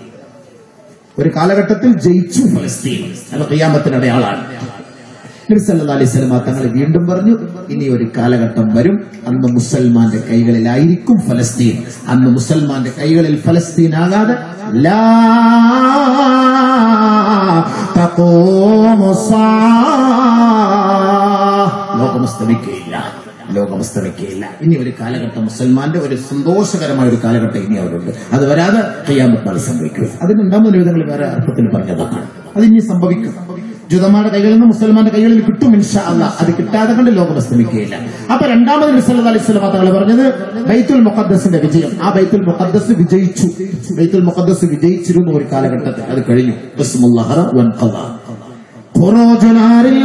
ഒരു കാലഘട്ടത്തിൽ ജയിച്ചു ഫലസ്തീൻ അത് കയ്യാമത്തിന് അടയാളാണ് നബിസല്ലാ അലൈഹി സ്വലമ തങ്ങൾ വീണ്ടും പറഞ്ഞു ഇനി ഒരു കാലഘട്ടം വരും അന്ന് മുസൽമാന്റെ കൈകളിലായിരിക്കും ഫലസ്തീൻ അന്ന് മുസൽമാന്റെ കൈകളിൽ ഫലസ്തീൻ ആകാതെ ലാ തഖൂമു സ്സാ. ലോകം അസ്തമിക്കുകയില്ല ലോകം അസ്തമിക്കുകയില്ല ഇനി ഒരു കാലഘട്ടം മുസൽമാന്റെ ഒരു സന്തോഷകരമായ ഒരു കാലഘട്ടം ഇനി അവരുണ്ട് അത് വരാതെ കയ്യാമത്ത് നാൾ സംഭവിക്കുക അതിനുണ്ടാകുന്ന വിധങ്ങൾ വേറെ അർത്ഥത്തിൽ പറഞ്ഞതാണ് അതിനി സംഭവിക്കും ജൂതന്മാരുടെ കൈകളിൽ നിന്ന് മുസൽമാന്റെ കൈകളിൽ കിട്ടും ഇൻഷാ അല്ല അത് കിട്ടാതെ കൊണ്ട് ലോകം അസ്തമിക്കുകയില്ല അപ്പൊ രണ്ടാമത് നബിസല്ലാ അലൈഹി സ്വലം തങ്ങൾ പറഞ്ഞത് ബൈത്തുൽ മുഖദ്ദസിന്റെ വിജയം ആ ബൈത്തുൽ മുഖദ്ദസ് വിജയിച്ചു ബൈത്തുൽ മുഖദ്ദസ് വിജയിച്ചിരുന്നു ഒരു കാലഘട്ടത്തിൽ അത് കഴിഞ്ഞു ബിസ്മുല്ലാഹ് വൻ ഖദാ. ഖുറൂജു നാരിൽ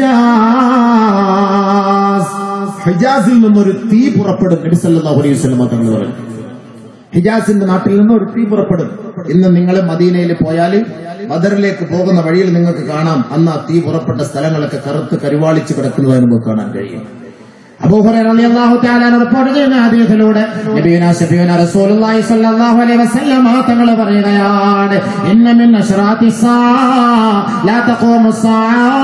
ഹിജാസ് ഹിജാസിൽ നിന്നൊരു തീ പുറപ്പെടും നബി സല്ലല്ലാഹു അലൈഹി വസല്ലം തങ്ങൾ പറഞ്ഞു ഹിജാസിന്റെ നാട്ടിൽ നിന്ന് ഒരു തീ പുറപ്പെടും ഇന്ന് നിങ്ങൾ മദീനയിൽ പോയാൽ ബദറിലേക്ക് പോകുന്ന വഴിയിൽ നിങ്ങൾക്ക് കാണാം അന്ന് ആ തീ പുറപ്പെട്ട സ്ഥലങ്ങളൊക്കെ കറുത്ത് കരുവാളിച്ച് കിടക്കുന്നതായി നമുക്ക് കാണാൻ കഴിയും അബൂ ഹുറൈറ റളിയല്ലാഹു തആല റിപ്പോർട്ട് ചെയ്യുന്ന ഹദീസിലൂടെ നബിയുനാ ശഫീഉന റസൂലുള്ളാഹി സ്വല്ലല്ലാഹു അലൈഹി വസല്ലം തങ്ങൾ പറയുകയാണ് ഇന്ന മിൻ അശ്റാത്തി സാ ലാ തഖൂമു സാ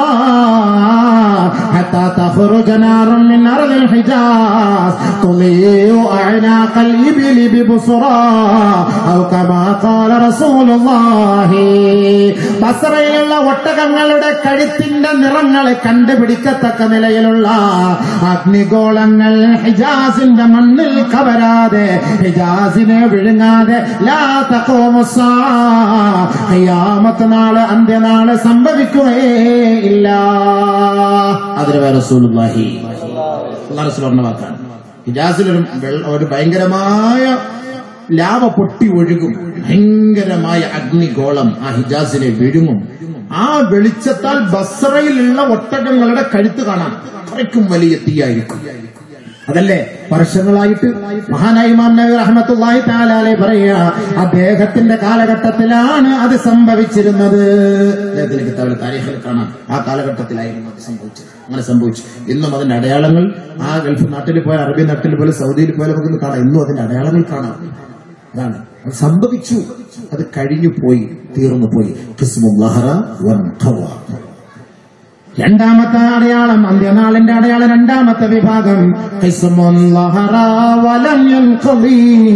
حتى تخرج نار من أرض الحجاز تضيء أعناق الإبل ببصرى أو كما قال رسول الله ബസറയിലുള്ള ഒട്ടകങ്ങളുടെ കഴുത്തിന്റെ നിറങ്ങൾ കണ്ടുപിടിക്കത്തക്ക നിലയിലുള്ള അഗ്നിഗോളങ്ങൾ ഹിജാസിന്റെ മണ്ണിൽ കവരാതെ ഹിജാസിനെ വിഴുങ്ങാതെ ലാ തഖൂമുസ്സാ. ഖിയാമത്ത് നാള് അന്ത്യനാള് സംഭവിക്കുകയേ ഇല്ല അതിന് വേറെ റസൂലുള്ളാഹി അള്ളാഹു റസൂൽ പറഞ്ഞ വാക്കാണ് ഹിജാസിൽ ഒരു വെള്ള- ഒരു ഭയങ്കരമായ ലാവ പൊട്ടി ഒഴുകും ഭയങ്കരമായ അഗ്നിഗോളം ആ ഹിജാസിനെ വിഴുങ്ങും ആ വെളിച്ചത്താൽ ബസ്രയിലുള്ള ഒട്ടകങ്ങളുടെ കഴുത്ത് കാണാം അത്രയ്ക്കും വലിയ തീയായിരിക്കും അതല്ലേ വർഷങ്ങളായിട്ട് മഹാനായ ഇമാം നബി റഹ്മത്തുള്ളാഹി തആലാലെ പറയുക അദ്ദേഹത്തിന്റെ കാലഘട്ടത്തിലാണ് അത് സംഭവിച്ചിരുന്നത് അദ്ദേഹത്തിന്റെ കിതാബിലെ താരീഖിൽ കാണാം ആ കാലഘട്ടത്തിലായിരുന്നു അത് സംഭവിച്ചത് അങ്ങനെ സംഭവിച്ചു ഇന്നും അതിന്റെ അടയാളങ്ങൾ ആ ഗൾഫ് നാട്ടിൽ പോയ അറബി നാട്ടിൽ പോലെ സൗദിയിൽ പോലെ നമുക്ക് കാണാം ഇന്നും അതിന്റെ അടയാളങ്ങൾ കാണാം അതാണ് അത് സംഭവിച്ചു അത് കഴിഞ്ഞു പോയി തീർന്നു പോയി ഖിസ്മുൽ ലഹറ വൻ ഖവ. രണ്ടാമത്തെ അടയാളം അന്ത്യനാളിന്റെ അടയാളം രണ്ടാമത്തെ വിഭാഗം ഖിസ്മുൻ ലഹറ വലം യൻഖളി.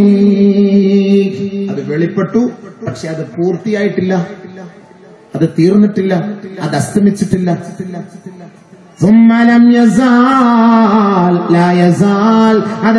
അത് വെളിപ്പെട്ടു പക്ഷെ അത് പൂർത്തിയായിട്ടില്ല അത് തീർന്നിട്ടില്ല അത് അസ്തമിച്ചിട്ടില്ല ثم لم يزال لا يزال അത്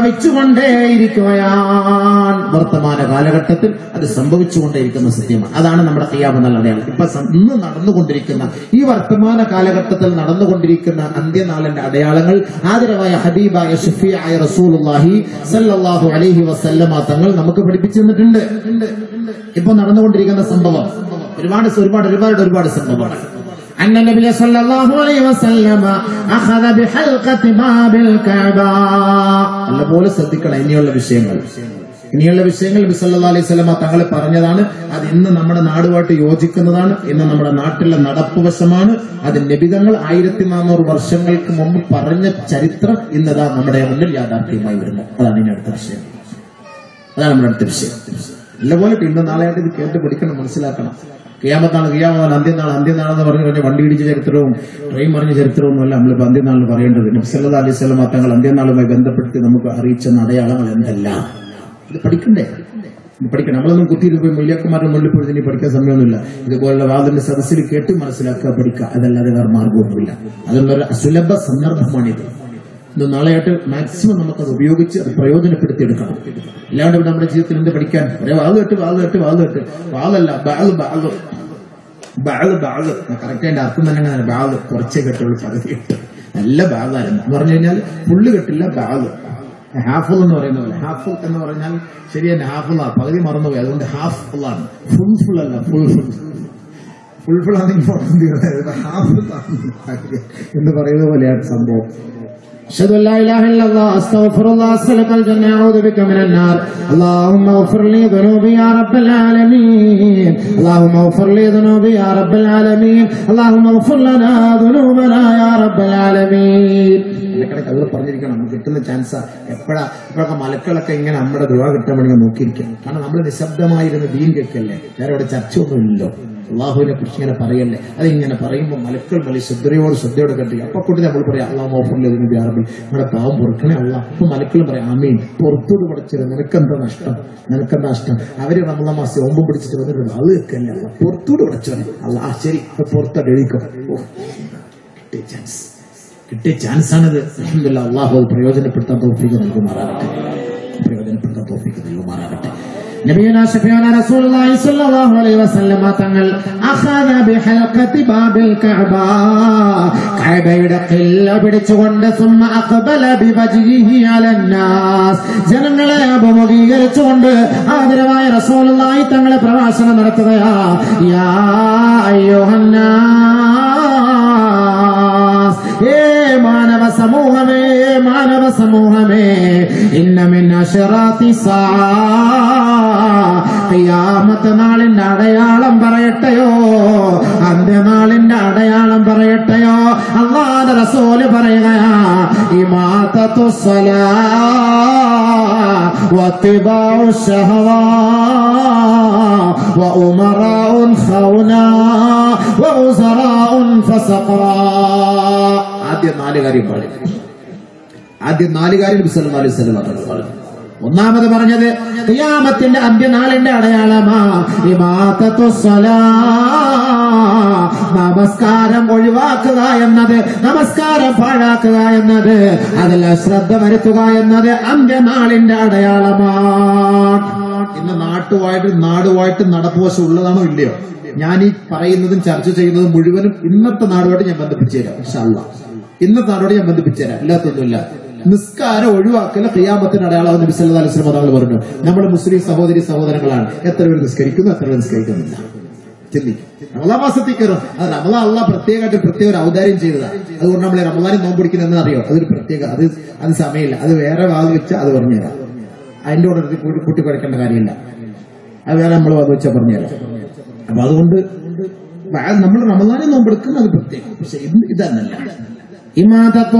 സംഭവിച്ചുകൊണ്ടേയിരിക്കുകയാണ് വർത്തമാന കാലഘട്ടത്തിൽ അത് സംഭവിച്ചുകൊണ്ടേയിരിക്കുന്ന സത്യമാണ് അതാണ് നമ്മുടെ കയ്യാമ നല്ല അടയാളം ഇപ്പൊ സം- ഇന്ന് നടന്നുകൊണ്ടിരിക്കുന്ന ഈ വർത്തമാന കാലഘട്ടത്തിൽ നടന്നുകൊണ്ടിരിക്കുന്ന അന്ത്യനാളിന്റെ അടയാളങ്ങൾ ആദരവായ ഹബീബായ ഷഫിയായ റസൂലുള്ളാഹി സല്ലല്ലാഹു അലൈഹി വസല്ലമ തങ്ങൾ നമുക്ക് പഠിപ്പിച്ചു തന്നിട്ടുണ്ട് ഇപ്പൊ നടന്നുകൊണ്ടിരിക്കുന്ന സംഭവം ഒരുപാട് ഒരുപാട് ഒരുപാട് ഒരുപാട് സംഭവമാണ് أن النبي صلى الله عليه وسلم أخذ بحلقة باب الكعبة നല്ലപോലെ ശ്രദ്ധിക്കണം ഇനിയുള്ള വിഷയങ്ങൾ ഇനിയുള്ള വിഷയങ്ങൾ നബി സല്ലല്ലാഹു അലൈഹി വസല്ലമ തങ്ങൾ പറഞ്ഞതാണ് അത് ഇന്ന് നമ്മുടെ നാടുമായിട്ട് യോജിക്കുന്നതാണ് ഇന്ന് നമ്മുടെ നാട്ടിലെ നടപ്പുവശമാണ് അത് നബിതങ്ങൾ ആയിരത്തി നാനൂറ് വർഷങ്ങൾക്ക് മുമ്പ് പറഞ്ഞ ചരിത്രം ഇന്നതാ നമ്മുടെ മുന്നിൽ യാഥാർത്ഥ്യമായി വരുന്നത് അതാണ് ഇനി അടുത്ത വിഷയം അതാണ് നമ്മുടെ അടുത്ത വിഷയം നല്ലപോലെ ഇന്ന് നാളെയായിട്ട് ഇത് കേട്ട് പഠിക്കണം മനസ്സിലാക്കണം കിയാമത്താണ് കിയാമത്താണ് അന്ത്യനാൾ അന്ത്യനാൾ എന്ന് പറഞ്ഞു കഴിഞ്ഞാൽ വണ്ടി ഇടിച്ച ചരിത്രവും ട്രെയിൻ മറിഞ്ഞ ചരിത്രവും ഒന്നുമല്ല നമ്മളിപ്പോൾ അന്ത്യനാളിൽ പറയേണ്ടത് നബ്സല്ലാ അലൈഹി സ്വലം തങ്ങൾ അന്ത്യനാളുമായി ബന്ധപ്പെടുത്തി നമുക്ക് അറിയിച്ച അടയാളങ്ങൾ എന്തല്ല ഇത് പഠിക്കണ്ടേ ഇത് പഠിക്കണം നമ്മളൊന്നും കുത്തിയിട്ട് പോയി മൊയ്യാക്കന്മാരുടെ മുന്നിൽ പോയി ഇനി പഠിക്കാൻ സമയമൊന്നുമില്ല ഇതുപോലുള്ള വാതിന്റെ സദസ്സിൽ കേട്ട് മനസ്സിലാക്കുക പഠിക്കുക അതല്ലാതെ വേറെ മാർഗമൊന്നുമില്ല അതിനുള്ളൊരു അസുലഭ സന്ദർഭമാണിത് ഇത് നാളെയായിട്ട് മാക്സിമം നമുക്കത് ഉപയോഗിച്ച് അത് പ്രയോജനപ്പെടുത്തിയെടുക്കണം അല്ലാണ്ട് ഇവിടെ നമ്മുടെ ജീവിതത്തിൽ എന്ത് പഠിക്കാൻ ഒരേ വാത് കെട്ട് വാത് കെട്ട് വാത് കെട്ട് വാതല്ല ബാള് ബാള് ബാള് ബാള് കറക്റ്റ് അതിന്റെ അർത്ഥം തന്നെ അങ്ങനെ ബാള് കുറച്ചേ കെട്ടുള്ളൂ പകുതി കെട്ട് നല്ല ബാളായിരുന്നു എന്ന് പറഞ്ഞു കഴിഞ്ഞാൽ ഫുള്ള് കെട്ടില്ല ബാള് ഹാഫുൾ എന്ന് പറയുന്ന പോലെ ഹാഫുൾ എന്ന് പറഞ്ഞാൽ ശരി തന്നെ ഹാഫുള്ളാ പകുതി മറന്നുപോയി അതുകൊണ്ട് ഹാഫ് ഫുള്ളാണ് ഫുൾ ഫുൾ അല്ല ഫുൾ ഫുൾ ഫുൾ ഫുൾ ആണ് ഇമ്പോർട്ടന്റ് ഹാഫ് എന്ന് പറയുന്ന പോലെയാണ് സംഭവം أشهد أن لا إله إلا الله أستغفر الله أسألك الجنة أعوذ بك من النار اللهم اغفر لي ذنوبي يا رب العالمين اللهم اغفر لي ذنوبي يا رب العالمين اللهم اغفر لنا ذنوبنا يا رب العالمين ഇടയ്ക്കിടയ്ക്ക് അത് പറഞ്ഞിരിക്കണം നമുക്ക് കിട്ടുന്ന ചാൻസ് എപ്പോഴാ ഇപ്പോഴൊക്കെ മലക്കളൊക്കെ ഇങ്ങനെ നമ്മുടെ ദുവാ കിട്ടാൻ വേണ്ടി നോക്കിയിരിക്കണം കാരണം നമ്മൾ നിശബ്ദമായിരുന്ന ദീൻ കേൾക്കല്ലേ വേറെ അവിടെ ചർച്ചയൊന്നുമില്ലല്ലോ അള്ളാഹുവിനെ കുറിച്ച് ഇങ്ങനെ പറയല്ലേ അതിങ്ങനെ പറയുമ്പോൾ മലക്കൾ വലിയ ശ്രദ്ധയോട് ശ്രദ്ധയോടെ കണ്ടി അപ്പൊ കൂട്ടി നമ്മൾ പറയാം അള്ളാഹ് മോഫറിൽ വ്യാറബിൾ നമ്മുടെ പാവം പൊറുക്കണേ അല്ല അപ്പൊ മലക്കളും പറയാം അമീൻ പുറത്തോട് പഠിച്ചത് നിനക്കെന്താ നഷ്ടം നിനക്കെന്താ നഷ്ടം അവര് റമദ മാസം ഓമ്പം പിടിച്ചിട്ട് വന്നിട്ടുണ്ട് അത് കേൾക്കല്ലേ അല്ല പുറത്തോട് പഠിച്ചവനെ അല്ല ആ ശരി ഇപ്പൊ പുറത്തോട്ട് എഴുതിക്കോ ഓ, കിട്ടിയ ചാൻസ് കിട്ടിയ ചാൻസ് ആണിത് അൽഹംദുലില്ലാ അള്ളാഹു അത് പ്രയോജനപ്പെടുത്താൻ തോഫിക്ക് നൽകുമാറാകട്ടെ പ്രയോജനപ്പെടുത്താൻ തോഫിക്ക് നൽകുമാറാകട്ടെ നബിയുന ഷഫിയുന റസൂലുള്ളാഹി സ്വല്ലല്ലാഹു അലൈഹി വസല്ലം തങ്ങൾ അഖദ ബിഹൽഖതി ബാബിൽ കഅബ കഅബയുടെ ഖില്ല പിടിച്ചുകൊണ്ട് സുമ്മ അഖബല ബിവജ്ഹിഹി അലന്നാസ് ജനങ്ങളെ അഭിമുഖീകരിച്ചുകൊണ്ട് ആദരവായ റസൂലുള്ളാഹി തങ്ങളെ പ്രഭാഷണം നടത്തുകയാ യാ അയ്യുഹന്നാസ് ഏ മാനവ സമൂഹമേ മാനവ സമൂഹമേ ഇന്നമിൻ അഷറാത്തി ഖിയാമത്ത് നാളിന്റെ അടയാളം പറയട്ടെയോ അന്ത്യനാളിന്റെ അടയാളം പറയട്ടെയോ അള്ളാഹ് റസൂല് പറയുകയാ ഇമാതത്തു സ്വലാ واتباع الشهوات وأمراء خونا ووزراء فسقا ആദ്യം നാല് കാര്യം പറയും ആദ്യം നാല് കാര്യം നബി സല്ലല്ലാഹു അലൈഹി വസല്ലം പറഞ്ഞു ഒന്നാമത് പറഞ്ഞത് ഖിയാമത്തിന്റെ അന്ത്യനാളിന്റെ അടയാളമാ ഇമാതത്തു സ്വലാ നമസ്കാരം ഒഴിവാക്കുക എന്നത് നമസ്കാരം പാഴാക്കുക എന്നത് അതിൽ അശ്രദ്ധ വരുത്തുക എന്നത് അന്ത്യനാളിന്റെ അടയാളമാണ് ഇന്ന് നാട്ടുമായിട്ട് നാടുമായിട്ട് നടപ്പുവശം ഉള്ളതാണോ ഇല്ലയോ ഞാൻ ഈ പറയുന്നതും ചർച്ച ചെയ്യുന്നതും മുഴുവനും ഇന്നത്തെ നാടുമായിട്ട് ഞാൻ ബന്ധിപ്പിച്ചു തരാം ഇൻഷാ അല്ലാഹ്. ഇന്നത്തെ നാടോട് ഞാൻ ബന്ധിപ്പിച്ചു തരാം ഇല്ലാത്തൊന്നുമില്ല നിസ്കാരം ഒഴിവാക്കല ഖിയാമത്തിന് അടയാളം നബി സല്ലല്ലാഹു അലൈഹി വസല്ലം തങ്ങൾ പറഞ്ഞു നമ്മൾ മുസ്ലിം സഹോദരി സഹോദരങ്ങളാണ് എത്ര പേർ നിസ്കരിക്കുന്നു എത്ര പേർ നിസ്കരിക്കുന്നില്ല ചെല്ലിക്കും റമദാൻ മാസത്തിൽ കയറും അത് റമദാൻ അള്ള പ്രത്യേകമായിട്ട് പ്രത്യേക ഒരു ഔദാര്യം ചെയ്തതാണ് അതുകൊണ്ട് നമ്മൾ റമദാനെ നോമ്പ് പിടിക്കുന്നത് അറിയോ അതൊരു പ്രത്യേക അത് അത് സമയമില്ല അത് വേറെ വാത് വെച്ചാൽ അത് പറഞ്ഞുതരാം അതിന്റെ കൂടെ ഒരു കൂട്ടി കൂട്ടി കുഴക്കേണ്ട കാര്യമില്ല അത് വേറെ നമ്മൾ വാത് വെച്ചാൽ പറഞ്ഞുതരാം അപ്പൊ അതുകൊണ്ട് വ- നമ്മൾ റമദാനെ നോമ്പെടുക്കുന്നത് അത് പ്രത്യേകം പക്ഷെ ഇത് ഇതന്നല്ല ഇമാദത്തു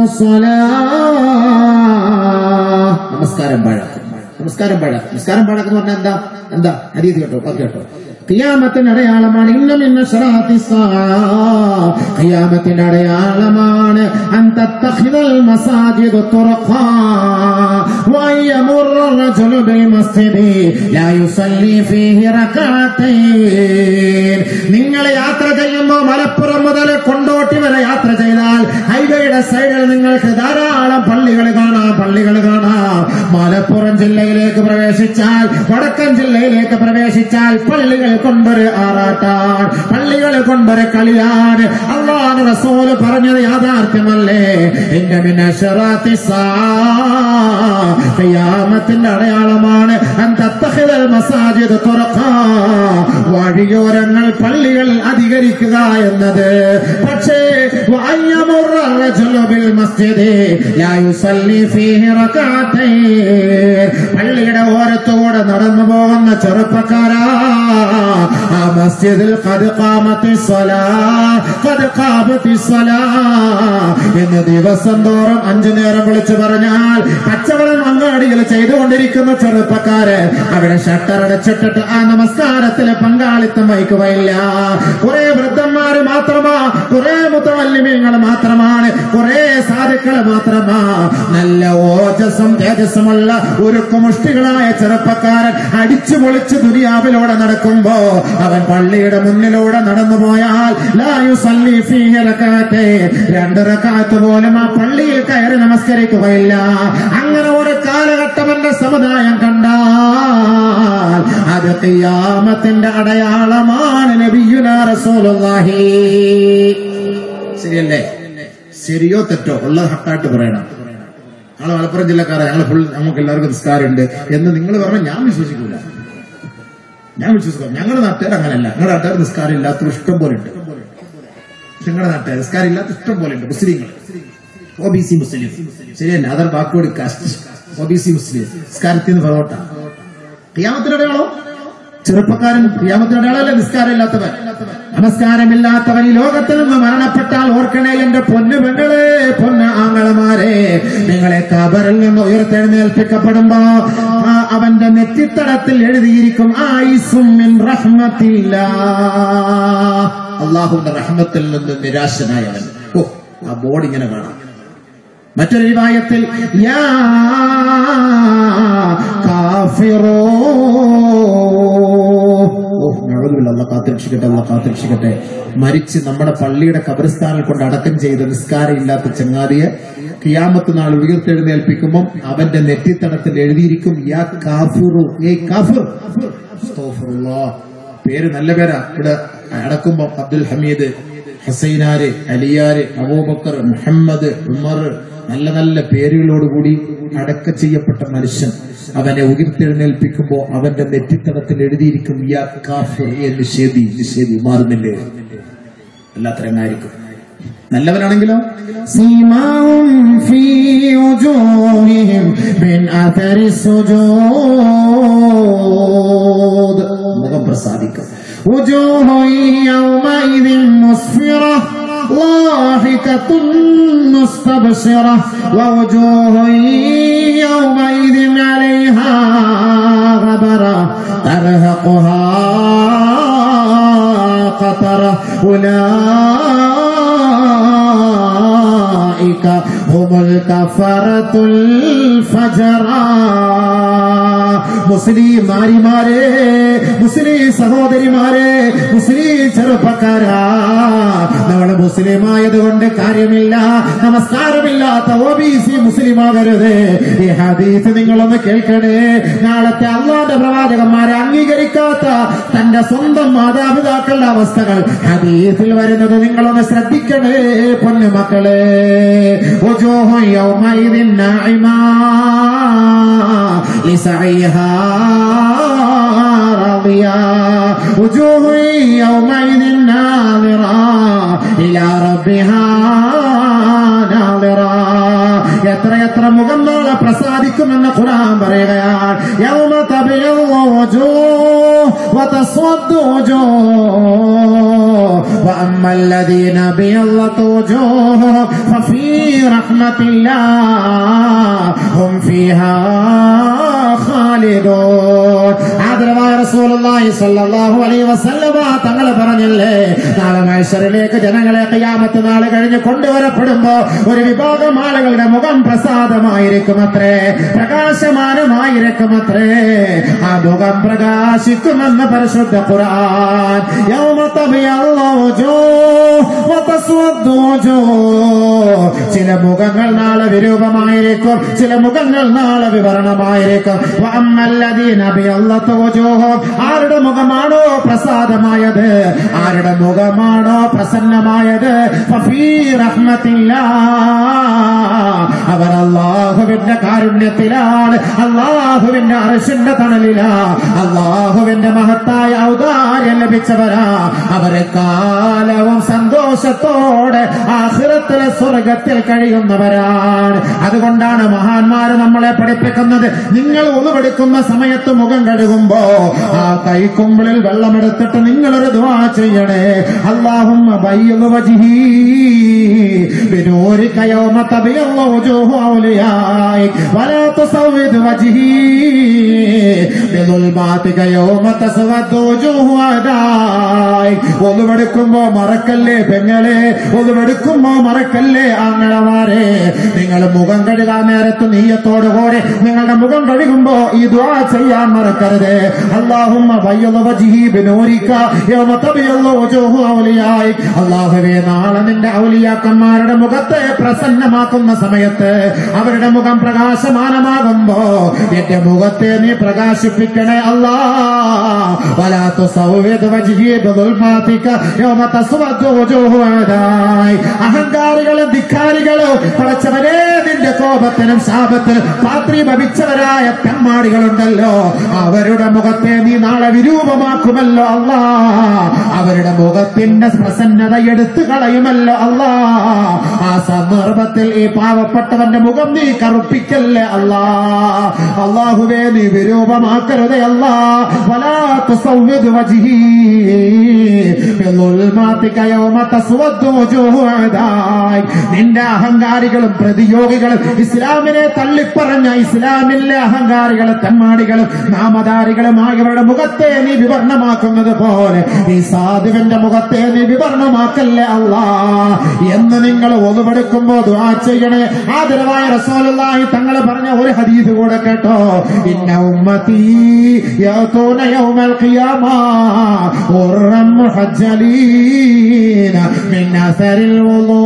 സ്വലാ നമസ്കാരം പാഴാക്കും നമസ്കാരം പാഴാക്കും നമസ്കാരം പാഴാക്കും എന്ന് പറഞ്ഞാൽ എന്താ എന്താ ഹരീത് കേട്ടോ അത് കേട്ടോ ഖിയാമത്തിന്റെ അടയാളമാണ് ഇന്നും ഇന്ന ശറാത്തി ഖിയാമത്തിന്റെ അടയാളമാണ് അൻ തത്തഖിദൽ മസാജിദ് തുറഖാ വഅൻ യമുറ الرجل بالمسجد لا يصلي فيه ركعتين നിങ്ങൾ യാത്ര ചെയ്യുമ്പോൾ മലപ്പുറം മുതൽ കൊണ്ടോട്ടി വരെ യാത്ര ചെയ്താൽ ഹൈവേയുടെ സൈഡിൽ നിങ്ങൾക്ക് ധാരാളം പള്ളികൾ കാണാം പള്ളികൾ കാണാം മലപ്പുറം ജില്ലയിലേക്ക് പ്രവേശിച്ചാൽ വടക്കൻ ജില്ലയിലേക്ക് പ്രവേശിച്ചാൽ പള്ളികൾ കൊണ്ടൊരു ആറാട്ടാൻ പള്ളികൾ കൊണ്ടൊരു കളിയാണ് അള്ളാഹ് റസൂല് പറഞ്ഞത് യാഥാർത്ഥ്യമല്ലേ എന്റെ ഖിയാമത്തിന്റെ അടയാളമാണ് അൻ തത്തഖിദൽ മസാജിദ് തുറക്കാ വഴിയോരങ്ങൾ പള്ളികൾ അധികരിക്കുക എന്നത് പക്ഷേ വഅയ്യമുറ الرجل بالمسجد لا يصلي فيه ركعتين പള്ളിയുടെ ഓരത്തോടെ നടന്നു പോകുന്ന ചെറുപ്പക്കാരാ ആ മസ്ജിദിൽ ഖദ് ഖാമത്തി സ്വലാ ഖദ് ഖാമത്തി സ്വലാ എന്ന് ദിവസം തോറും അഞ്ചു നേരം വിളിച്ചു പറഞ്ഞാൽ കച്ചവടം അങ്ങാടിയിൽ ചെയ്തുകൊണ്ടിരിക്കുന്ന ചെറുപ്പക്കാര് അവിടെ ഷട്ടർ അടച്ചിട്ടിട്ട് ആ നമസ്കാരത്തിലെ പങ്കാളിത്തം വഹിക്കുകയില്ല കുറെ വൃദ്ധന്മാര് മാത്രമാ കുറെ മുത്തവല്ലിമീങ്ങൾ മാത്രമാണ് കുറെ സാധുക്കൾ മാത്രമാ നല്ല ഓജസ്സും തേജസ്സുമുള്ള ഉരുക്കുമുഷ്ടികളായ ചെറുപ്പക്കാരൻ അടിച്ചു പൊളിച്ച് ദുനിയാവിലൂടെ നടക്കുമ്പോ അവൻ പള്ളിയുടെ മുന്നിലൂടെ നടന്നു പോയാൽ ലായു സല്ലി ഫീഹി റകഅത്തെ രണ്ട് റക്കാത്ത് പോലും ആ പള്ളിയിൽ കയറി നമസ്കരിക്കുകയില്ല അങ്ങനെ ഒരു കാലഘട്ടം എന്റെ സമുദായം കണ്ടാൽ അത് ഖിയാമത്തിന്റെ അടയാളമാണ് നബിയുനാ റസൂലുള്ളാഹി ശരിയല്ലേ ശരിയോ തെറ്റോ ഉള്ളത് ഹട്ടായിട്ട് പറയണം ഞങ്ങൾ മലപ്പുറം ജില്ലക്കാരെ ഞങ്ങൾ ഫുൾ നമുക്ക് എല്ലാവർക്കും നിസ്കാരമുണ്ട് എന്ന് നിങ്ങൾ പറഞ്ഞാൽ ഞാൻ വിശ്വസിക്കൂല ഞാൻ വിശ്വസിക്കാം ഞങ്ങളുടെ നാട്ടുകാർ അങ്ങനെയല്ല ഞങ്ങളുടെ നാട്ടുകാർ നിസ്കാരം ഇല്ലാത്ത ഇഷ്ടം പോലെ ഉണ്ട് നിങ്ങളുടെ നാട്ടുകാർ നിസ്കാരം ഇല്ലാത്ത ഇഷ്ടം പോലെ ഉണ്ട് മുസ്ലിങ്ങൾ ഒ ബി സി മുസ്ലിം ശരിയല്ല other backward caste O B C മുസ്ലിം നിസ്കാരത്തിൽ നിന്ന് പുറകോട്ട ക്രിയാമത്തിനടയാളോ ചെറുപ്പക്കാരൻ ക്രിയാമത്തിനടയാളല്ലേ നിസ്കാരമില്ലാത്തവൻ നമസ്കാരമില്ലാത്തവൻ ഈ ലോകത്തിൽ നിന്ന് മരണപ്പെട്ടാൽ ഓർക്കണേ എന്റെ പൊന്നു പെങ്ങളെ പൊന്ന് ആങ്ങളമാരെ നിങ്ങളെ കബറിൽ നിന്ന് ഉയർത്തെഴുന്നേൽപ്പിക്കപ്പെടുമ്പോ ആ അവന്റെ നെറ്റിത്തടത്തിൽ എഴുതിയിരിക്കും ആയിസും മിൻ റഹ്മത്തില്ല അള്ളാഹുന്റെ റഹ്മത്തിൽ നിന്ന് നിരാശനായവൻ ഓ ആ ബോർഡ് ഇങ്ങനെ കാണാം മറ്റൊരു വിവായത്തിൽ യാ കാഫിറോ ഓ നഅൂദുബില്ലാ, അല്ലാഹ് കാത്തിരക്ഷിക്കട്ടെ അല്ല കാത്തിരക്ഷിക്കട്ടെ മരിച്ച് നമ്മുടെ പള്ളിയുടെ കബറിസ്ഥാനിൽ കൊണ്ട് അടക്കം ചെയ്ത നിസ്കാരം ഇല്ലാത്ത ചങ്ങാതിയെ കിയാമത്ത് നാൾ ഉയർത്തെഴുന്നേൽപ്പിക്കുമ്പം അവന്റെ നെറ്റിത്തടത്തിൽ എഴുതിയിരിക്കും യാ കാഫിറു ഏ കാഫിർ അസ്തഗ്ഫിറുല്ലാഹ്. പേര് നല്ല പേരാ ഇവിടെ അടക്കുമ്പം അബ്ദുൽ ഹമീദ് ഹസൈനാര് അലിയാര് അബൂബക്കർ മുഹമ്മദ് ഉമർ നല്ല നല്ല പേരുകളോടുകൂടി അടക്ക ചെയ്യപ്പെട്ട മനുഷ്യൻ അവനെ ഉയർത്തെഴുന്നേൽപ്പിക്കുമ്പോ അവന്റെ നെറ്റിത്തടത്തിൽ എഴുതിയിരിക്കും യാ കാഫിർ ഏ നിഷേധി നിഷേധി മാറുന്നില്ലേ എല്ലാത്തരങ്ങായിരിക്കും നല്ലവനാണെങ്കിലോ സീമാവും ഫീ വജൂഹിഹിം മിൻ അഥരി സുജൂദ് മുഖം പ്രസാദിക്കും وجوه يومئذ مسفرة ضاحكة مستبصرة ووجوه يومئذ عليها غبرة ترهقها قطرة أولئك هم الكفرة الفجرة മുസ്ലിം നാരിമാരെ മുസ്ലിം സഹോദരിമാരെ മുസ്ലിം ചെറുപ്പക്കാരാ നമ്മൾ മുസ്ലിം ആയതുകൊണ്ട് കാര്യമില്ല നമസ്കാരമില്ലാത്ത ഒ ബി സി മുസ്ലിം ആകരുത് ഈ ഹദീസ് നിങ്ങളൊന്ന് കേൾക്കണേ നാളത്തെ അള്ളാന്റെ പ്രവാചകന്മാരെ അംഗീകരിക്കാത്ത തന്റെ സ്വന്തം മാതാപിതാക്കളുടെ അവസ്ഥകൾ ഹദീസിൽ വരുന്നത് നിങ്ങളൊന്ന് ശ്രദ്ധിക്കണേ പൊന്നു മക്കളെ وجوه يومئذ ناعمة لسعيها راضية وجوه يومئذ ناظرة إلى ربها ناظرة എത്ര എത്ര മുഖം നാളെ പ്രസാദിക്കുമെന്ന് ഖുർആൻ പറയുകയാണ് യൗമ തബിയല്ലു വജൂഹ് വതസ്വദ്ദു വജൂഹ് وأما الذين ابيضت وجوههم ففي رحمة الله هم فيها خالدون ആദരവായ റസൂലുള്ളാഹി സ്വല്ലല്ലാഹു അലൈഹി വസല്ലമ തങ്ങൾ പറഞ്ഞില്ലേ നാളെ മഹ്ശറിലേക്ക് ജനങ്ങളെ ഖിയാമത്ത് നാളെ കഴിഞ്ഞ് കൊണ്ടുവരപ്പെടുമ്പോ ഒരു വിഭാഗം ആളുകളുടെ മുഖം പ്രസാദമായിരിക്കും അത്രേ പ്രകാശമാനമായിരിക്കും അത്രേ ആ മുഖം പ്രകാശിക്കുമെന്ന് പരിശുദ്ധ ഖുർആൻ യൗമ തബിയല്ലു വജൂഹ് വതസ്വദ്ദു വജൂഹ് ചില മുഖങ്ങൾ നാളെ വിരൂപമായിരിക്കും ചില മുഖങ്ങൾ നാളെ വിവരണമായിരിക്കും വഅമ്മല്ലദീന ബിയല്ലത്തു വജൂഹും ആരുടെ മുഖമാണോ പ്രസാദമായത് ആരുടെ മുഖമാണോ പ്രസന്നമായത് ഫഫീ റഹ്മത്തില്ലാ അവർ അള്ളാഹുവിന്റെ കാരുണ്യത്തിലാണ് അള്ളാഹുവിന്റെ അറിശിന്റെ തണലിലാ അള്ളാഹുവിന്റെ മഹത്തായ ഔദാര്യം ലഭിച്ചവരാ അവരെ കാലവും സന്തോഷത്തോടെ ആഹ്റത്തിലെ സ്വർഗത്തിൽ കഴിയുന്നവരാണ് അതുകൊണ്ടാണ് മഹാന്മാര് നമ്മളെ പഠിപ്പിക്കുന്നത് നിങ്ങൾ ഉളവെടുക്കുന്ന സമയത്ത് മുഖം കഴുകുമ്പോ ആ കൈക്കുമ്പിളിൽ വെള്ളമെടുത്തിട്ട് നിങ്ങളൊരു ദ്വാ ചെയ്യണേ അള്ളാഹും بنورك يوم تبيض وجوه أوليائك ولا تصود وجهي بظلماتك يوم تسود وجوه أعدائك ഒന്നുമെടുക്കുമ്പോ മറക്കല്ലേ പെങ്ങളെ ഒന്നുമെടുക്കുമ്പോ മറക്കല്ലേ ആങ്ങളമാരെ നിങ്ങൾ മുഖം കഴുകാൻ നേരത്ത് നീയത്തോടുകൂടെ നിങ്ങളുടെ മുഖം കഴുകുമ്പോ ഈ ദ്വാ ചെയ്യാൻ മറക്കരുത് അള്ളാഹുമ്മ ബയ്യുള്ള വജിഹി ബിനൂരിക്ക യൗമ തബിയുള്ള വജൂഹു ഔലിയായി അള്ളാഹുവേ നാളെ നിന്റെ ഔലിയാക്കന്മാരുടെ മുഖത്തെ പ്രസന്നമാക്കുന്ന സമയത്ത് അവരുടെ മുഖം പ്രകാശമാനമാകുമ്പോ എന്റെ മുഖത്തെ നീ പ്രകാശിപ്പിക്കണേ അല്ലാ വലാത്തു സൗവേദ് അഹങ്കാരികളും ധിക്കാരികളും പടച്ചവരെ നിന്റെ കോപത്തിനും ശാപത്തിനും പാത്രി ഭവിച്ചവരായ തെമ്മാടികളുണ്ടല്ലോ അവരുടെ മുഖത്തെ നീ നാളെ വിരൂപമാക്കുമല്ലോ അല്ലാ അവരുടെ മുഖത്തിന്റെ പ്രസന്നത എടുത്തു കളയുമല്ലോ അല്ലാ ആ സന്ദർഭത്തിൽ ഈ പാവപ്പെട്ടവന്റെ മുഖം നീ കറുപ്പിക്കല്ലേ അല്ലാ അള്ളാഹുവേ നീ വിരൂപമാക്കരുതേ അല്ലാ വലാത്ത സൗമ്യത വജിഹി ബിളുൽമാതിക യൗമ തസ്വദ്ദു വജൂഹു അദായ്. നിന്റെ അഹങ്കാരികളും പ്രതിയോഗികളും ഇസ്ലാമിനെ തള്ളിപ്പറഞ്ഞ ഇസ്ലാമിലെ അഹങ്കാരികളും തെമ്മാടികളും നാമധാരികളുമായവരുടെ മുഖത്തെ നീ വിവരണമാക്കുന്നത് പോലെ ഈ സാധുവിന്റെ മുഖത്തെ നീ വിവരണമാക്കല്ലേ അല്ലാ എന്ന് നിങ്ങൾ ഒതുവെടുക്കുമ്പോ ദ്വാ ചെയ്യണേ ആദരവായ റസൂലുള്ളാഹി തങ്ങൾ പറഞ്ഞ ഒരു ഹദീസ് കൂടെ കേട്ടോ ഇന്ന ഉമ്മത്തി യഅതൂന യൗമൽ ഖിയാമ ഉറം മുഹജ്ജലീന മിൻ അസരിൽ വുളൂ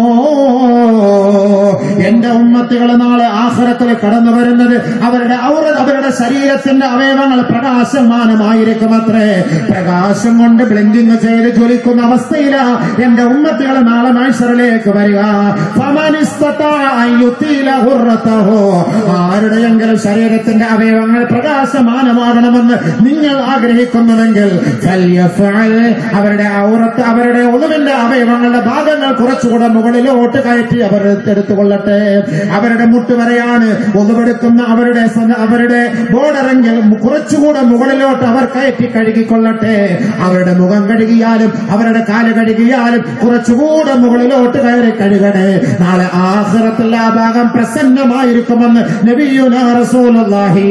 എന്റെ ഉമ്മത്തികൾ നാളെ ആഖിറത്തിൽ കടന്നു വരുന്നത് അവരുടെ ഔറ അവരുടെ ശരീരത്തിന്റെ അവയവങ്ങൾ പ്രകാശമാനമായിരിക്കും അത്രേ പ്രകാശം കൊണ്ട് ബ്ലെൻഡിങ് ചെയ്ത് ജ്വലിക്കുന്ന അവസ്ഥയിലാ എന്റെ ഉമ്മത്തികൾ നാളെ മൈസറിലേക്ക് വരിക ഫമനിസ്തതാഅ അൻ യുതീല ഹുർറതഹു. ആരുടെയെങ്കിലും ശരീരത്തിന്റെ അവയവങ്ങൾ പ്രകാശമാനമാകണമെന്ന് നിങ്ങൾ ആഗ്രഹിക്കുന്നുവെങ്കിൽ ഫല്യഫഅൽ. അവരുടെ ഔറത്ത് അവരുടെ ഒളിവിന്റെ അവയവങ്ങളുടെ ഭാഗങ്ങൾ കുറച്ചുകൂടെ മുകളിലോട്ട് കയറ്റി അവർ എടുത്തുകൊള്ളട്ടെ അവരുടെ മുട്ടുവരെയാണ് ഒളിവെടുക്കുന്ന അവരുടെ സ്വ- അവരുടെ ബോർഡറെങ്കിൽ കുറച്ചുകൂടെ മുകളിലോട്ട് അവർ കയറ്റി കഴുകിക്കൊള്ളട്ടെ അവരുടെ മുഖം കഴുകിയാലും അവരുടെ കാല് കഴുകിയാലും കുറച്ചുകൂടെ മുകളിലോട്ട് കയറി കഴുകണേ നാളെ ആഹ്റത്തിൽ ആ ഭാഗം പ്രസന്നമായിരിക്കുമെന്ന് നബിയുനാ റസൂലുള്ളാഹി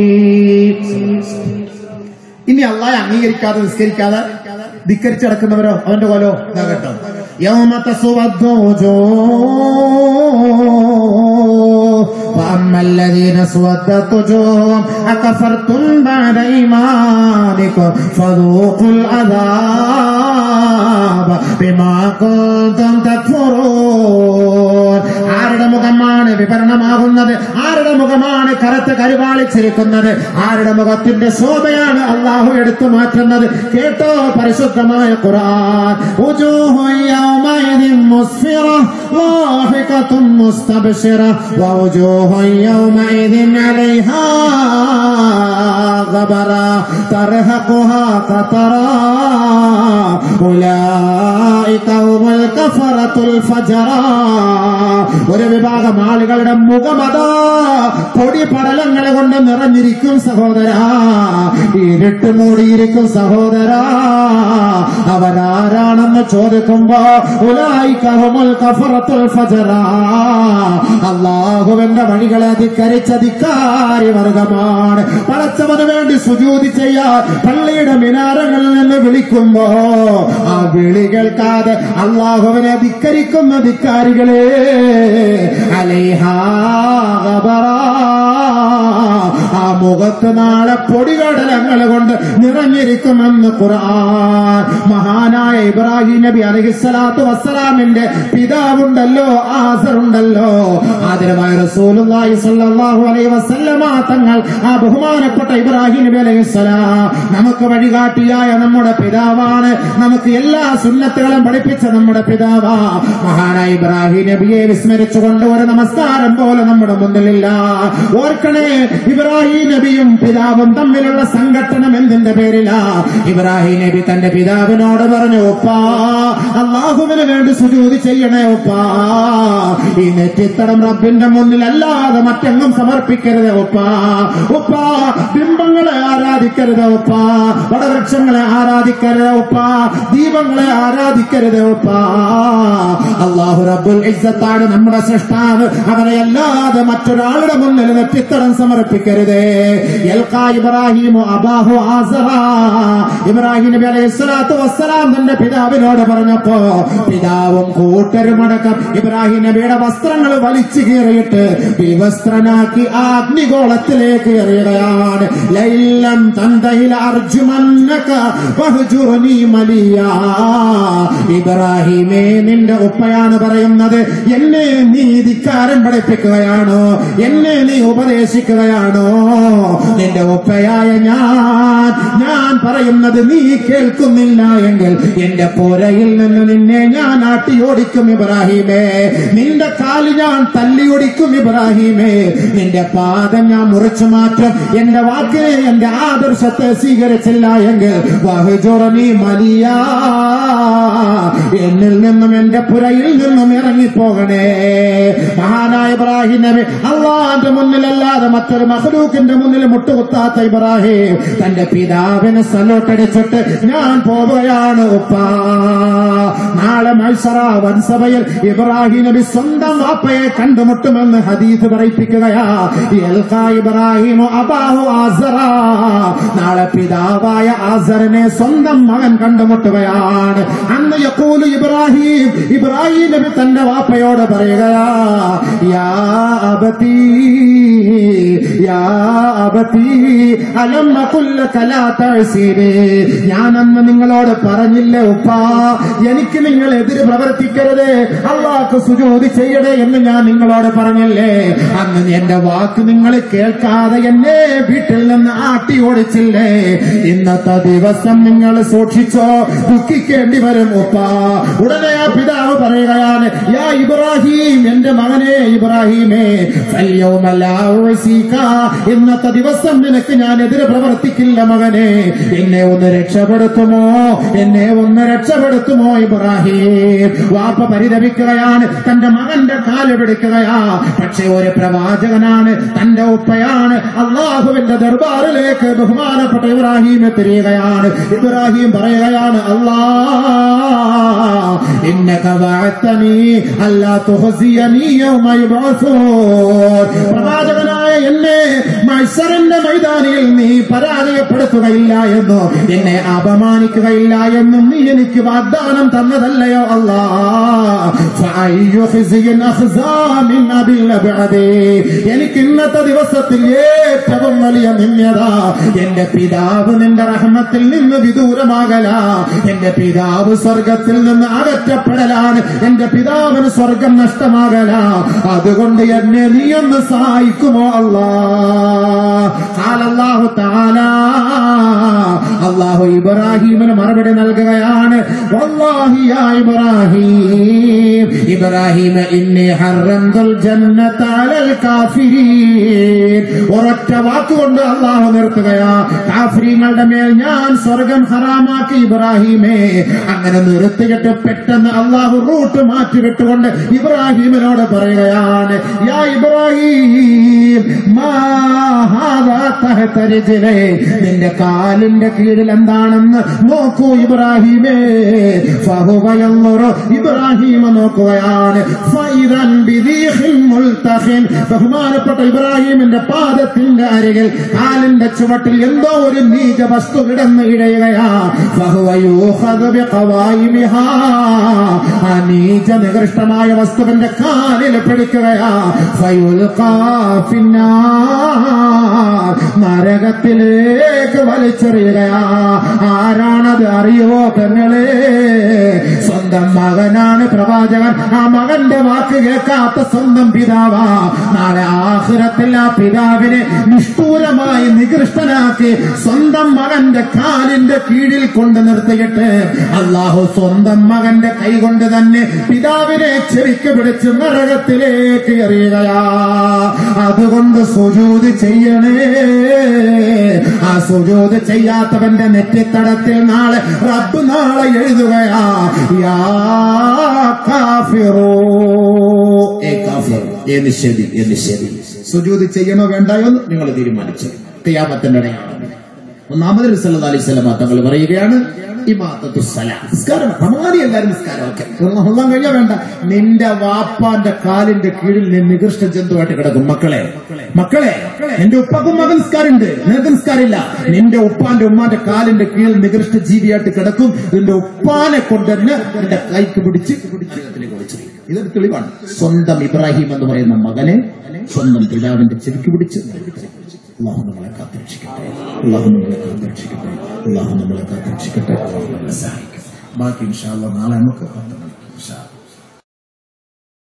ഇനി അള്ളാഹെ അംഗീകരിക്കാതെ നിസ്കരിക്കാതെ ധിക്കരിച്ചടക്കുന്നവരോ അവന്റെ കൊലോ ഇതാ കേട്ടോ യൗമ തസ്വദ്ദു وجوه فأما الذين اسودت وجوههم أكفرتم بعد إيمانكم فذوقوا العذاب بما كنتم تكفرون ആരുടെ മുഖമാണ് വിവരണമാകുന്നത് ആരുടെ മുഖമാണ് കറുത്ത് കരുവാളിച്ചിരിക്കുന്നത് ആരുടെ മുഖത്തിന്റെ ശോഭയാണ് അള്ളാഹു എടുത്തു മാറ്റുന്നത് കേട്ടോ പരിശുദ്ധമായ ഖുർആൻ وجوه يومئذ يومئذ مسفرة ضاحكة مستبشرة ووجوه يومئذ عليها غبرا ترهقها قطرا أولئك هم الكفرة الفجرا ഒരു വിഭാഗം ആളുകളുടെ മുഖമതാ പൊടി പടലങ്ങൾ കൊണ്ട് നിറഞ്ഞിരിക്കും സഹോദര ഇരുട്ട് മൂടിയിരിക്കും സഹോദര അവരാരാണെന്ന് ചോദിക്കുമ്പോ ഉലായിക്കഹുമുൽ കഫറത്തുൽ ഫജറ അള്ളാഹുവിന്റെ വഴികളെ അധികരിച്ച ധിക്കാരി വർഗമാണ് പടച്ചവന് വേണ്ടി സുജൂതി ചെയ്യാൻ പള്ളിയുടെ മിനാരങ്ങളിൽ നിന്ന് വിളിക്കുമ്പോ ആ വിളി കേൾക്കാതെ അള്ളാഹുവിനെ ധിക്കരിക്കുന്ന ധിക്കാരികളെ അലൈഹാ ഗബറാ. ആ മുഖത്ത് നാളെ പൊടികടലങ്ങൾ കൊണ്ട് നിറഞ്ഞിരിക്കുമെന്ന് ഖുർആൻ മഹാനായ ഇബ്രാഹിം നബി അലഹിസ്സലാത്തു വസ്സലാമിന്റെ പിതാവുണ്ടല്ലോ ആസറുണ്ടല്ലോ ആദരമായ റസൂലുള്ളാഹി സ്വല്ലല്ലാഹു അലൈഹി വസല്ലമ തങ്ങൾ ആ ബഹുമാനപ്പെട്ട ഇബ്രാഹിം നബി അലൈഹിസ്സലാം നമുക്ക് വഴികാട്ടിയായ നമ്മുടെ പിതാവാണ് നമുക്ക് എല്ലാ സുന്നത്തുകളും പഠിപ്പിച്ച നമ്മുടെ പിതാവാ മഹാനായ ഇബ്രാഹിം നബിയെ വിസ്മരിച്ചുകൊണ്ട് ഒരു നമസ്കാരം പോലെ നമ്മുടെ മുന്നിലില്ല ഓർക്കണേ ഇബ്രാഹിം നബിയും പിതാവും തമ്മിലുള്ള സംഘട്ടനം എന്തിന്റെ പേരില ഇബ്രാഹിം നബി തന്റെ പിതാവിനോട് പറഞ്ഞു ഉപ്പാ അള്ളാഹുവിന് വേണ്ടി സുജൂതി ചെയ്യണേ ഉപ്പാ ഈ നെറ്റിത്തടം റബ്ബിന്റെ മുന്നിൽ അല്ലാതെ മറ്റെങ്ങും സമർപ്പിക്കരുത് ഉപ്പാ ഉപ്പാ ബിംബങ്ങളെ ആരാധിക്കരുത് ഉപ്പാ വടവൃക്ഷങ്ങളെ ആരാധിക്കരുത് ഉപ്പാ ദീപങ്ങളെ ആരാധിക്കരുത് ഉപ്പാ അള്ളാഹു റബ്ബുൽ ഇസ്സത്താണ് നമ്മുടെ സൃഷ്ടാവ് അവനെ അല്ലാതെ മറ്റൊരാളുടെ മുന്നിൽ നെറ്റിത്തടം സമർപ്പിക്കരുത് യൽക്കാ ഇബ്രാഹിമു അബാഹു ആസറ ഇബ്രാഹിം നബി അലൈഹി സ്വലാത്തു വസ്സലാം തന്റെ പിതാവിനോട് പറഞ്ഞപ്പോ പിതാവും കൂട്ടരുമടക്കം ഇബ്രാഹിം നബിയുടെ വസ്ത്രങ്ങൾ വലിച്ചു കീറിയിട്ട് വിവസ്ത്രനാക്കി ആ അഗ്നിഗോളത്തിലേക്ക് എറിയുകയാണ് ലൈലം തന്തഹില അർജുമന്നക ബഹുജുർനി മലിയാ ഇബ്രാഹിമേ നിന്റെ ഉപ്പയാണ് പറയുന്നത് എന്നെ നീ ധിക്കാരം പഠിപ്പിക്കുകയാണോ എന്നെ നീ ഉപദേശിക്കുകയാണോ നിന്റെ ഉപ്പയായ ഞാൻ ഞാൻ പറയുന്നത് നീ കേൾക്കുന്നില്ല എങ്കിൽ എന്റെ പുരയിൽ നിന്ന് നിന്നെ ഞാൻ ആട്ടിയോടിക്കും ഇബ്രാഹിമേ നിന്റെ കാല് ഞാൻ തല്ലിയൊടിക്കും ഇബ്രാഹിമേ നിന്റെ പാദം ഞാൻ മുറിച്ചു മാറ്റും എന്റെ വാക്കിനെ എന്റെ ആദർശത്തെ സ്വീകരിച്ചില്ല എങ്കിൽ വഹുജുറനി മലിയാ എന്നിൽ നിന്നും എന്റെ പുരയിൽ നിന്നും ഇറങ്ങിപ്പോകണേ മഹാനായ ഇബ്രാഹിം നബി അള്ളാന്റെ മുന്നിലല്ലാതെ മറ്റൊരു മഹലൂക്കിന്റെ മുന്നിൽ മുട്ടുകുത്താത്ത ഇബ്രാഹിം തന്റെ പിതാവിന് സലോട്ടടിച്ചിട്ട് ഞാൻ പോവുകയാണ് ഉപ്പാ നാളെ മത്സര വൻസഭയിൽ ഇബ്രാഹിം നബി സ്വന്തം വാപ്പയെ കണ്ടുമുട്ടുമെന്ന് ഹദീസ് പറയിപ്പിക്കുകയാ യൽഖാ ഇബ്രാഹിമു അബാഹു ആസറ നാളെ പിതാവായ ആസറിനെ സ്വന്തം മകൻ കണ്ടുമുട്ടുകയാണ് അന്ന് യക്കൂലു ഇബ്രാഹിം ഇബ്രാഹിം നബി തന്റെ വാപ്പയോട് പറയുകയാ യാ അബതീ യാ അബതീ അലം അഖുല്ല കലാ തഅ്സിരി ഞാൻ അന്ന് നിങ്ങളോട് പറഞ്ഞില്ലേ ഉപ്പാ എനിക്ക് നിങ്ങൾ എതിര് പ്രവർത്തിക്കരുത് അള്ളാഹ്ക്ക് സുജൂതി ചെയ്യണേ എന്ന് ഞാൻ നിങ്ങളോട് പറഞ്ഞില്ലേ അന്ന് എന്റെ വാക്ക് നിങ്ങൾ കേൾക്കാതെ എന്നെ വീട്ടിൽ നിന്ന് ആട്ടി ഓടിച്ചില്ലേ ഇന്നത്തെ ദിവസം നിങ്ങൾ സൂക്ഷിച്ചോ ദുഃഖിക്കേണ്ടി വരും ഉപ്പാ ഉടനെ ആ പിതാവ് പറയുകയാണ് യാ ഇബ്രാഹിം എന്റെ മകനെ ഇബ്രാഹിമേ ഫൽയൗമ ലാ ഉഅ്സീക. ഇന്നത്തെ ദിവസം നിനക്ക് ഞാൻ എതിരെ പ്രവർത്തിക്കില്ല മകനെ എന്നെ ഒന്ന് രക്ഷപ്പെടുത്തുമോ എന്നെ ഒന്ന് രക്ഷപ്പെടുത്തുമോ ഇബ്രാഹിം വാപ്പ പരിതപിക്കുകയാണ് തന്റെ മകന്റെ കാല് പിടിക്കുകയാ പക്ഷെ ഒരു പ്രവാചകനാണ് തന്റെ ഉപ്പയാണ് അള്ളാഹുവിന്റെ ദർബാറിലേക്ക് ബഹുമാനപ്പെട്ട ഇബ്രാഹിം തിരിയുകയാണ് ഇബ്രാഹിം പറയുകയാണ് അല്ലാ إنك وعدتني ألا تخزيني يوم يبعثون പ്രവാചകനായ എന്നെ മത്സരന്റെ മൈതാനിയിൽ നീ പരാജയപ്പെടുത്തുകയില്ല എന്നോ എന്നെ അപമാനിക്കുകയില്ല എന്നും നീ എനിക്ക് വാഗ്ദാനം തന്നതല്ലയോ അല്ലാ فأي خزي أخزى من أبي الأبعدي. എനിക്ക് ഇന്നത്തെ ദിവസത്തിൽ ഏറ്റവും വലിയ നിന്യത എന്റെ പിതാവ് നിന്റെ റഹ്മത്തിൽ നിന്ന് വിദൂരമാകല എന്റെ പിതാവ് സ്വർഗത്തിൽ നിന്ന് അകറ്റപ്പെടലാണ് എന്റെ പിതാവിന് സ്വർഗം നഷ്ടമാകല അതുകൊണ്ട് എന്നെ നീ ഒന്ന് സഹായിക്കുമോ അല്ലാ അല്ലാഹു താല അള്ളാഹു ഇബ്രാഹിമിന് മറുപടി നൽകുകയാണ് വല്ലാഹി യാ ഇബ്രാഹിം ഇബ്രാഹിം ഇന്നി ഹറംതുൽ ജന്നത അലൽ കാഫിരീൻ ഒരൊറ്റ വാക്കുകൊണ്ട് അള്ളാഹു നിർത്തുകയാ കാഫിരീങ്ങളുടെ മേൽ ഞാൻ സ്വർഗം ഹറാമാക്കി ഇബ്രാഹിമേ അങ്ങനെ നിർത്തിയിട്ട് പെട്ടെന്ന് അള്ളാഹു റൂട്ട് മാറ്റിവിട്ടുകൊണ്ട് ഇബ്രാഹിമിനോട് പറയുകയാണ് യാ ഇബ്രാഹിം മാ ഹാദാ തഹത റിജ്ലേ. നിന്റെ കാലിന്റെ കീഴിൽ എന്താണെന്ന് നോക്കൂ ഇബ്രാഹിമേ ഫഹുവ യൻളുറു. ഇബ്രാഹിം നോക്കുകയാണ് ഫൈദൻ ബിദീഹിൻ മുൽതഖിൻ. ബഹുമാനപ്പെട്ട ഇബ്രാഹിമിന്റെ പാദത്തിന്റെ അരികിൽ കാലിന്റെ ചുവട്ടിൽ എന്തോ ഒരു നീച വസ്തു കിടന്ന് ഇഴയുകയാ ഫഹുവ യൂഖദു ബിഖവായിമിഹാ. ആ നീച നികൃഷ്ടമായ വസ്തുവിന്റെ കാലിൽ പിടിക്കുകയാ ഫയുൽഖാ ഫിന്നാർ. നരകത്തിലേക്ക് വലിച്ചെറിയുകയാ ആരാണത് അറിയുവോ പെങ്ങളെ സ്വന്തം മകനാണ് പ്രവാചകൻ ആ മകന്റെ വാക്ക് കേൾക്കാത്ത സ്വന്തം പിതാവാ നാളെ ആഹുരത്തിൽ ആ പിതാവിനെ നിഷ്ഠൂരമായി നികൃഷ്ടനാക്കി സ്വന്തം മകന്റെ കാലിന്റെ കീഴിൽ കൊണ്ട് നിർത്തിയിട്ട് അള്ളാഹു സ്വന്തം മകന്റെ കൈ കൊണ്ട് തന്നെ പിതാവിനെ ചെവിക്ക് പിടിച്ച് നരകത്തിലേക്ക് എറിയുകയാ അതുകൊണ്ട് സുജൂത് ചെയ്യണേ ആ സുജൂത് ചെയ്യാത്തവന്റെ നെറ്റിത്തടത്തിൽ നാളെ റബ്ബ് നാളെ എഴുതുകയാ യാ കാഫിറൂ. ഏ കാഫിർ, ഏ നിഷേധി ഏ നിഷേധി സുജൂത് ചെയ്യണോ വേണ്ടായോ എന്ന് നിങ്ങൾ തീരുമാനിച്ചു ക്രിയാമത്തിന്റെ ഇടയാണ് ഒന്നാമത് സല്ലല്ലാഹു അലൈഹി വസല്ലം തങ്ങൾ പറയുകയാണ് ഇമാത്തത്തു സലാം നിസ്കാരം റമദാനി എല്ലാവരും നിസ്കാരമൊക്കെ ഒന്നാം കഴിഞ്ഞാൽ വേണ്ട നിന്റെ വാപ്പാന്റെ കാലിന്റെ കീഴിൽ നീ നികൃഷ്ട ജന്തുവായിട്ട് കിടക്കും മക്കളെ മക്കളെ നിന്റെ ഉപ്പക്കും മകൻ നിസ്കാരമുണ്ട് നിനക്ക് നിസ്കാരമില്ല നിന്റെ ഉപ്പാന്റെ ഉമ്മാന്റെ കാലിന്റെ കീഴിൽ നികൃഷ്ട ജീവിയായിട്ട് കിടക്കും നിന്റെ ഉപ്പാനെ കൊണ്ട് തന്നെ നിന്റെ കൈക്ക് പിടിച്ച് ജീവിതത്തിലേക്ക് വിളിച്ചു ഇതൊരു തെളിവാണ് സ്വന്തം ഇബ്രാഹിം എന്ന് പറയുന്ന മകനെ സ്വന്തം പിതാവിന്റെ ചെവിക്ക് പിടിച്ച് അള്ളാഹു നമ്മളെ കാത്തുരക്ഷിക്കട്ടെ അള്ളാഹു നമ്മളെ കാത്തുരക്ഷിക്കട്ടെ അള്ളാഹു നമ്മളെ കാത്തുരക്ഷിക്കട്ടെ അള്ളാഹു നമ്മളെ സഹായിക്കട്ടെ ബാക്കി ഇൻഷാല്ല നാളെ നമുക്ക് പത്ത് മണിക്ക്